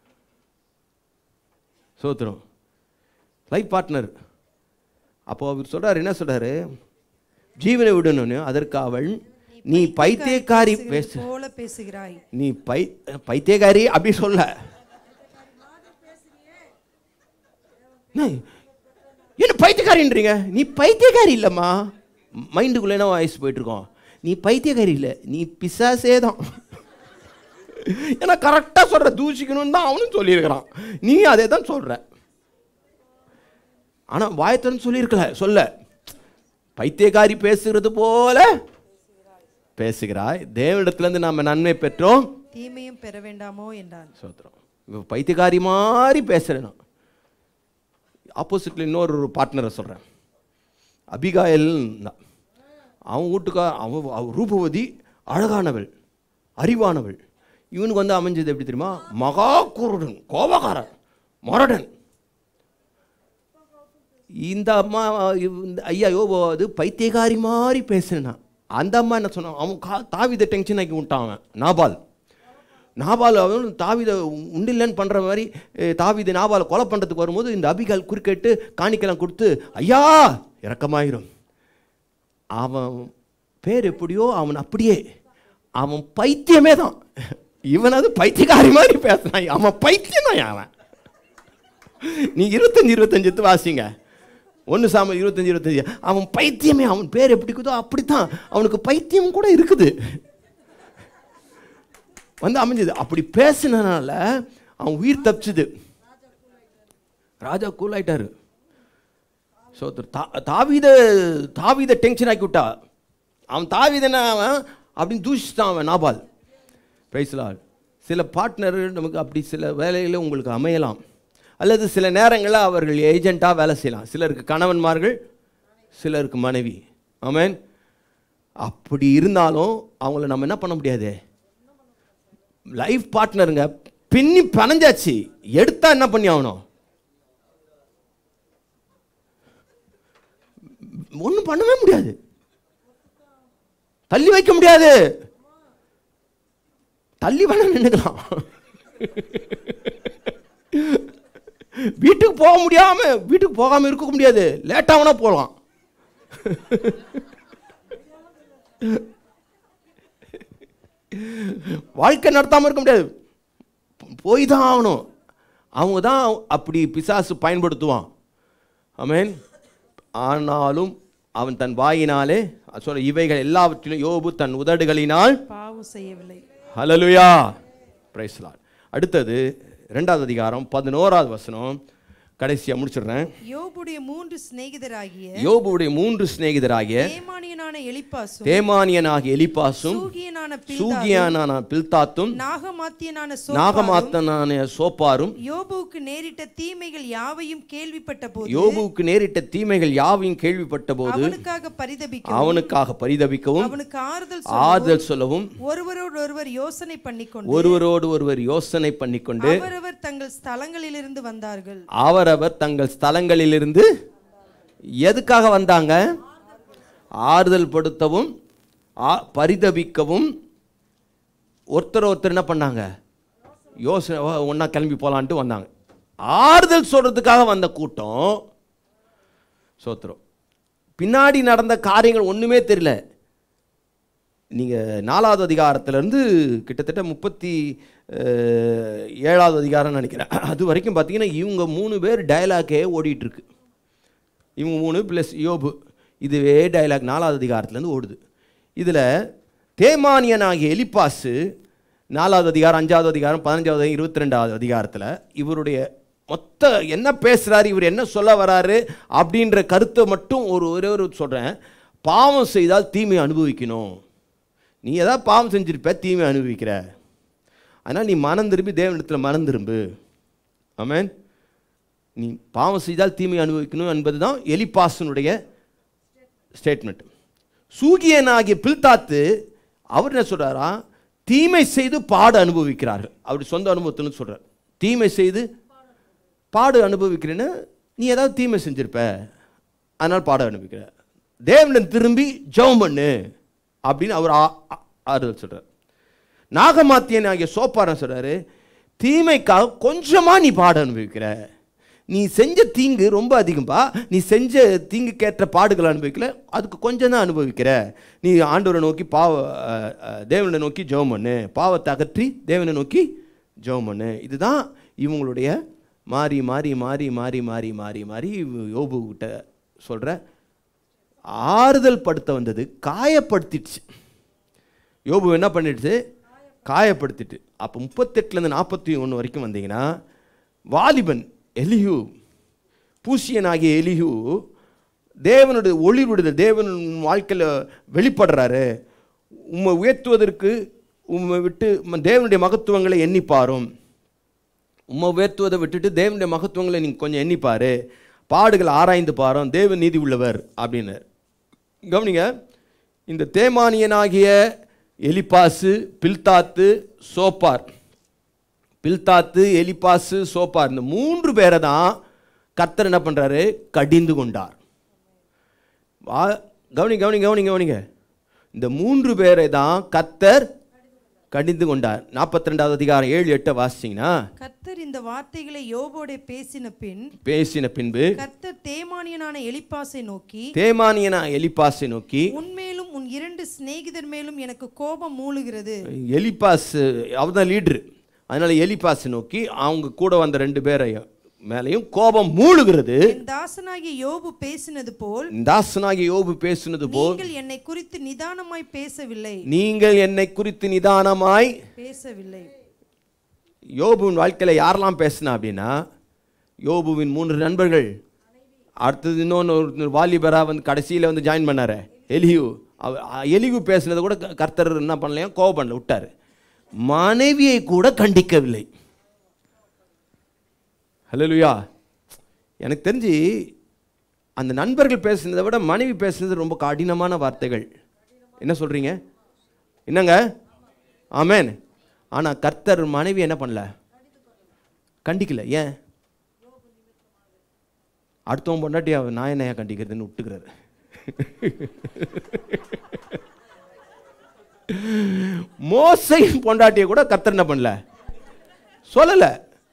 சோத்திரம் லைஃப் பார்ட்னர் அப்போ அவர் சொல்றாரு என்ன சொல்றாரு ஜீவனை விடணும்னு அதற்கு அவள் நீ பைத்தியக்காரி பேசு பேசுகிறது போல பேசுகிறாய் நீ பை பைத்தியக்காரி அப்படி சொல்ல என்ன என்ன பைத்தியக்காரின்றீங்க நீ பைத்தியக்காரி இல்லைம்மா மைண்டுக்குள்ளே என்ன வாய்ஸ் போயிட்டு இருக்கோம் நீ பைத்தியக்காரி இல்லை நீ பிசாசே தான் ஏன்னா கரெக்டாக சொல்கிற தூஷிக்கணும்னு தான் அவனும் சொல்லியிருக்கிறான் நீ அதே தான் சொல்கிற ஆனால் வாயத்தன் சொல்லியிருக்கல சொல்ல பைத்தியக்காரி பேசுகிறது போல பேசுகிறாய் தேவனிடத்திலிருந்து நாம் நன்மை பெற்றோம் தீமையும் பெற வேண்டாமோ என்றான் சோத்திரம் இப்போ பைத்தியக்காரி மாதிரி பேசுகிறேன் நான் ஆப்போசிட்டில் இன்னொரு பார்ட்னரை சொல்கிறேன் அபிகாயல் தான் அவன் வீட்டுக்கா அவன் அவ ரூபவதி அழகானவள் அறிவானவள் இவனுக்கு வந்து அமைஞ்சது எப்படி தெரியுமா மகா குருடன் கோபக்காரன் மொரடன் இந்த அம்மா இந்த ஐயா யோபோ அது பைத்தியக்காரி மாதிரி பேசுனா அந்த அம்மா என்ன சொன்னான் அவன் கா தாவித டென்ஷன் ஆக்கி விட்டான் அவன் நாபால் நாபால் அவன் தாவித உண்டில்லன்னு பண்ணுற மாதிரி அஹ், தாவீது நாபாலை கொலை பண்ணுறதுக்கு வரும்போது இந்த அபிகால் குறுக்கிட்டு காணிக்கலாம் கொடுத்து ஐயா இறக்கமாயிரும் அவன் பேர் எப்படியோ அவன் அப்படியே அவன் பைத்தியமே தான் இவனாவது பைத்தியக்காரி மாதிரி பேசுனான் அவன் பைத்தியம் தான் அவன் நீ இருபத்தஞ்சு இருபத்தஞ்சு எடுத்து வாசிங்க ஒன்று சாம இருபத்தஞ்சு இருபத்தஞ்சு அவன் பைத்தியமே அவன் பேர் எப்படி இருக்குதோ அப்படித்தான் அவனுக்கு பைத்தியம் கூட இருக்குது வந்து அமைஞ்சது அப்படி பேசினனால அவன் உயிர் தப்பிச்சுது ராஜா கூல் ஆயிட்டாரு ஸோ தாவீத தாவீத டென்ஷன் ஆக்கி விட்டா அவன் தாவீதன அவன் அப்படின்னு தூஷிச்சிட்டான் அவன் நாபால் பிரைஸ்லால் சில பார்ட்னர் நமக்கு அப்படி சில வேலையில் உங்களுக்கு அமையலாம் அல்லது சில நேரங்களில் அவர்கள் ஏஜெண்ட்டாக வேலை செய்யலாம் சிலருக்கு கணவன்மார்கள் சிலருக்கு மனைவி ஆமென் அப்படி இருந்தாலும் அவங்கள நம்ம என்ன பண்ண முடியாது லைஃப் பார்ட்னருங்க பின்னி பனஞ்சாச்சு எடுத்தா என்ன பண்ணி ஆகணும் ஒன்றும் பண்ணவே முடியாது தள்ளி வைக்க முடியாது தள்ளி வேணா நின்றுக்கலாம் வீட்டுக்கு போக முடியாம வீட்டுக்கு போகாம இருக்க முடியாது லேட்டாக வேணா போகலாம் வாழ்க்கை நடத்தாமல் இருக்க முடியாது போய் தான் ஆகணும் அவங்க தான் அப்படி பிசாசு பயன்படுத்துவான் ஆமென் ஆனாலும் அவன் தன் வாயினாலே சொல்ல இவைகள் எல்லாவற்றிலும் யோபு தன் உதடுகளினால் பாவம் செய்யவில்லை ஹalleluya பிரைஸ் லார்ட் அடுத்தது ரெண்டாவது அதிகாரம் பதினோராவது வசனம் கடைசியா முடிச்சிடுறேன் யோபுடைய மூன்று சிநேகிதராகிய யோபுடைய மூன்று சிநேகிதராகிய தேமானியனான எலிப்பாசும் தேமானியனாகிய எலிப்பாசும் சூகியனான பில்தாதும், சூகியானான பில்தாத்தும் நாகமாத்தியனான சோப்பாரும் நாகமாத்தனான சோப்பாரும் யோபுவுக்கு நேரிட்ட தீமைகள் யாவையும் கேள்விப்பட்ட போது யோபுவுக்கு நேரிட்ட தீமைகள் யாவையும் கேள்விப்பட்ட போது அவனுக்காக பரிதபிக்கவும் அவனுக்காக பரிதபிக்கவும் அவனுக்கு ஆறுதல் ஆறுதல் சொல்லவும் ஒருவரோடு ஒருவர் யோசனை பண்ணிக்கொண்டு ஒருவரோடு ஒருவர் யோசனை பண்ணிக்கொண்டு அவரவர் தங்கள் ஸ்தலங்களிலிருந்து வந்தார்கள் அவரவர் தங்கள் ஸ்தலங்களிலிருந்து எதுக்காக வந்தாங்க ஆறுதல் படுத்தவும் ஆ- பரிதபிக்கவும் ஒருத்தர் ஒருத்தர் என்ன பண்ணாங்க யோசனை ஒன்றா கிளம்பி போகலான்ட்டு வந்தாங்க ஆறுதல் சொல்கிறதுக்காக வந்த கூட்டம் சோத்திரம் பின்னாடி நடந்த காரியங்கள் ஒன்றுமே தெரியல நீங்கள் நாலாவது அதிகாரத்திலேருந்து கிட்டத்தட்ட முப்பத்தி அஹ், ஏழாவது அதிகாரம்னு நினைக்கிறேன் அது வரைக்கும் பார்த்தீங்கன்னா இவங்க மூணு பேர் டயலாக்கே ஓடிட்டுருக்கு இவங்க மூணு ப்ளஸ் யோபு இதுவே டயலாக் நாலாவது அதிகாரத்துலேருந்து ஓடுது இதில் தேமானியனாகிய எலிப்பாசு நாலாவது அதிகாரம் அஞ்சாவது அதிகாரம் பதினஞ்சாவது இருபத்தி ரெண்டாவது அதிகாரத்தில் இவருடைய மொத்த என்ன பேசுகிறாரு இவர் என்ன சொல்ல வராரு அப்படின்ற கருத்தை மட்டும் ஒரு ஒரே ஒரு சொல்கிறேன் பாவம் செய்தால் தீமை அனுபவிக்கணும் நீ ஏதாவது பாவம் செஞ்சிருப்ப தீமை அனுபவிக்கிற அதனால் நீ மனம் திரும்பி தேவனிடத்தில் மனம் திரும்பு ஆமென் நீ பாவம் செய்தால் தீமை அனுபவிக்கணும் என்பது தான் எலிப்பாசனுடைய ஸ்டேட்மெண்ட் சூகியனாகிய பில்தாத்து அவர் என்ன சொல்றாரா தீமை செய்து பாடு அனுபவிக்கிறார்கள் அவர் சொந்த அனுபவத்தில் சொல்றார் தீமை செய்து பாடு அனுபவிக்கிறேன்னு நீ ஏதாவது தீமை செஞ்சிருப்ப அதனால் பாடு அனுபவிக்கிற தேவனிடம் திரும்பி ஜெபம் பண்ணு அப்படின்னு அவர் ஆ- ஆ- ஆறுதல் சொல்றார் நாகமாத்தியன் ஆகிய சோப்பாரன் சொல்றாரு தீமைக்காக கொஞ்சமா நீ பாடு அனுபவிக்கிற நீ செஞ்ச தீங்கு ரொம்ப அதிகம்பா நீ செஞ்ச தீங்குக்கேற்ற பாடுகளை அனுபவிக்கல அதுக்கு கொஞ்சம் தான் அனுபவிக்கிற நீ ஆண்டவரை நோக்கி பாவ அஹ், அஹ், தேவனை நோக்கி ஜெபம் பண்ணு பாவத்தை அகற்றி தேவனை நோக்கி ஜெபம் பண்ணு இதுதான் இவங்களுடைய மாறி மாறி மாறி மாறி மாறி மாறி மாறி யோபு கிட்ட சொல்ற ஆறுதல் படுத்த வந்தது காயப்படுத்திடுச்சு யோபு என்ன பண்ணிடுச்சு காயப்படுத்திட்டு அப்போ முப்பத்தெட்டுலேருந்து நாற்பத்தி ஒன்று வரைக்கும் வந்தீங்கன்னா வாலிபன் எலிஹு பூசியனாகிய எலிஹு தேவனுடைய ஒளி விடுதல் தேவன் வாழ்க்கையில் வெளிப்படுறாரு உம்மை உயர்த்துவதற்கு உம்மை விட்டு உம்ம தேவனுடைய மகத்துவங்களை எண்ணிப்பாரும் உம்மை உயர்த்துவதை விட்டுட்டு தேவனுடைய மகத்துவங்களை நீங்கள் கொஞ்சம் எண்ணிப்பாரு பாடுகளை ஆராய்ந்து பாரும் தேவன் நீதி உள்ளவர் அப்படின்னு கவனிங்க இந்த தேமானியனாகிய எலிப்பாசு பில்தாத்து சோப்பார் பில்தாத்து எலிப்பாசு சோப்பார் இந்த மூன்று பேரை தான் கர்த்தர் என்ன பண்ணுறாரு கடிந்து கொண்டார் வா கவனி கவனி கவனி கவனிங்க இந்த மூன்று பேரை தான் கர்த்தர் கடிந்து கொண்டார் நாற்பத்தி ரெண்டாவது அதிகாரம் ஏழு எட்டை வாசிச்சிங்கன்னா கர்த்தர் இந்த வார்த்தைகளை யோபோடே பேசின பின் பேசின பின்பு கர்த்தர் தேமானியனான எலிப்பாசை நோக்கி தேமானியனா எலிப்பாசை நோக்கி உன்மேலும் உன் இரண்டு சிநேகிதர் மேலும் எனக்கு கோபம் மூளுகிறது எலிப்பாஸ் அவர் தான் லீட்ரு அதனால எலிப்பாஸ் நோக்கி அவங்க கூட வந்த ரெண்டு பேரை மேலேயும் கோபம் மூழுகிறது என் தாசனாகிய யோபு பேசினது போல் தாசனாகிய யோபு பேசினது போல் நீங்கள் என்னை குறித்து நிதானமாய் பேசவில்லை நீங்கள் என்னை குறித்து நிதானமாய் பேசவில்லை யோபுவின் வாழ்க்கையில் யாரெல்லாம் பேசினா அப்படின்னா யோபுவின் மூன்று நண்பர்கள் அடுத்தது இன்னொன்று ஒரு வாலிபரா வந்து கடைசியில் வந்து ஜாயின் பண்ணாரு எலியு அவர் எலிகு பேசுனதை கூட க- கர்த்தர் என்ன பண்ணலையா கோவம் பண்ணல விட்டார் மனைவியை கூட கண்டிக்கவில்லை ஹalleluya எனக்கு தெரிஞ்சு அந்த நண்பர்கள் பேசுனதை விட மனைவி பேசுனது ரொம்ப கடினமான வார்த்தைகள் என்ன சொல்றீங்க என்னங்க ஆமென் ஆனா கர்த்தர் மனைவி என்ன பண்ணல கண்டிக்கல ஏன் அடுத்தவன் பொண்டாட்டி அவன் நான் என்னையா கண்டிக்கிறதுன்னு விட்டுக்கிறாரு மோசையின் பொண்டாட்டியை கூட கர்த்தர் என்ன பண்ணல சொல்லல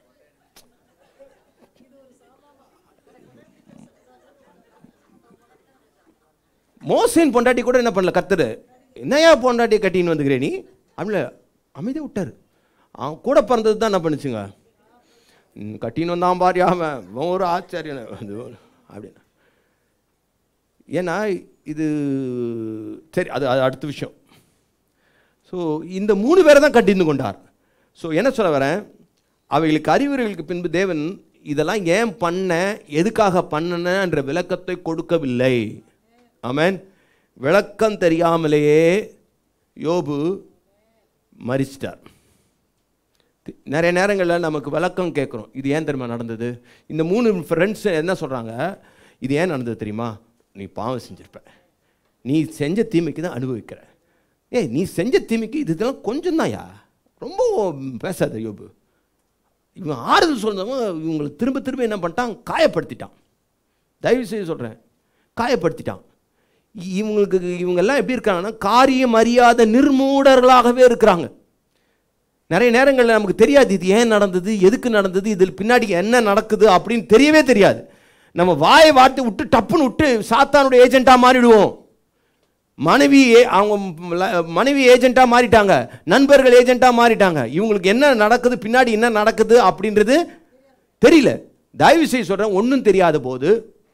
மோசையின் பொண்டாட்டி கூட என்ன பண்ணல கர்த்தர் என்னையா பொண்டாட்டியை கட்டின்னு வந்துக்கிறே நீ அப்படில அமைதியாக விட்டாரு அவன் கூட பிறந்தது தான் என்ன பண்ணுச்சுங்க ம், கட்டின்னு வந்தான் பாரு அவன் இவன் ஒரு ஆச்சரியன் அது அப்படின்னு ஏன்னா இது சரி அது அது அடுத்த விஷயம் ஸோ இந்த மூணு பேரை தான் கட்டிந்து கொண்டார் ஸோ என்ன சொல்ல வரேன் அவைகளுக்கு அறிவுரைகளுக்கு பின்பு தேவன் இதெல்லாம் ஏன் பண்ண எதுக்காக பண்ணனன்ற விளக்கத்தை கொடுக்கவில்லை ஆமென் விளக்கம் தெரியாமலேயே யோபு மரிச்சிட்டார் தி- நிறைய நேரங்களில் நமக்கு விளக்கம் கேட்குறோம் இது ஏன் தெரியுமா நடந்தது இந்த மூணு ஃப்ரெண்ட்ஸ் என்ன சொல்கிறாங்க இது ஏன் நடந்தது தெரியுமா நீ பாவம் செஞ்சிருப்ப நீ செஞ்ச தீமைக்கு தான் அனுபவிக்கிற ஏய் நீ செஞ்ச தீமைக்கு இது இதெல்லாம் கொஞ்சம் தான்யா ரொம்ப பேசாத யோபு இவன் ஆறுதல் சொன்னவன் இவங்களை திரும்ப திரும்ப என்ன பண்ணிட்டான் காயப்படுத்திட்டான் தயவு செய்து சொல்கிறேன் காயப்படுத்திட்டான் இவங்களுக்கு இவங்கெல்லாம் எப்படி இருக்காங்கன்னா காரியம் அறியாத நிர்மூடர்களாகவே இருக்கிறாங்க நிறைய நேரங்களில் நமக்கு தெரியாது இது ஏன் நடந்தது எதுக்கு நடந்தது இதில் பின்னாடி என்ன நடக்குது அப்படின்னு தெரியவே தெரியாது நம்ம வாயை வார்த்தை விட்டு டப்புன்னு விட்டு சாத்தானுடைய ஏஜென்ட்டாக மாறிடுவோம் மனைவி ஏ- அவங்க ம் ல- மனைவி ஏஜென்ட்டாக மாறிட்டாங்க நண்பர்கள் ஏஜென்ட்டாக மாறிட்டாங்க இவங்களுக்கு என்ன நடக்குது பின்னாடி என்ன நடக்குது அப்படின்றது தெரியல தயவு செய்து சொல்கிறேன் ஒன்றும் தெரியாத போது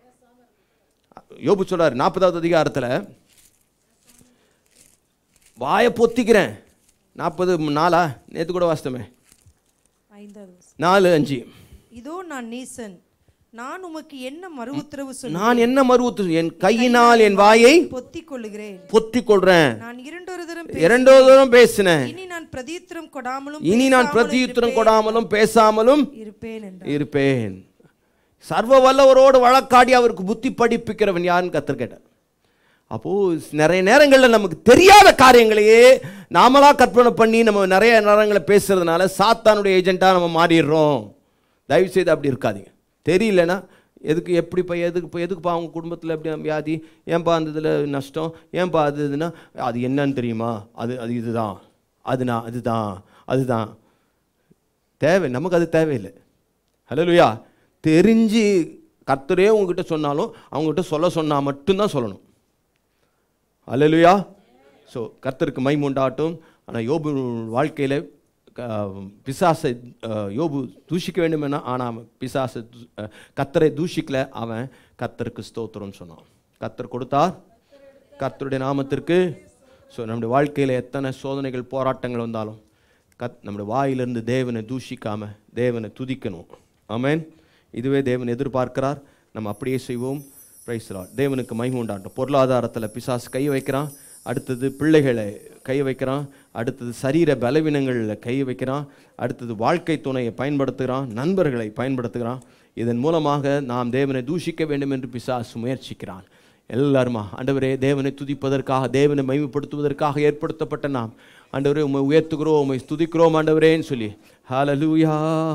யோபு சொல்றார் நாற்பதாவது அதிகாரத்தில் வாயை பொத்திக்கிறேன் நாற்பது நாளா நேற்று கூட வாசித்தமே ஐந்தாவது வசனம். நாலு அஞ்சு இதோ நான் நீசன் நான் உமக்கு என்ன மறு உத்தரவு சொல்ல நான் என்ன மறுவுத்து என் கையினால் என் வாயை பொத்திக் கொள்ளுகிறேன் பொத்திக் கொள்றேன் நான் இரண்டொரு தரம் இரண்டோ தூரம் பேசினேன் இனி நான் பிரதியுத்தரம் கொடாமலும் இனி நான் பேசாமலும் பிரதியுத்தரம் இருப்பேன். கொடாமலும் பேசாமலும் இருப்பேன் என்றார் இருப்பேன் சர்வ வல்லவரோடு வழக்காடி அவருக்கு புத்தி படிப்பிக்கிறவன் யாருன்னு கத்தர் கேட்டார் அப்போ நிறைய நேரங்களில் நமக்கு தெரியாத காரியங்களையே நாமளா கற்பனை பண்ணி நம்ம நிறைய நேரங்களை பேசுறதுனால சாத்தானுடைய ஏஜென்ட்டாக நம்ம மாறிடுறோம் தயவு செய்து அப்படி இருக்காதீங்க தெரியலனா எதுக்கு எப்படிப்பா எதுக்குப்பா எதுக்குப்பா அவங்க குடும்பத்தில் எப்படி வியாதி ஏன்பா அந்த இதில் நஷ்டம் ஏன்பா அது இதுன்னா அது என்னன்னு தெரியுமா அது அது இதுதான் அதுனா அதுதான் அதுதான் தேவை நமக்கு அது தேவையில்லை ஹலோலுயா தெரிஞ்சு கர்த்தரே உங்ககிட்ட சொன்னாலும் அவங்ககிட்ட சொல்ல சொன்னால் மட்டும்தான் சொல்லணும் ஹalleluya ஸோ கர்த்தருக்கு மைம் உண்டாட்டும் ஆனால் யோபு வாழ்க்கையில் பிசாசை அஹ், யோபு தூஷிக்க வேண்டுமென ஆனால் அவன் பிசாசை தூ- அஹ், கர்த்தரை தூஷிக்கல அவன் கர்த்தருக்கு ஸ்தோத்திரம்னு சொன்னான் கர்த்தர் கொடுத்தார் கர்த்தருடைய நாமத்திற்கு ஸோ நம்முடைய வாழ்க்கையில் எத்தனை சோதனைகள் போராட்டங்கள் வந்தாலும் கத் நம்முடைய வாயிலிருந்து தேவனை தூஷிக்காம தேவனை துதிக்கணும் ஆமென் இதுவே தேவன் எதிர்பார்க்கிறார் நம்ம அப்படியே செய்வோம் பிரைஸ்லா தேவனுக்கு மகிமை உண்டாட்டும் பொருளாதாரத்தில் பிசாசு கை வைக்கிறான் அடுத்தது பிள்ளைகளை கை வைக்கிறான் அடுத்தது சரீர பலவீனங்களில் கை வைக்கிறான் அடுத்தது வாழ்க்கை துணையை பயன்படுத்துகிறான் நண்பர்களை பயன்படுத்துகிறான் இதன் மூலமாக நாம் தேவனை தூஷிக்க வேண்டும் என்று பிசாசு முயற்சிக்கிறான் எல்லாருமா ஆண்டவரே தேவனை துதிப்பதற்காக தேவனை மகிமைப்படுத்துவதற்காக ஏற்படுத்தப்பட்ட நாம் ஆண்டவரே உம்மை உயர்த்துகிறோம் உம்மை துதிக்கிறோம் ஆண்டவரேன்னு சொல்லி ஹalleluya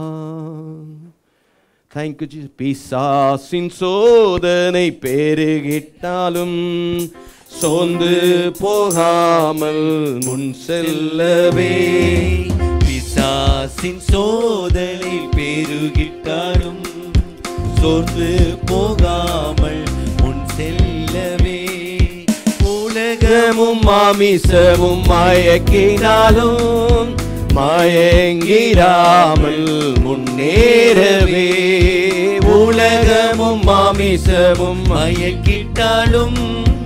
தேங்க்யூ ஜி பிசாசின் சோதனை பெருகிட்டாலும் சோர்ந்து போகாமல் முன் செல்லவே பிசாசின் சோதனை பெருகிட்டாலும் சோர்ந்து போகாமல் முன் செல்லவே உலகமும் மாமிசமும் மயக்கினாலும் மயங்கிராமல் முன்னேறவே உலகமும் மாமிசமும் மயக்கிட்டாலும்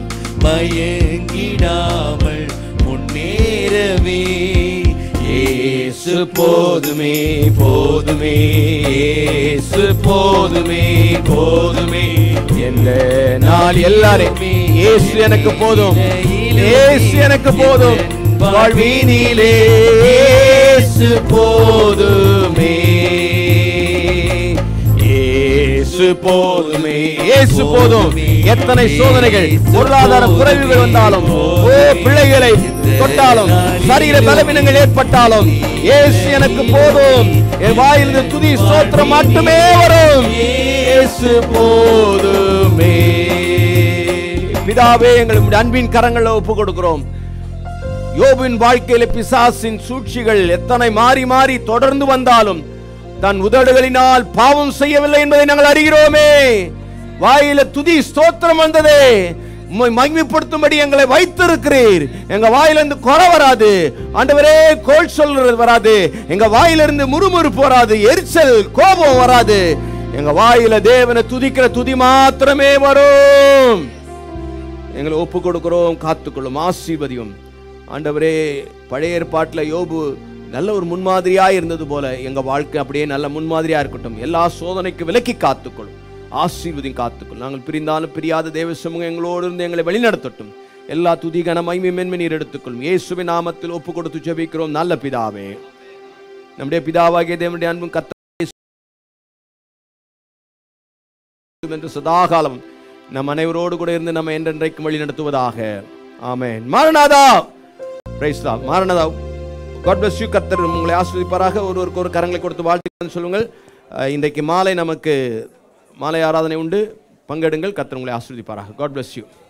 மயங்கிடாமல் முன்னேறவே இயேசு போதுமே போதுமே இயேசு போதுமே போதுமே எந்த நாள் எல்லாருமே இயேசு எனக்கு போதும் இயேசு எனக்கு போதும் வாழ்வினிலே இயேசு போதுமே இயேசு போதுமே இயேசு போதும் எத்தனை சோதனைகள் பொருளாதார குறைவுகள் வந்தாலும் ஓ பிள்ளைகளை தொட்டாலும் சரீர பலவீனங்கள் ஏற்பட்டாலும் இயேசு எனக்கு போதும் என் வாயிலிருந்து துதி சோத்திரம் மட்டுமே வரும் இயேசு போதுமே பிதாவே எங்கள் உம்முடைய அன்பின் கரங்களில் ஒப்பு கொடுக்கிறோம் யோபின் வாழ்க்கையில பிசாசின் சூழ்ச்சிகள் எத்தனை மாறி மாறி தொடர்ந்து வந்தாலும் தன் உதடுகளினால் பாவம் செய்யவில்லை என்பதை நாங்கள் அறிகிறோமே வாயில துதி ஸ்தோத்திரம் வந்ததே உம்மை மகிமைப்படுத்தும்படி எங்களை வைத்திருக்கிறீர் எங்க வாயிலிருந்து குறை வராது ஆண்டவரே கோல் சொல்றது வராது எங்க வாயிலிருந்து முறுமுறுப்பு வராது எரிச்சல் கோபம் வராது எங்க வாயில தேவனை துதிக்கிற துதி மாத்திரமே வரும் எங்களை ஒப்பு கொடுக்கிறோம் காத்துக்கொள்ளும் ஆசீர்வதியும் ஆண்டவரே பழைய ஏற்பாட்டில் யோபு நல்ல ஒரு முன்மாதிரியா இருந்தது போல எங்க வாழ்க்கை அப்படியே நல்ல முன்மாதிரியா இருக்கட்டும் எல்லா சோதனைக்கு விலக்கி காத்துக்கொள்ளும் ஆசீர்வதியும் காத்துக்கொள்ளும் நாங்கள் பிரிந்தாலும் பிரியாத தேவ சமூகம் எங்களோடு இருந்து எங்களை வழிநடத்தட்டும் எல்லா துதி கன மகிமை மென்மை நீர் எடுத்துக்கொள்ளும் இயேசுவின் நாமத்தில் ஒப்பு கொடுத்து ஜெபிக்கிறோம் நல்ல பிதாவே நம்முடைய பிதாவாகிய தேவனுடைய அன்பும் கத்த என்று சதாகாலம் நம் அனைவரோடு கூட இருந்து நம்ம என்றென்றைக்கும் வழி நடத்துவதாக ஆமென் மாரநாதா பிரைஸ் தான் மாரநாதா காட் பிளஸ் யூ கர்த்தர் உங்களை ஆஸ்வதிப்பாராக ஒருவருக்கு ஒரு கரங்களை கொடுத்து வாழ்த்துக்கள் சொல்லுங்கள் அஹ், இன்றைக்கு மாலை நமக்கு மாலை ஆராதனை உண்டு பங்கெடுங்கள் கர்த்தர் உங்களை ஆஸ்வதிப்பாராக காட் பிளஸ் யூ